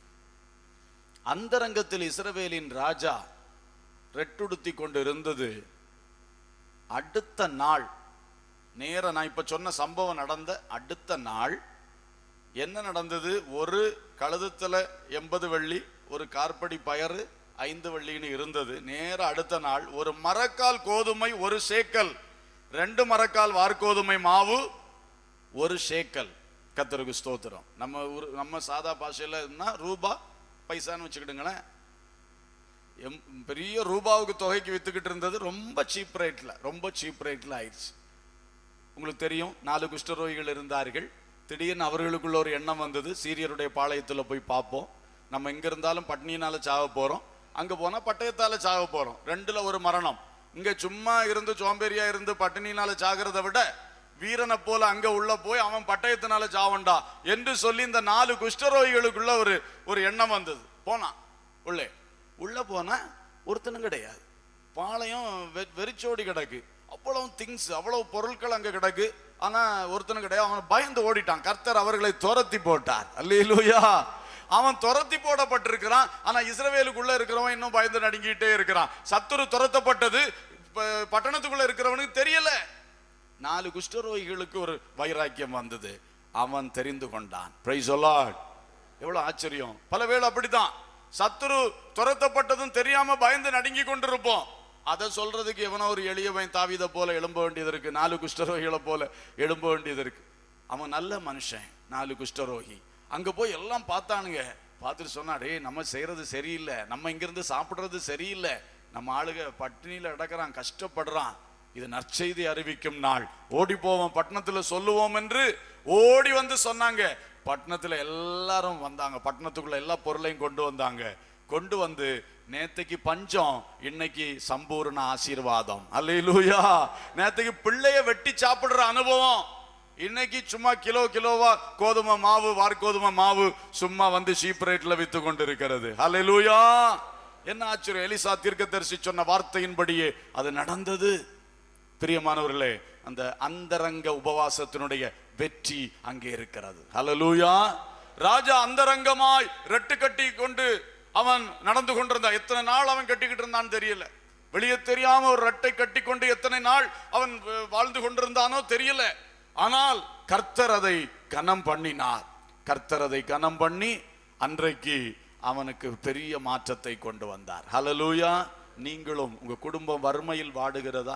அந்தரங்கத்தில் இஸ்ரவேலின் ராஜா ரெட்டுடுத்தி கொண்டு இருந்தது அடுத்த நாள் நேர நான் இப்ப சொன்ன சம்பவம் நடந்த அடுத்த நாள் என்ன நடந்தது ஒரு கழுதத்துல எண்பது வெள்ளி ஒரு கார்படி பயறு ஐந்து வெள்ளின்னு இருந்தது நேர அடுத்த நாள் ஒரு மரக்கால் கோதுமை ஒரு சேக்கல் ரெண்டு மரக்கால் வார்கோதுமை மாவு ஒரு சேக்கல் கத்தருக்கு ஸ்தோத்திரம் நம்ம ஊர் நம்ம சாதா பாஷையில இருந்தா ரூபா பைசான்னு வச்சுக்கிடுங்களேன் எம் பெரிய ரூபாவுக்கு தொகைக்கு வித்துக்கிட்டு இருந்தது ரொம்ப சீப் ரேட்ல ரொம்ப சீப் ரேட்ல ஆயிடுச்சு உங்களுக்கு தெரியும் நாலு குஷ்டரோகிகள் இருந்தார்கள் திடீர்னு அவர்களுக்குள்ள ஒரு எண்ணம் வந்தது சீரியருடைய பாளையத்துல போய் பார்ப்போம் நம்ம எங்க இருந்தாலும் பட்னியினால சாக போறோம் அங்க போனா பட்டயத்தால சாக போறோம் ரெண்டுல ஒரு மரணம் இங்க சும்மா இருந்து சோம்பேறியா இருந்து பட்டினியினால சாகிறத விட வீரனை போல அங்க உள்ள போய் அவன் பட்டயத்தினால சாவண்டா என்று சொல்லி இந்த நாலு குஷ்டரோகிகளுக்குள்ள ஒரு ஒரு எண்ணம் வந்தது போனான் உள்ளே உள்ள போனா ஒருத்தனும் கிடையாது பாளையம் வெ- வெறிச்சோடி கிடக்கு அவ்வளவு திங்ஸ் அவ்வளவு பொருட்கள் அங்க கிடக்கு ஆனா ஒருத்தனும் கிடையாது அவன் பயந்து ஓடிட்டான் கர்த்தர் அவர்களை துரத்தி போட்டார் அல்லேலூயா அவன் துரத்தி போடப்பட்டிருக்கிறான் ஆனா இஸ்ரவேலுக்குள்ள இருக்கிறவன் இன்னும் பயந்து நடுங்கிட்டே இருக்கிறான் சத்துரு துரத்தப்பட்டது ப- பட்டணத்துக்குள்ள இருக்கிறவனுக்கு தெரியல நாலு குஷ்டரோகிகளுக்கு ஒரு வைராக்கியம் வந்தது அவன் தெரிந்து கொண்டான் பிரைஸ் எவ்வளவு ஆச்சரியம் பல வேளை அப்படித்தான் சத்துரு துரத்தப்பட்டதும் தெரியாம பயந்து நடுங்கி கொண்டிருப்போம் அதை சொல்றதுக்கு எவனோ ஒரு எளியவன் தாவித போல எழும்ப வேண்டியது இருக்கு நாலு குஷ்டரோகிகளை போல எழும்ப வேண்டியது இருக்கு அவன் நல்ல மனுஷன் நாலு குஷ்டரோகி அங்க போய் எல்லாம் பார்த்தானுங்க பார்த்துட்டு சொன்னா டேய் நம்ம செய்யறது சரியில்லை நம்ம இங்கிருந்து சாப்பிடுறது சரியில்லை நம்ம ஆளுக பட்டினியில கிடக்குறான் கஷ்டப்படுறான் இது நற்செய்தி அறிவிக்கும் நாள் ஓடி போவோம் பட்டணத்துல சொல்லுவோம் என்று ஓடி வந்து சொன்னாங்க பட்டணத்துல எல்லாரும் வந்தாங்க பட்டணத்துக்குள்ள எல்லா பொருளையும் கொண்டு வந்தாங்க கொண்டு வந்து நேத்தைக்கு பஞ்சம் இன்னைக்கு சம்பூர்ண ஆசீர்வாதம் அல்லேலூயா நேத்தைக்கு பிள்ளைய வெட்டி சாப்பிடுற அனுபவம் இன்னைக்கு சும்மா கிலோ கிலோவா கோதுமை மாவு வார்கோதுமை மாவு சும்மா வந்து சீப் ரேட்ல வித்து கொண்டு இருக்கிறது அல்லேலூயா என்ன ஆச்சரியம் எலிசா தீர்க்கதரிசி சொன்ன வார்த்தையின்படியே அது நடந்தது பிரியமானவர்களே அந்த அந்தரங்க உபவாசத்தினுடைய வெற்றி அங்கே இருக்கிறது ஹalleluya ராஜா அந்தரங்கமாய் ரெட்டு கட்டி கொண்டு அவன் நடந்து கொண்டிருந்தான் எத்தனை நாள் அவன் கட்டிக்கிட்டு இருந்தான்னு தெரியல வெளியே தெரியாம ஒரு ரெட்டை கட்டி கொண்டு எத்தனை நாள் அவன் வ- வாழ்ந்து கொண்டிருந்தானோ தெரியல ஆனால் கர்த்தர் அதை கனம் பண்ணினார் கர்த்தர் அதை கனம் பண்ணி அன்றைக்கு அவனுக்கு பெரிய மாற்றத்தை கொண்டு வந்தார் ஹalleluya நீங்களும் உங்க குடும்பம் வறுமையில் வாடுகிறதா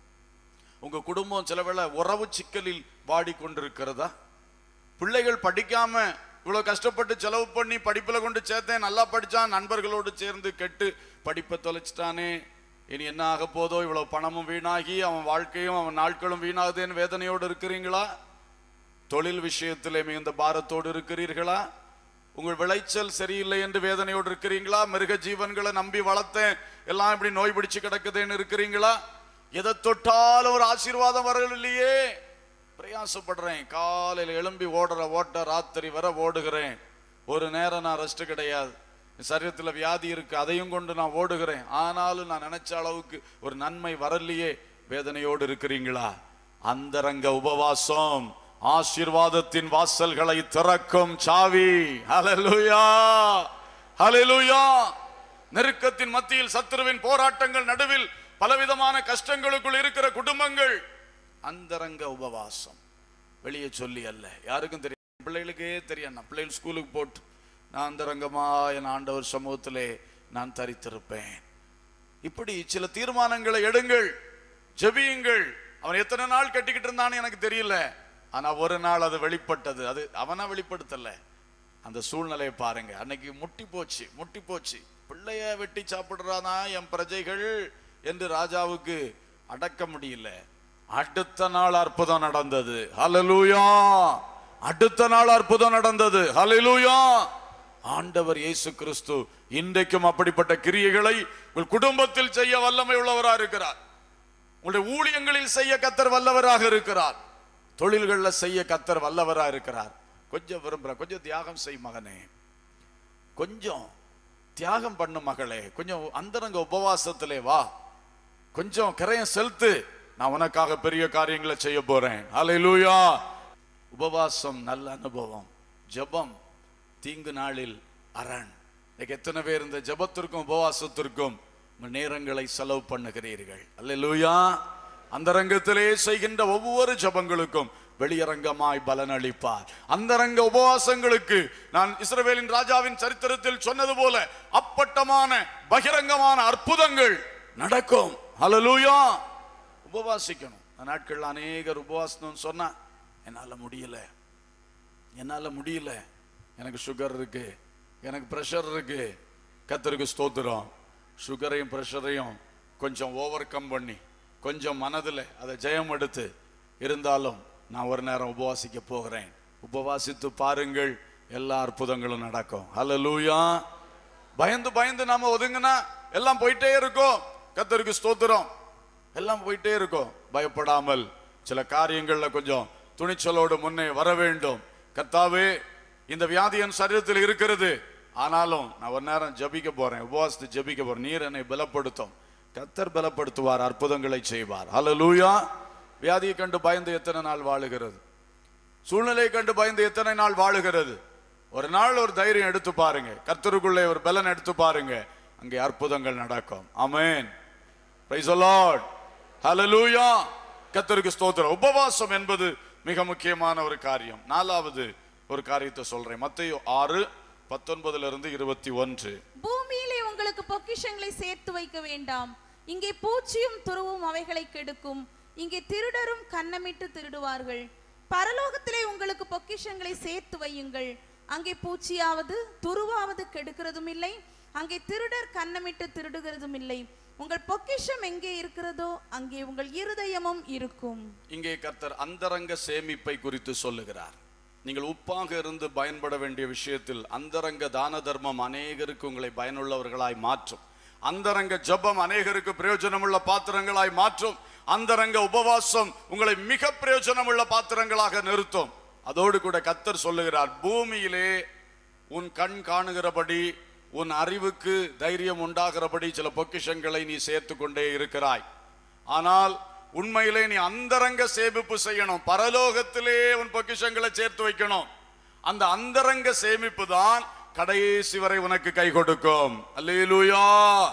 உங்க குடும்பம் சில வேளை உறவு சிக்கலில் வாடிக்கொண்டிருக்கிறதா பிள்ளைகள் படிக்காம இவ்வளவு கஷ்டப்பட்டு செலவு பண்ணி படிப்புல கொண்டு சேர்த்தேன் நல்லா படிச்சான் நண்பர்களோடு சேர்ந்து கெட்டு படிப்பை தொலைச்சிட்டானே இனி என்ன ஆக போதோ இவ்வளவு பணமும் வீணாகி அவன் வாழ்க்கையும் அவன் நாட்களும் வீணாகுதேன்னு வேதனையோடு இருக்கிறீங்களா தொழில் விஷயத்திலே மிகுந்த பாரத்தோடு இருக்கிறீர்களா உங்கள் விளைச்சல் சரியில்லை என்று வேதனையோடு இருக்கிறீங்களா மிருக ஜீவன்களை நம்பி வளர்த்தேன் எல்லாம் இப்படி நோய் பிடிச்சு கிடக்குதுன்னு இருக்கிறீங்களா எதை தொட்டாலும் ஒரு ஆசீர்வாதம் வரலையே பிரயாசப்படுறேன் காலையில் எழும்பி ஓடுற ஓட்ட ராத்திரி வர ஓடுகிறேன் ஒரு நேரம் நான் ரெஸ்ட் கிடையாது என் சரீரத்துல வியாதி இருக்கு அதையும் கொண்டு நான் ஓடுகிறேன் ஆனாலும் நான் நினைச்ச அளவுக்கு ஒரு நன்மை வரலையே வேதனையோடு இருக்கிறீங்களா அந்தரங்க உபவாசம் ஆசீர்வாதத்தின் வாசல்களை திறக்கும் சாவி ஹalleluya ஹalleluya நெருக்கத்தின் மத்தியில் சத்துருவின் போராட்டங்கள் நடுவில் பலவிதமான கஷ்டங்களுக்குள் இருக்கிற குடும்பங்கள் அந்தரங்க உபவாசம் வெளியே சொல்லி அல்ல யாருக்கும் தெரியும் பிள்ளைகளுக்கே தெரியும் நான் பிள்ளைகள் ஸ்கூலுக்கு போட்டு நான் அந்தரங்கமா என் ஆண்டவர் சமூகத்திலே நான் தரித்திருப்பேன் இப்படி சில தீர்மானங்களை எடுங்கள் ஜெபியுங்கள் அவன் எத்தனை நாள் கட்டிக்கிட்டு இருந்தான்னு எனக்கு தெரியல ஆனா ஒரு நாள் அது வெளிப்பட்டது அது அவனா வெளிப்படுத்தல அந்த சூழ்நிலையை பாருங்க அன்னைக்கு முட்டி போச்சு முட்டி போச்சு பிள்ளைய வெட்டி சாப்பிடுறானா என் பிரஜைகள் என்று ராஜாவுக்கு அடக்க முடியல அடுத்த நாள் அற்புதம் நடந்தது ஹalleluya அடுத்த நாள் அற்புதம் நடந்தது ஹalleluya ஆண்டவர் இயேசு கிறிஸ்து இன்றைக்கும் அப்படிப்பட்ட கிரியைகளை உங்கள் குடும்பத்தில் செய்ய வல்லமை உள்ளவராக இருக்கிறார் உங்களுடைய ஊழியங்களில் செய்ய கத்தர் வல்லவராக இருக்கிறார் தொழில்கள்ல செய்ய கத்தர் வல்லவராக இருக்கிறார் கொஞ்சம் விரும்புறேன் கொஞ்சம் தியாகம் செய் மகனே கொஞ்சம் தியாகம் பண்ணு மகளே கொஞ்சம் அந்தரங்க உபவாசத்திலே வா கொஞ்சம் கரையம் செலுத்து நான் உனக்காக பெரிய காரியங்களை செய்ய போறேன் ஹalleluya உபவாசம் நல்ல அனுபவம் ஜெபம் தீங்கு நாளில் அரண் இன்னைக்கு எத்தனை பேர் இந்த ஜெபத்திற்கும் உபவாசத்திற்கும் உங்கள் நேரங்களை செலவு பண்ணுகிறீர்கள் அல்லேலூயா அந்த ரங்கத்திலே செய்கின்ற ஒவ்வொரு ஜெபங்களுக்கும் வெளியரங்கமாய் பலனளிப்பார் அந்தரங்க உபவாசங்களுக்கு நான் இஸ்ரவேலின் ராஜாவின் சரித்திரத்தில் சொன்னது போல அப்பட்டமான பகிரங்கமான அற்புதங்கள் நடக்கும் ஹalleluya உபவாசிக்கணும் அந்த நாட்கள் அநேகர் உபவாசம்னு சொன்னா என்னால முடியல என்னால முடியல எனக்கு சுகர் இருக்கு எனக்கு பிரஷர் இருக்கு கத்தருக்கு ஸ்தோத்திரம் சுகரையும் பிரஷரையும் கொஞ்சம் ஓவர் கம் பண்ணி கொஞ்சம் மனதில் அதை ஜெயம் எடுத்து இருந்தாலும் நான் ஒரு நேரம் உபவாசிக்க போகிறேன் உபவாசித்து பாருங்கள் எல்லா அற்புதங்களும் நடக்கும் ஹalleluya பயந்து பயந்து நாம ஒதுங்கினா எல்லாம் போயிட்டே இருக்கும் கத்தருக்கு ஸ்தோத்திரம் எல்லாம் போயிட்டே இருக்கும் பயப்படாமல் சில காரியங்கள்ல கொஞ்சம் துணிச்சலோடு முன்னே வர வேண்டும் கர்த்தாவே இந்த வியாதி என் சரீரத்தில் இருக்கிறது ஆனாலும் நான் ஒரு நேரம் ஜபிக்க போறேன் உபவாசத்து ஜபிக்க போறேன் நீர் என்னை பலப்படுத்தும் கத்தர் பலப்படுத்துவார் அற்புதங்களை செய்வார் ஹalleluya வியாதியை கண்டு பயந்து எத்தனை நாள் வாழுகிறது சூழ்நிலையை கண்டு பயந்து எத்தனை நாள் வாழுகிறது ஒரு நாள் ஒரு தைரியம் எடுத்து பாருங்க கர்த்தருக்குள்ளே ஒரு பலன் எடுத்து பாருங்க அங்கே அற்புதங்கள் நடக்கும் ஆமென் பிரைஸ் தி லார்ட் ஹalleluya கத்தருக்கு ஸ்தோத்திரம் உபவாசம் என்பது மிக முக்கியமான ஒரு காரியம் நாலாவது ஒரு காரியத்தை சொல்றேன் மத்தேயு ஆறு பத்தொன்பதுல இருந்து இருபத்தி ஒன்று பூமியிலே உங்களுக்கு பொக்கிஷங்களை சேர்த்து வைக்க வேண்டாம் இங்கே பூச்சியும் துருவும் அவைகளை கெடுக்கும் இங்கே திருடரும் கன்னமிட்டு திருடுவார்கள் பரலோகத்திலே உங்களுக்கு பொக்கிஷங்களை சேர்த்து வையுங்கள் அங்கே பூச்சியாவது துருவாவது கெடுக்கிறதும் இல்லை அங்கே திருடர் கன்னமிட்டு திருடுகிறதும் இல்லை உங்கள் பொக்கிஷம் எங்கே இருக்கிறதோ அங்கே உங்கள் இருதயமும் இருக்கும் இங்கே கர்த்தர் அந்தரங்க சேமிப்பை குறித்து சொல்லுகிறார் நீங்கள் உப்பாக இருந்து பயன்பட வேண்டிய விஷயத்தில் அந்தரங்க தான தர்மம் அநேகருக்கு உங்களை பயனுள்ளவர்களாய் மாற்றும் அந்தரங்க ஜெபம் அநேகருக்கு பிரயோஜனமுள்ள பாத்திரங்களாய் மாற்றும் அந்தரங்க உபவாசம் உங்களை மிக பிரயோஜனமுள்ள பாத்திரங்களாக நிறுத்தும் அதோடு கூட கத்தர் சொல்லுகிறார் பூமியிலே உன் கண் காணுகிறபடி உன் அறிவுக்கு தைரியம் உண்டாகிறபடி சில பொக்கிஷங்களை நீ சேர்த்து கொண்டே இருக்கிறாய் ஆனால் உண்மையிலே நீ அந்தரங்க சேமிப்பு செய்யணும் பரலோகத்திலே உன் பொக்கிஷங்களை சேர்த்து வைக்கணும் அந்த அந்தரங்க சேமிப்பு தான் கடைசி வரை உனக்கு கை கொடுக்கும் அல்லேலூயா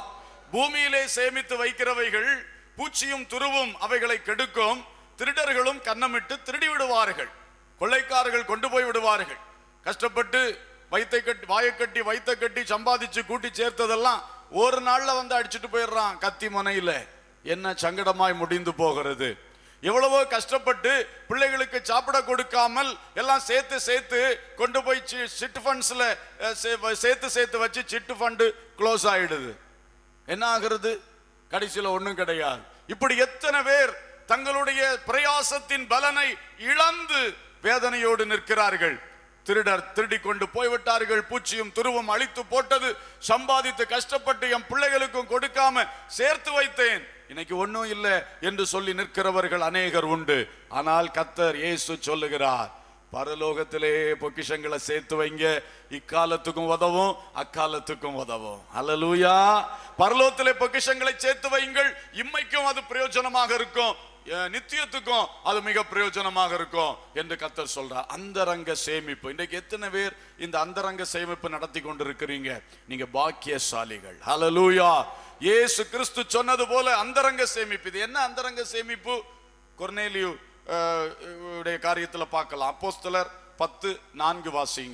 பூமியிலே சேமித்து வைக்கிறவைகள் பூச்சியும் துருவும் அவைகளை கெடுக்கும் திருடர்களும் கன்னமிட்டு திருடி விடுவார்கள் கொள்ளைக்காரர்கள் கொண்டு போய் விடுவார்கள் கஷ்டப்பட்டு வைத்தை கட்டி வாயை கட்டி வைத்த கட்டி சம்பாதிச்சு கூட்டி சேர்த்ததெல்லாம் ஒரு நாள்ல வந்து அடிச்சுட்டு போயிடுறான் கத்தி முனையில என்ன சங்கடமாய் முடிந்து போகிறது எவ்வளவோ கஷ்டப்பட்டு பிள்ளைகளுக்கு சாப்பிட கொடுக்காமல் எல்லாம் சேர்த்து சேர்த்து கொண்டு போய் சிட் ஃபண்ட்ஸ்ல சேர்த்து சேர்த்து வச்சு சிட்டு ஃபண்டு க்ளோஸ் ஆயிடுது என்ன ஆகிறது கடைசியில ஒண்ணும் கிடையாது இப்படி எத்தனை பேர் தங்களுடைய பிரயாசத்தின் பலனை இழந்து வேதனையோடு நிற்கிறார்கள் திருடர் திருடி கொண்டு போய்விட்டார்கள் பூச்சியும் துருவும் அழித்து போட்டது சம்பாதித்து கஷ்டப்பட்டு என் பிள்ளைகளுக்கும் கொடுக்காம சேர்த்து வைத்தேன் இன்னைக்கு ஒண்ணும் இல்லை என்று சொல்லி நிற்கிறவர்கள் அநேகர் உண்டு ஆனால் கத்தர் இயேசு சொல்லுகிறார் பரலோகத்திலே பொக்கிஷங்களை சேர்த்து வைங்க இக்காலத்துக்கும் உதவும் அக்காலத்துக்கும் உதவும் அல்லலூயா பரலோகத்திலே பொக்கிஷங்களை சேர்த்து வையுங்கள் இம்மைக்கும் அது பிரயோஜனமாக இருக்கும் அஹ், நித்தியத்துக்கும் அது மிக பிரயோஜனமாக இருக்கும் என்று கத்தர் சொல்றார் அந்தரங்க சேமிப்பு இன்றைக்கு எத்தனை பேர் இந்த அந்தரங்க சேமிப்பு நடத்தி கொண்டிருக்கிறீங்க நீங்க பாக்கியசாலிகள் ஹalleluya இயேசு கிறிஸ்து சொன்னது போல அந்தரங்க சேமிப்பு இது என்ன அந்தரங்க சேமிப்பு கொர்னேலியு அஹ், உடைய காரியத்துல பார்க்கலாம் அப்போஸ்தலர் பத்து நான்கு வாசிங்க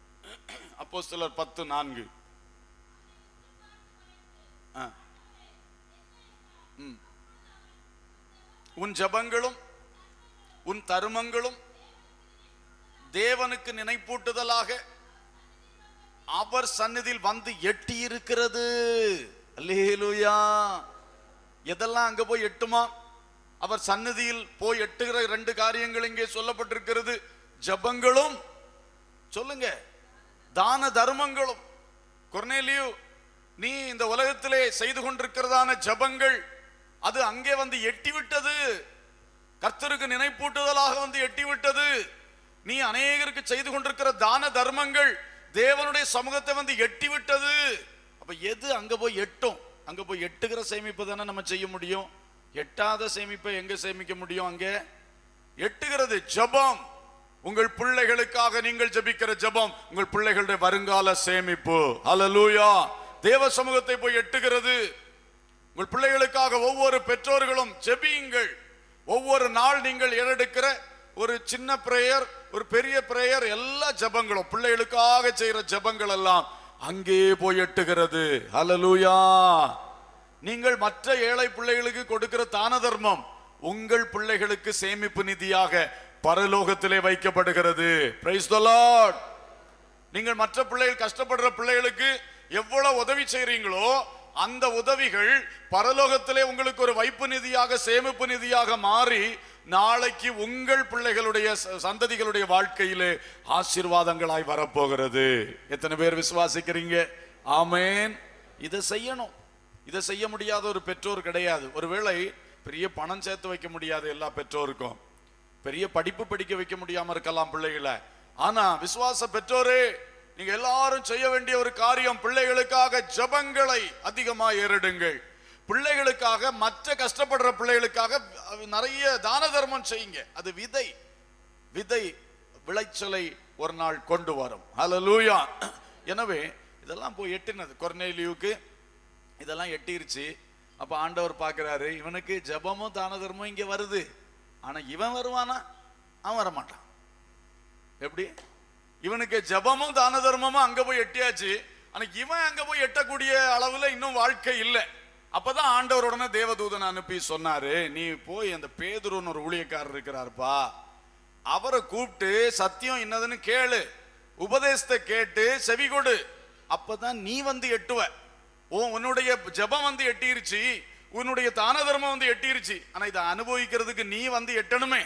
அப்போஸ்தலர் பத்து நான்கு ஆ. ம். உன் ஜெபங்களும் உன் தருமங்களும் தேவனுக்கு நினைப்பூட்டுதலாக அவர் சந்நிதியில் வந்து எட்டி இருக்கிறது அல்லேலூயா எதெல்லாம் அங்க போய் எட்டுமா அவர் சந்நிதியில் போய் எட்டுகிற ரெண்டு காரியங்கள் இங்கே சொல்லப்பட்டிருக்கிறது ஜெபங்களும் சொல்லுங்க தான தர்மங்களும் கொர்னேலியு நீ இந்த உலகத்திலே செய்து கொண்டிருக்கிறதான ஜெபங்கள் அது அங்கே வந்து எட்டி விட்டது கர்த்தருக்கு நினைப்பூட்டுதலாக வந்து எட்டி விட்டது நீ அநேகருக்கு செய்து கொண்டிருக்கிற தான தர்மங்கள் தேவனுடைய சமூகத்தை வந்து எட்டி விட்டது அப்ப எது அங்க போய் எட்டும் அங்க போய் எட்டுகிற சேமிப்பு தானே நம்ம செய்ய முடியும் எட்டாத சேமிப்பை எங்க சேமிக்க முடியும் அங்கே எட்டுகிறது ஜெபம் உங்கள் பிள்ளைகளுக்காக நீங்கள் ஜெபிக்கிற ஜெபம் உங்கள் பிள்ளைகளுடைய வருங்கால சேமிப்பு ஹalleluya தேவ சமூகத்தை போய் எட்டுகிறது உங்கள் பிள்ளைகளுக்காக ஒவ்வொரு பெற்றோர்களும் ஜெபியுங்கள் ஒவ்வொரு நாள் நீங்கள் ஏறெடுக்கிற ஒரு சின்ன பிரேயர் ஒரு பெரிய பிரேயர் எல்லா ஜெபங்களும் பிள்ளைகளுக்காக செய்யற ஜெபங்கள் எல்லாம் அங்கே போய் எட்டுகிறது ஹalleluya நீங்கள் மற்ற ஏழை பிள்ளைகளுக்கு கொடுக்கிற தான தர்மம் உங்கள் பிள்ளைகளுக்கு சேமிப்பு நிதியாக பரலோகத்திலே வைக்கப்படுகிறது பிரைஸ் த லார்ட் நீங்கள் மற்ற பிள்ளைகள் கஷ்டப்படுற பிள்ளைகளுக்கு எவ்வளவு உதவி செய்றீங்களோ அந்த உதவிகள் பரலோகத்திலே உங்களுக்கு ஒரு வைப்பு நிதியாக சேமிப்பு நிதியாக மாறி நாளைக்கு உங்கள் பிள்ளைகளுடைய ச- சந்ததிகளுடைய வாழ்க்கையிலே ஆசீர்வாதங்களாய் வரப்போகிறது எத்தனை பேர் விசுவாசிக்கிறீங்க ஆமென் இதை செய்யணும் இதை செய்ய முடியாத ஒரு பெற்றோர் கிடையாது ஒருவேளை பெரிய பணம் சேர்த்து வைக்க முடியாது எல்லா பெற்றோருக்கும் பெரிய படிப்பு படிக்க வைக்க முடியாம இருக்கலாம் பிள்ளைகளை ஆனா விசுவாச பெற்றோரே நீங்க எல்லாரும் செய்ய வேண்டிய ஒரு காரியம் பிள்ளைகளுக்காக ஜெபங்களை அதிகமா ஏறிடுங்கள் பிள்ளைகளுக்காக மற்ற கஷ்டப்படுற பிள்ளைகளுக்காக நிறைய தான தர்மம் செய்யுங்க அது விதை விதை விளைச்சலை ஒரு நாள் கொண்டு வரும் ஹalleluya எனவே இதெல்லாம் போய் எட்டினது கொர்னேலியுக்கு இதெல்லாம் எட்டிருச்சு அப்ப ஆண்டவர் பார்க்கிறாரு இவனுக்கு ஜெபமும் தான தர்மமும் இங்க வருது ஆனா இவன் வருவானா அவன் வரமாட்டான் எப்படி இவனுக்கு ஜெபமும் தான தர்மமும் அங்க போய் எட்டியாச்சு ஆனா இவன் அங்க போய் எட்டக்கூடிய அளவுல இன்னும் வாழ்க்கை இல்லை அப்பதான் ஆண்டவர் உடனே தேவதூதன் அனுப்பி சொன்னாரு நீ போய் அந்த பேதுருன்னு ஒரு ஊழியக்காரர் இருக்கிறாருப்பா அவரை கூப்பிட்டு சத்தியம் என்னதுன்னு கேளு உபதேசத்தை கேட்டு செவி கொடு அப்பதான் நீ வந்து எட்டுவ ஓ உன்னுடைய ஜெபம் வந்து எட்டிருச்சு உன்னுடைய தான தர்மம் வந்து எட்டிருச்சு ஆனா இதை அனுபவிக்கிறதுக்கு நீ வந்து எட்டணுமே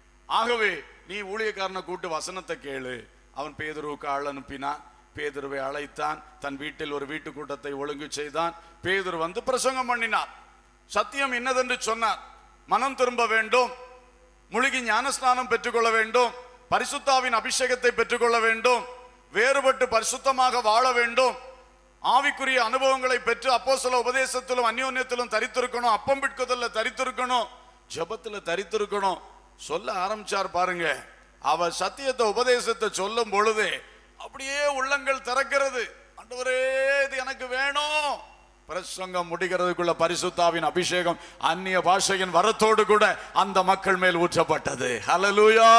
ஆகவே நீ ஊழியக்காரனை கூட்டு வசனத்தை கேளு அவன் பேதுருவுக்கு ஆள் அனுப்பினான் பேதுருவை அழைத்தான் தன் வீட்டில் ஒரு வீட்டு கூட்டத்தை ஒழுங்கு செய்தான் பேதுரு வந்து பிரசங்கம் பண்ணினார் சத்தியம் என்னதென்று சொன்னார் மனம் திரும்ப வேண்டும் முழுகி ஞானஸ்நானம் பெற்றுக்கொள்ள வேண்டும் பரிசுத்தாவின் அபிஷேகத்தை பெற்றுக்கொள்ள வேண்டும் வேறுபட்டு பரிசுத்தமாக வாழ வேண்டும் ஆவிக்குரிய அனுபவங்களை பெற்று அப்போ சில உபதேசத்திலும் அந்யோன்யத்திலும் தரித்திருக்கணும் அப்பம் பிட்குதல்ல தரித்திருக்கணும் ஜெபத்துல தரித்திருக்கணும் சொல்ல ஆரம்பிச்சார் பாருங்க அவர் சத்தியத்தை உபதேசத்தை சொல்லும் பொழுதே அப்படியே உள்ளங்கள் திறக்கிறது ஆண்டவரே இது எனக்கு வேணும் பிரசங்கம் முடிகிறதுக்குள்ள பரிசுத்தாவின் அபிஷேகம் அந்நிய பாஷையின் வரத்தோடு கூட அந்த மக்கள் மேல் ஊற்றப்பட்டது ஹalleluya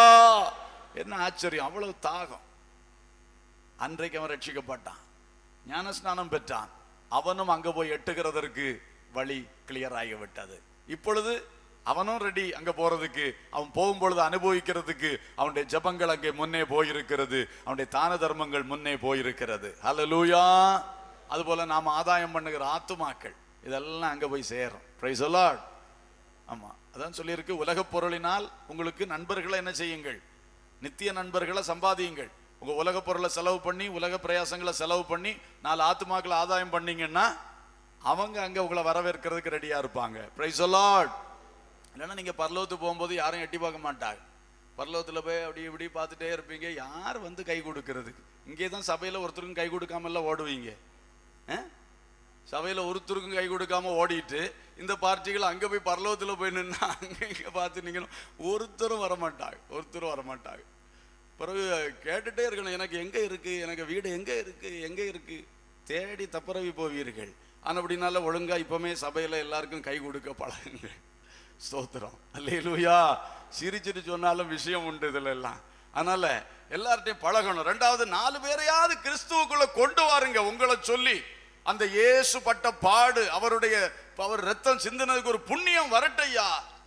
என்ன ஆச்சரியம் அவ்வளவு தாகம் அன்றைக்கு அவன் ரட்சிக்கப்பட்டான் ஞானஸ்நானம் பெற்றான் அவனும் அங்க போய் எட்டுகிறதற்கு வழி கிளியர் ஆகிவிட்டது இப்பொழுது அவனும் ரெடி அங்க போறதுக்கு அவன் போகும்பொழுது அனுபவிக்கிறதுக்கு அவனுடைய ஜெபங்கள் அங்கே முன்னே போயிருக்கிறது அவனுடைய தான தர்மங்கள் முன்னே போயிருக்கிறது ஹalleluya அதுபோல நாம் ஆதாயம் பண்ணுகிற ஆத்துமாக்கள் இதெல்லாம் அங்க போய் சேரும் பிரைஸ் லார்ட் ஆமா அதான் சொல்லியிருக்கு உலகப் பொருளினால் உங்களுக்கு நண்பர்களை என்ன செய்யுங்கள் நித்திய நண்பர்களை சம்பாதியுங்கள் உங்க உலக பொருளை செலவு பண்ணி உலக பிரயாசங்களை செலவு பண்ணி நாலு ஆத்துமாக்களை ஆதாயம் பண்ணீங்கன்னா அவங்க அங்க உங்களை வரவேற்கிறதுக்கு ரெடியா இருப்பாங்க பிரைஸ் லார்ட் இல்லைன்னா நீங்க பரலோகத்துக்கு போகும்போது யாரும் எட்டி பார்க்க மாட்டாங்க பரலோகத்துல போய் அப்படி இப்படி பார்த்துட்டே இருப்பீங்க யார் வந்து கை கொடுக்கறதுக்கு இங்கே தான் சபையில ஒருத்தருக்கும் கை கொடுக்காமல ஓடுவீங்க ஆ? சபையில ஒருத்தருக்கும் கை கொடுக்காம ஓடிட்டு இந்த பார்ட்டிகள் அங்க போய் பரலோகத்துல போய் நின்னா அங்க இங்க பார்த்து நிக்கணும் ஒருத்தரும் வரமாட்டாங்க ஒருத்தரும் வரமாட்டாங்க பிறகு கேட்டுட்டே இருக்கணும் எனக்கு எங்க இருக்கு எனக்கு வீடு எங்க இருக்கு எங்க இருக்கு தேடி தப்பரவி போவீர்கள் ஆனா அப்படினால ஒழுங்கா இப்பவுமே சபையில எல்லாருக்கும் கை கொடுக்க பழகுங்கள் ஸ்தோத்திரம் அல்லேலூயா சிரிச்சிட்டு சொன்னாலும் விஷயம் உண்டு இதுல எல்லாம் அதனால எல்லார்ட்டையும் பழகணும் ரெண்டாவது நாலு பேரையாவது கிறிஸ்துவுக்குள்ள கொண்டு வாருங்க உங்களை சொல்லி அந்த இயேசு பட்ட பாடு அவருடைய அவர் ரத்தம் சிந்தினதுக்கு ஒரு புண்ணியம் வரட்டையா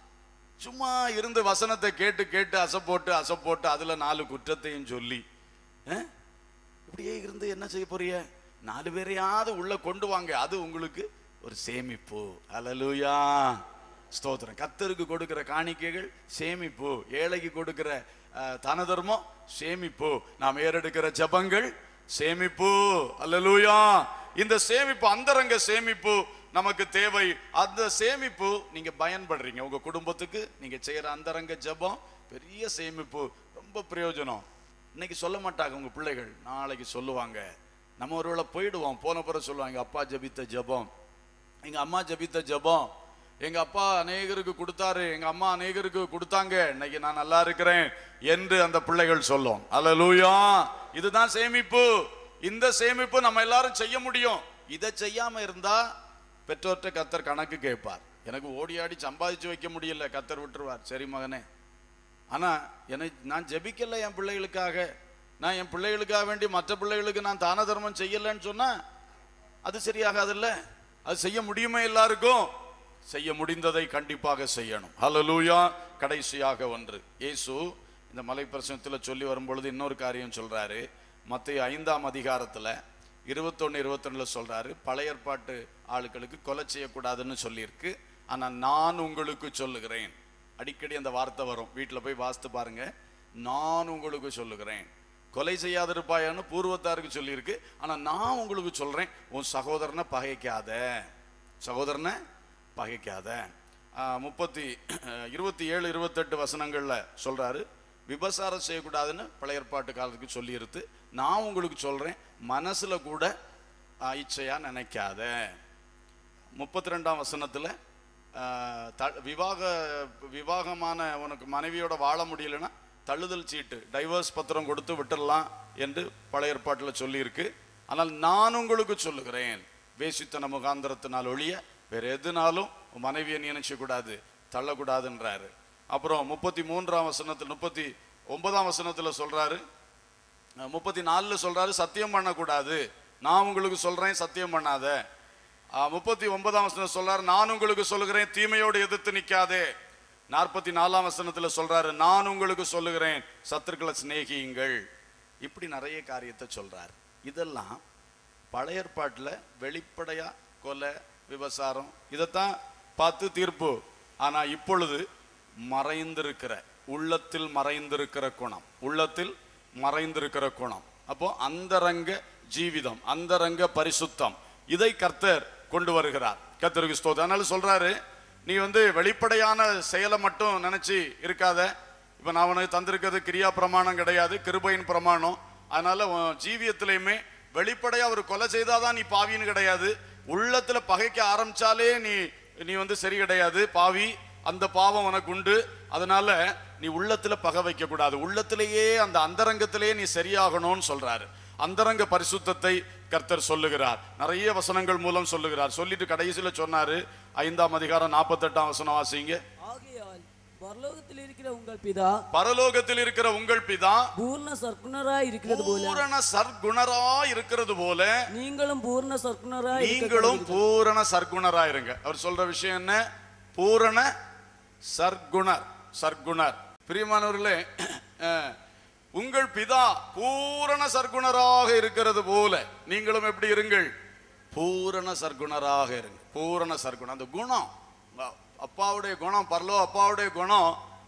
சும்மா இருந்து வசனத்தை கேட்டு கேட்டு அசை போட்டு அசை போட்டு அதுல நாலு குற்றத்தையும் சொல்லி அஹ், இப்படியே இருந்து என்ன செய்ய போறீங்க நாலு பேரையாவது உள்ள கொண்டு வாங்க அது உங்களுக்கு ஒரு சேமிப்பு அல்லேலூயா ஸ்தோத்திரம் கத்தருக்கு கொடுக்கிற காணிக்கைகள் சேமிப்பு ஏழைக்கு கொடுக்கிற அஹ், தான தர்மம் சேமிப்பு நாம் ஏறெடுக்கிற ஜபங்கள் சேமிப்பு அல்லேலூயா இந்த சேமிப்பு அந்தரங்க சேமிப்பு நமக்கு தேவை அந்த சேமிப்பு நீங்க பயன்படுறீங்க உங்க குடும்பத்துக்கு நீங்க செய்யற அந்தரங்க ஜெபம் பெரிய சேமிப்பு ரொம்ப பிரயோஜனம் இன்னைக்கு சொல்ல மாட்டாங்க உங்க பிள்ளைகள் நாளைக்கு சொல்லுவாங்க நம்ம ஒருவேளை போயிடுவோம் போன பிறகு சொல்லுவாங்க எங்க அப்பா ஜெபித்த ஜெபம் எங்க அம்மா ஜெபித்த ஜெபம் எங்க அப்பா அநேகருக்கு கொடுத்தாரு எங்க அம்மா அநேகருக்கு கொடுத்தாங்க இன்னைக்கு நான் நல்லா இருக்கிறேன் என்று அந்த பிள்ளைகள் சொல்லும் அல்லேலூயா இதுதான் சேமிப்பு இந்த சேமிப்பு நம்ம எல்லாரும் செய்ய முடியும் இதை செய்யாம இருந்தா பெற்றோர்கிட்ட கத்தர் கணக்கு கேட்பார் எனக்கு ஓடி ஆடி சம்பாதிச்சு வைக்க முடியல கத்தர் விட்டுருவார் சரி மகனே ஆனா எனக்கு நான் ஜெபிக்கல என் பிள்ளைகளுக்காக நான் என் பிள்ளைகளுக்காக வேண்டி மற்ற பிள்ளைகளுக்கு நான் தான தர்மம் செய்யலைன்னு சொன்னா அது சரியாகாதுல்ல அது செய்ய முடியுமே எல்லாருக்கும் செய்ய முடிந்ததை கண்டிப்பாக செய்யணும் ஹalleluya கடைசியாக ஒன்று இயேசு இந்த மலை பிரசனத்தில் சொல்லி வரும்பொழுது இன்னொரு காரியம் சொல்றாரு மத்திய ஐந்தாம் அதிகாரத்துல இருபத்தொன்னு இருபத்தொன்னுல சொல்றாரு பழைய ஏற்பாட்டு ஆளுகளுக்கு கொலை செய்யக்கூடாதுன்னு சொல்லியிருக்கு ஆனா நான் உங்களுக்கு சொல்லுகிறேன் அடிக்கடி அந்த வார்த்தை வரும் வீட்டில் போய் வாசித்து பாருங்க நான் உங்களுக்கு சொல்லுகிறேன் கொலை செய்யாதிருப்பாயான்னு பூர்வத்தாருக்கு சொல்லியிருக்கு ஆனா நான் உங்களுக்கு சொல்றேன் உன் சகோதரனை பகைக்காத சகோதரனை பகைக்காத ஆஹ், முப்பத்தி இருபத்தி ஏழு இருபத்தெட்டு வசனங்கள்ல சொல்றாரு விபசாரம் செய்யக்கூடாதுன்னு பழைய ஏற்பாட்டு காலத்துக்கு சொல்லியிருக்கு நான் உங்களுக்கு சொல்றேன் மனசுல கூட ஆஹ், இச்சையா நினைக்காத முப்பத்தி ரெண்டாம் வசனத்துல ஆஹ், த- விவாக விவாகமான உனக்கு மனைவியோட வாழ முடியலன்னா தள்ளுதல் சீட்டு டைவர்ஸ் பத்திரம் கொடுத்து விட்டுறலாம் என்று பழைய ஏற்பாட்டில் சொல்லியிருக்கு ஆனால் நான் உங்களுக்கு சொல்லுகிறேன் வேசித்தன முகாந்திரத்தினால் ஒழிய வேற எதுனாலும் உன் மனைவியை நினைச்ச கூடாது தள்ளக்கூடாதுன்றாரு அப்புறம் முப்பத்தி மூன்றாம் வசனத்தில் முப்பத்தி ஒன்பதாம் வசனத்துல சொல்றாரு அஹ் முப்பத்தி நாலுல சொல்றாரு சத்தியம் பண்ணக்கூடாது நான் உங்களுக்கு சொல்றேன் சத்தியம் பண்ணாத அஹ் முப்பத்தி ஒன்பதாம் வசனம் சொல்றாரு நான் உங்களுக்கு சொல்லுகிறேன் தீமையோடு எதிர்த்து நிக்காதே நாற்பத்தி நாலாம் வசனத்துல சொல்றாரு நான் உங்களுக்கு சொல்லுகிறேன் சத்துருக்களை சிநேகியுங்கள் இப்படி நிறைய காரியத்தை சொல்றாரு இதெல்லாம் பழைய ஏற்பாட்டுல வெளிப்படையா கொலை விபசாரம் இதைத்தான் பார்த்து தீர்ப்பு ஆனா இப்பொழுது மறைந்திருக்கிற உள்ளத்தில் மறைந்திருக்கிற குணம் உள்ளத்தில் மறைந்திருக்கிற குணம் அப்போ அந்தரங்க ஜீவிதம் அந்தரங்க பரிசுத்தம் இதை கர்த்தர் கொண்டு வருகிறார் கர்த்தருக்கு ஸ்தோத்திரம் அதனால சொல்றாரு நீ வந்து வெளிப்படையான செயலை மட்டும் நினைச்சு இருக்காத இப்ப நான் உனக்கு தந்திருக்கிறது கிரியா பிரமாணம் கிடையாது கிருபையின் பிரமாணம் அதனால உன் ஜீவியத்திலையுமே வெளிப்படையா ஒரு கொலை செய்தாதான் நீ பாவின்னு கிடையாது உள்ளத்துல பகைக்க ஆரம்பிச்சாலே நீ நீ வந்து சரி கிடையாது பாவி அந்த பாவம் உனக்கு உண்டு அதனால நீ உள்ளத்துல பகை வைக்க கூடாது உள்ளத்திலேயே அந்த அந்தரங்கத்திலேயே நீ சரியாகணும்னு சொல்றாரு அந்தரங்க பரிசுத்தத்தை கர்த்தர் சொல்லுகிறார் நிறைய வசனங்கள் மூலம் சொல்லுகிறார் சொல்லிட்டு கடைசியில சொன்னாரு ஐந்தாம் அதிகாரம் நாற்பத்தெட்டாம் வசனம் வாசிங்க ஆகையால் பரலோகத்தில் இருக்கிற உங்கள் பிதா பரலோகத்தில் இருக்கிற உங்கள் பிதா பூர்ண சர்க்குணராய் இருக்கிறது போல பூரண சர்க்குணரா இருக்கிறது போல நீங்களும் பூர்ண சர்க்குணராய் இருக்க நீங்களும் கடவுள். பூரண சர்க்குணரா இருங்க அவர் சொல்ற விஷயம் என்ன பூரண சர்க்குணர் சர்க்குணர் பிரியமானவர்களே அஹ், உங்கள் பிதா பூரண சர்க்குணராக இருக்கிறது போல நீங்களும் எப்படி இருங்கள் பூரண சர்க்குணராக இருங்க பூரண சர்க்குணம் அந்த குணம் அ- அப்பாவுடைய குணம் பரலோ அப்பாவுடைய குணம்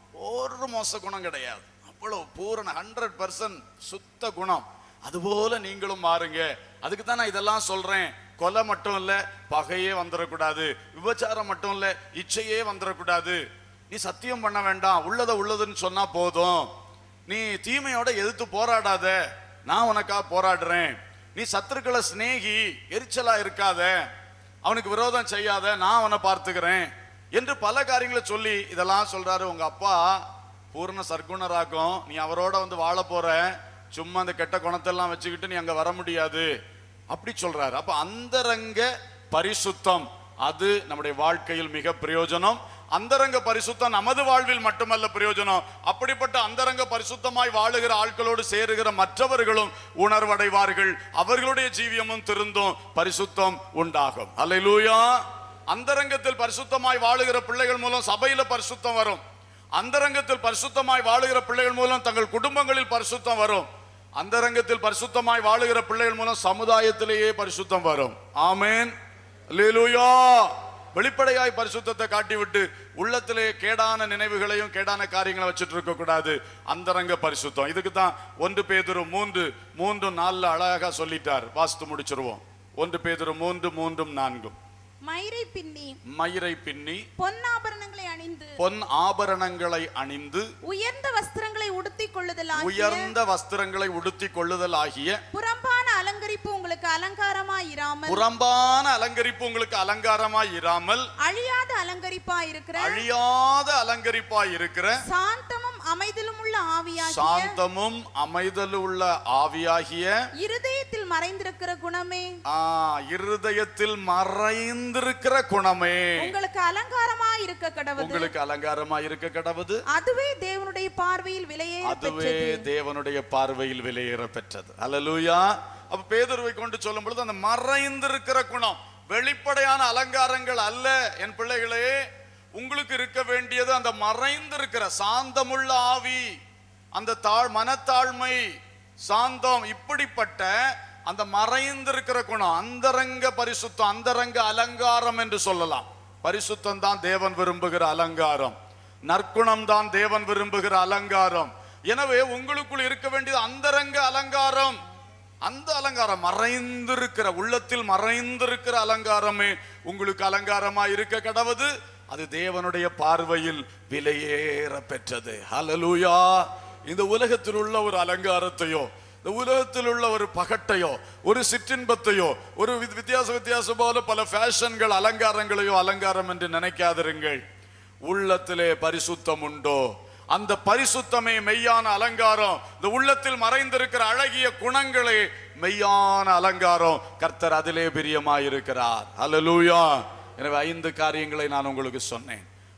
ஒரு மோச குணம் கிடையாது அவ்வளவு பூரண ஹண்ட்ரட் பர்சன்ட் சுத்த குணம் அதுபோல நீங்களும் மாறுங்க அதுக்கு தான் நான் இதெல்லாம் சொல்றேன் கொலை மட்டும் இல்ல பகையே வந்துடக்கூடாது விபச்சாரம் மட்டும் இல்ல இச்சையே வந்துடக்கூடாது நீ சத்தியம் பண்ண வேண்டாம் உள்ளத உள்ளதுன்னு சொன்னா போதும் நீ தீமையோட எதிர்த்து போராடாத நான் உனக்கா போராடுறேன் நீ சத்துருக்களை சிநேகி எரிச்சலா இருக்காத அவனுக்கு விரோதம் செய்யாத நான் அவனை பார்த்துக்கிறேன் என்று பல காரியங்களை சொல்லி இதெல்லாம் சொல்றாரு உங்க அப்பா பூர்ண சர்க்குணராக்கும் நீ அவரோட வந்து வாழ போற சும்மா அந்த கெட்ட குணத்தெல்லாம் வச்சுக்கிட்டு நீ அங்க வர முடியாது அப்படி சொல்றாரு அப்ப அந்தரங்க பரிசுத்தம் அது நம்முடைய வாழ்க்கையில் மிக பிரயோஜனம் அந்தரங்க பரிசுத்தம் நமது வாழ்வில் மட்டுமல்ல பிரயோஜனம் அப்படிப்பட்ட அந்தரங்க பரிசுத்தமாய் வாழுகிற ஆட்களோடு சேருகிற மற்றவர்களும் உணர்வடைவார்கள் அவர்களுடைய ஜீவியமும் திருந்தும் பரிசுத்தம் உண்டாகும் அல்லேலூயா அந்தரங்கத்தில் பரிசுத்தமாய் வாழுகிற பிள்ளைகள் மூலம் சபையில பரிசுத்தம் வரும் அந்தரங்கத்தில் பரிசுத்தமாய் வாழுகிற பிள்ளைகள் மூலம் தங்கள் குடும்பங்களில் பரிசுத்தம் வரும் அந்தரங்கத்தில் பரிசுத்தமாய் வாழுகிற பிள்ளைகள் மூலம் சமுதாயத்திலேயே பரிசுத்தம் வரும் ஆமென் அல்லேலூயா வெளிப்படையாய் பரிசுத்தத்தை காட்டிவிட்டு உள்ளத்திலே கேடான நினைவுகளையும் கேடான காரியங்களை வச்சுட்டு இருக்க கூடாது அந்தரங்க பரிசுத்தம் இதுக்கு தான் ஒன்று பேதுரு மூன்று மூன்றும் நாலுல அழகா சொல்லிட்டார் வாஸ்து முடிச்சிருவோம் ஒன்று பேதுரு மூன்று மூன்றும் நான்கும் மயிரை பின்னி மயிரை பின்னி பொன்னாபரணங்களை அணிந்து பொன் ஆபரணங்களை அணிந்து உயர்ந்த வஸ்திரங்களை உடுத்திக் கொள்ளுதலாகிய உயர்ந்த வஸ்திரங்களை உடுத்திக் கொள்ளுதல் ஆகிய புறம்பான அலங்கரிப்பு உங்களுக்கு அலங்காரமாய் இராமல் புறம்பான அலங்கரிப்பு உங்களுக்கு அலங்காரமாய் இராமல் அழியாத அலங்கரிப்பாய் இருக்கிற அழியாத அலங்கரிப்பாய் இருக்கிற சாந்தமும் அமைதலும் உள்ள ஆவியாகிய சாந்தமும் அமைதல் உள்ள ஆவியாகிய இருதயத்தில் மறைந்திருக்கிற குணமே ஆ, இருதயத்தில் மறைந்திருக்கிற குணமே உங்களுக்கு அலங்காரமாய் இருக்க கடவுது உங்களுக்கு அலங்காரமாய் இருக்க கடவுது அதுவே தேவனுடைய பார்வையில் விலையேற அதுவே பெற்றது தேவனுடைய பார்வையில் விலையேற பெற்றது அல்லேலூயா அப்ப பேதுருவை கொண்டு சொல்லும் பொழுது அந்த மறைந்திருக்கிற குணம் வெளிப்படையான அலங்காரங்கள் அல்ல என் பிள்ளைகளே உங்களுக்கு இருக்க வேண்டியது அந்த மறைந்திருக்கிற சாந்தமுள்ள ஆவி அந்த தாழ் மனத்தாழ்மை சாந்தம் இப்படிப்பட்ட அந்த மறைந்திருக்கிற குணம் அந்தரங்க பரிசுத்தம் அந்தரங்க அலங்காரம் என்று சொல்லலாம் பரிசுத்தம் தான் தேவன் விரும்புகிற அலங்காரம் நற்குணம் தான் தேவன் விரும்புகிற அலங்காரம் எனவே உங்களுக்குள் இருக்க வேண்டியது அந்தரங்க அலங்காரம் அந்த அலங்காரம் மறைந்திருக்கிற உள்ளத்தில் மறைந்திருக்கிற அலங்காரமே உங்களுக்கு அலங்காரமா இருக்க கடவுது அது தேவனுடைய பார்வையில் விலையேற பெற்றது ஹalleluya இந்த உலகத்தில் உள்ள ஒரு அலங்காரத்தையோ இந்த உலகத்தில் உள்ள ஒரு பகட்டையோ ஒரு சிற்றின்பத்தையோ ஒரு வித்- வித்தியாச வித்தியாச போல பல ஃபேஷன்கள் அலங்காரங்களையோ அலங்காரம் என்று நினைக்காதிருங்கள் உள்ளத்திலே பரிசுத்தம் உண்டோ அந்த பரிசுத்தமே மெய்யான அலங்காரம் இந்த உள்ளத்தில் மறைந்திருக்கிற அழகிய குணங்களே மெய்யான அலங்காரம் கர்த்தர் அதிலே பிரியமாயிருக்கிறார் அல்லேலூயா எனவே ஐந்து காரியங்களை நான் உங்களுக்கு சொன்னேன்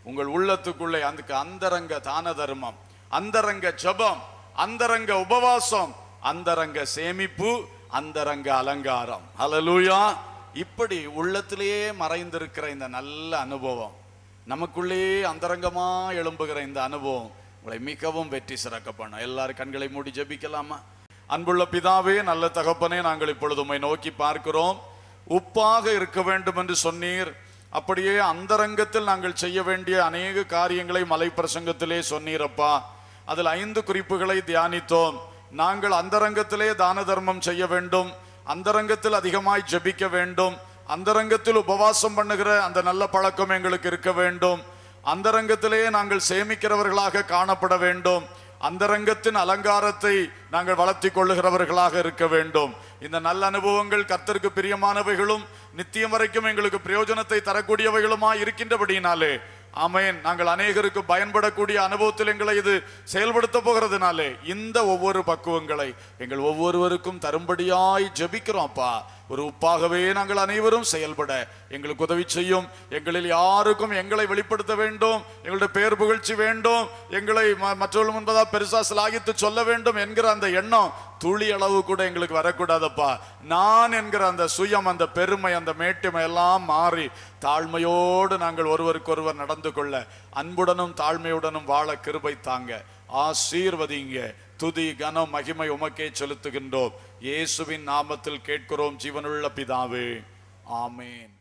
உங்கள் உள்ளத்துக்குள்ளே அந்த அந்தரங்க தான தர்மம் அந்தரங்க ஜெபம் அந்தரங்க உபவாசம் அந்தரங்க சேமிப்பு அந்தரங்க அலங்காரம் ஹalleluya இப்படி உள்ளத்திலேயே மறைந்திருக்கிற இந்த நல்ல அனுபவம் நமக்குள்ளேயே அந்தரங்கமா எழும்புகிற இந்த அனுபவம் உங்களை மிகவும் வெற்றி சிறக்க பண்ணும் எல்லாரும் கண்களை மூடி ஜெபிக்கலாமா அன்புள்ள பிதாவே நல்ல தகப்பனே நாங்கள் இப்பொழுது உம்மை நோக்கி பார்க்கிறோம் உப்பாக இருக்க வேண்டும் என்று சொன்னீர் அப்படியே அந்தரங்கத்தில் நாங்கள் செய்ய வேண்டிய அநேக காரியங்களை மலை பிரசங்கத்திலே சொன்னீரப்பா அதில் ஐந்து குறிப்புகளை தியானித்தோம் நாங்கள் அந்தரங்கத்திலே தான தர்மம் செய்ய வேண்டும் அந்தரங்கத்தில் அதிகமாய் ஜெபிக்க வேண்டும் அந்தரங்கத்தில் உபவாசம் பண்ணுகிற அந்த நல்ல பழக்கம் எங்களுக்கு இருக்க வேண்டும் அந்தரங்கத்திலே நாங்கள் சேமிக்கிறவர்களாக காணப்பட வேண்டும் அந்தரங்கத்தின் அலங்காரத்தை நாங்கள் வளர்த்தி கொள்ளுகிறவர்களாக இருக்க வேண்டும் இந்த நல்ல அனுபவங்கள் கர்த்தருக்கு பிரியமானவைகளும் நித்தியம் வரைக்கும் எங்களுக்கு பிரயோஜனத்தை தரக்கூடியவைகளுமா இருக்கின்றபடியினாலே ஆமென் நாங்கள் அநேகருக்கு பயன்படக்கூடிய அனுபவத்தில் எங்களை இது செயல்படுத்த போகிறதுனாலே இந்த ஒவ்வொரு பக்குவங்களை எங்கள் ஒவ்வொருவருக்கும் தரும்படியாய் ஜெபிக்கிறோம் அப்பா ஒரு உப்பாகவே நாங்கள் அனைவரும் செயல்பட எங்களுக்கு உதவி செய்யும் எங்களில் யாருக்கும் எங்களை வெளிப்படுத்த வேண்டும் எங்களுடைய பேர் புகழ்ச்சி வேண்டும் எங்களை ம- மற்றவர்கள் முன்பதா பெருசா சிலாகித்து சொல்ல வேண்டும் என்கிற அந்த எண்ணம் துளி அளவு கூட எங்களுக்கு வரக்கூடாதப்பா நான் என்கிற அந்த சுயம் அந்த பெருமை அந்த மேட்டுமை எல்லாம் மாறி தாழ்மையோடு நாங்கள் ஒருவருக்கொருவர் நடந்து கொள்ள அன்புடனும் தாழ்மையுடனும் வாழ கிருபை தாங்க ஆசீர்வதிங்க துதி கனம் மகிமை உமக்கே செலுத்துகின்றோம் இயேசுவின் நாமத்தில் கேட்கிறோம் ஜீவனுள்ள பிதாவே ஆமென்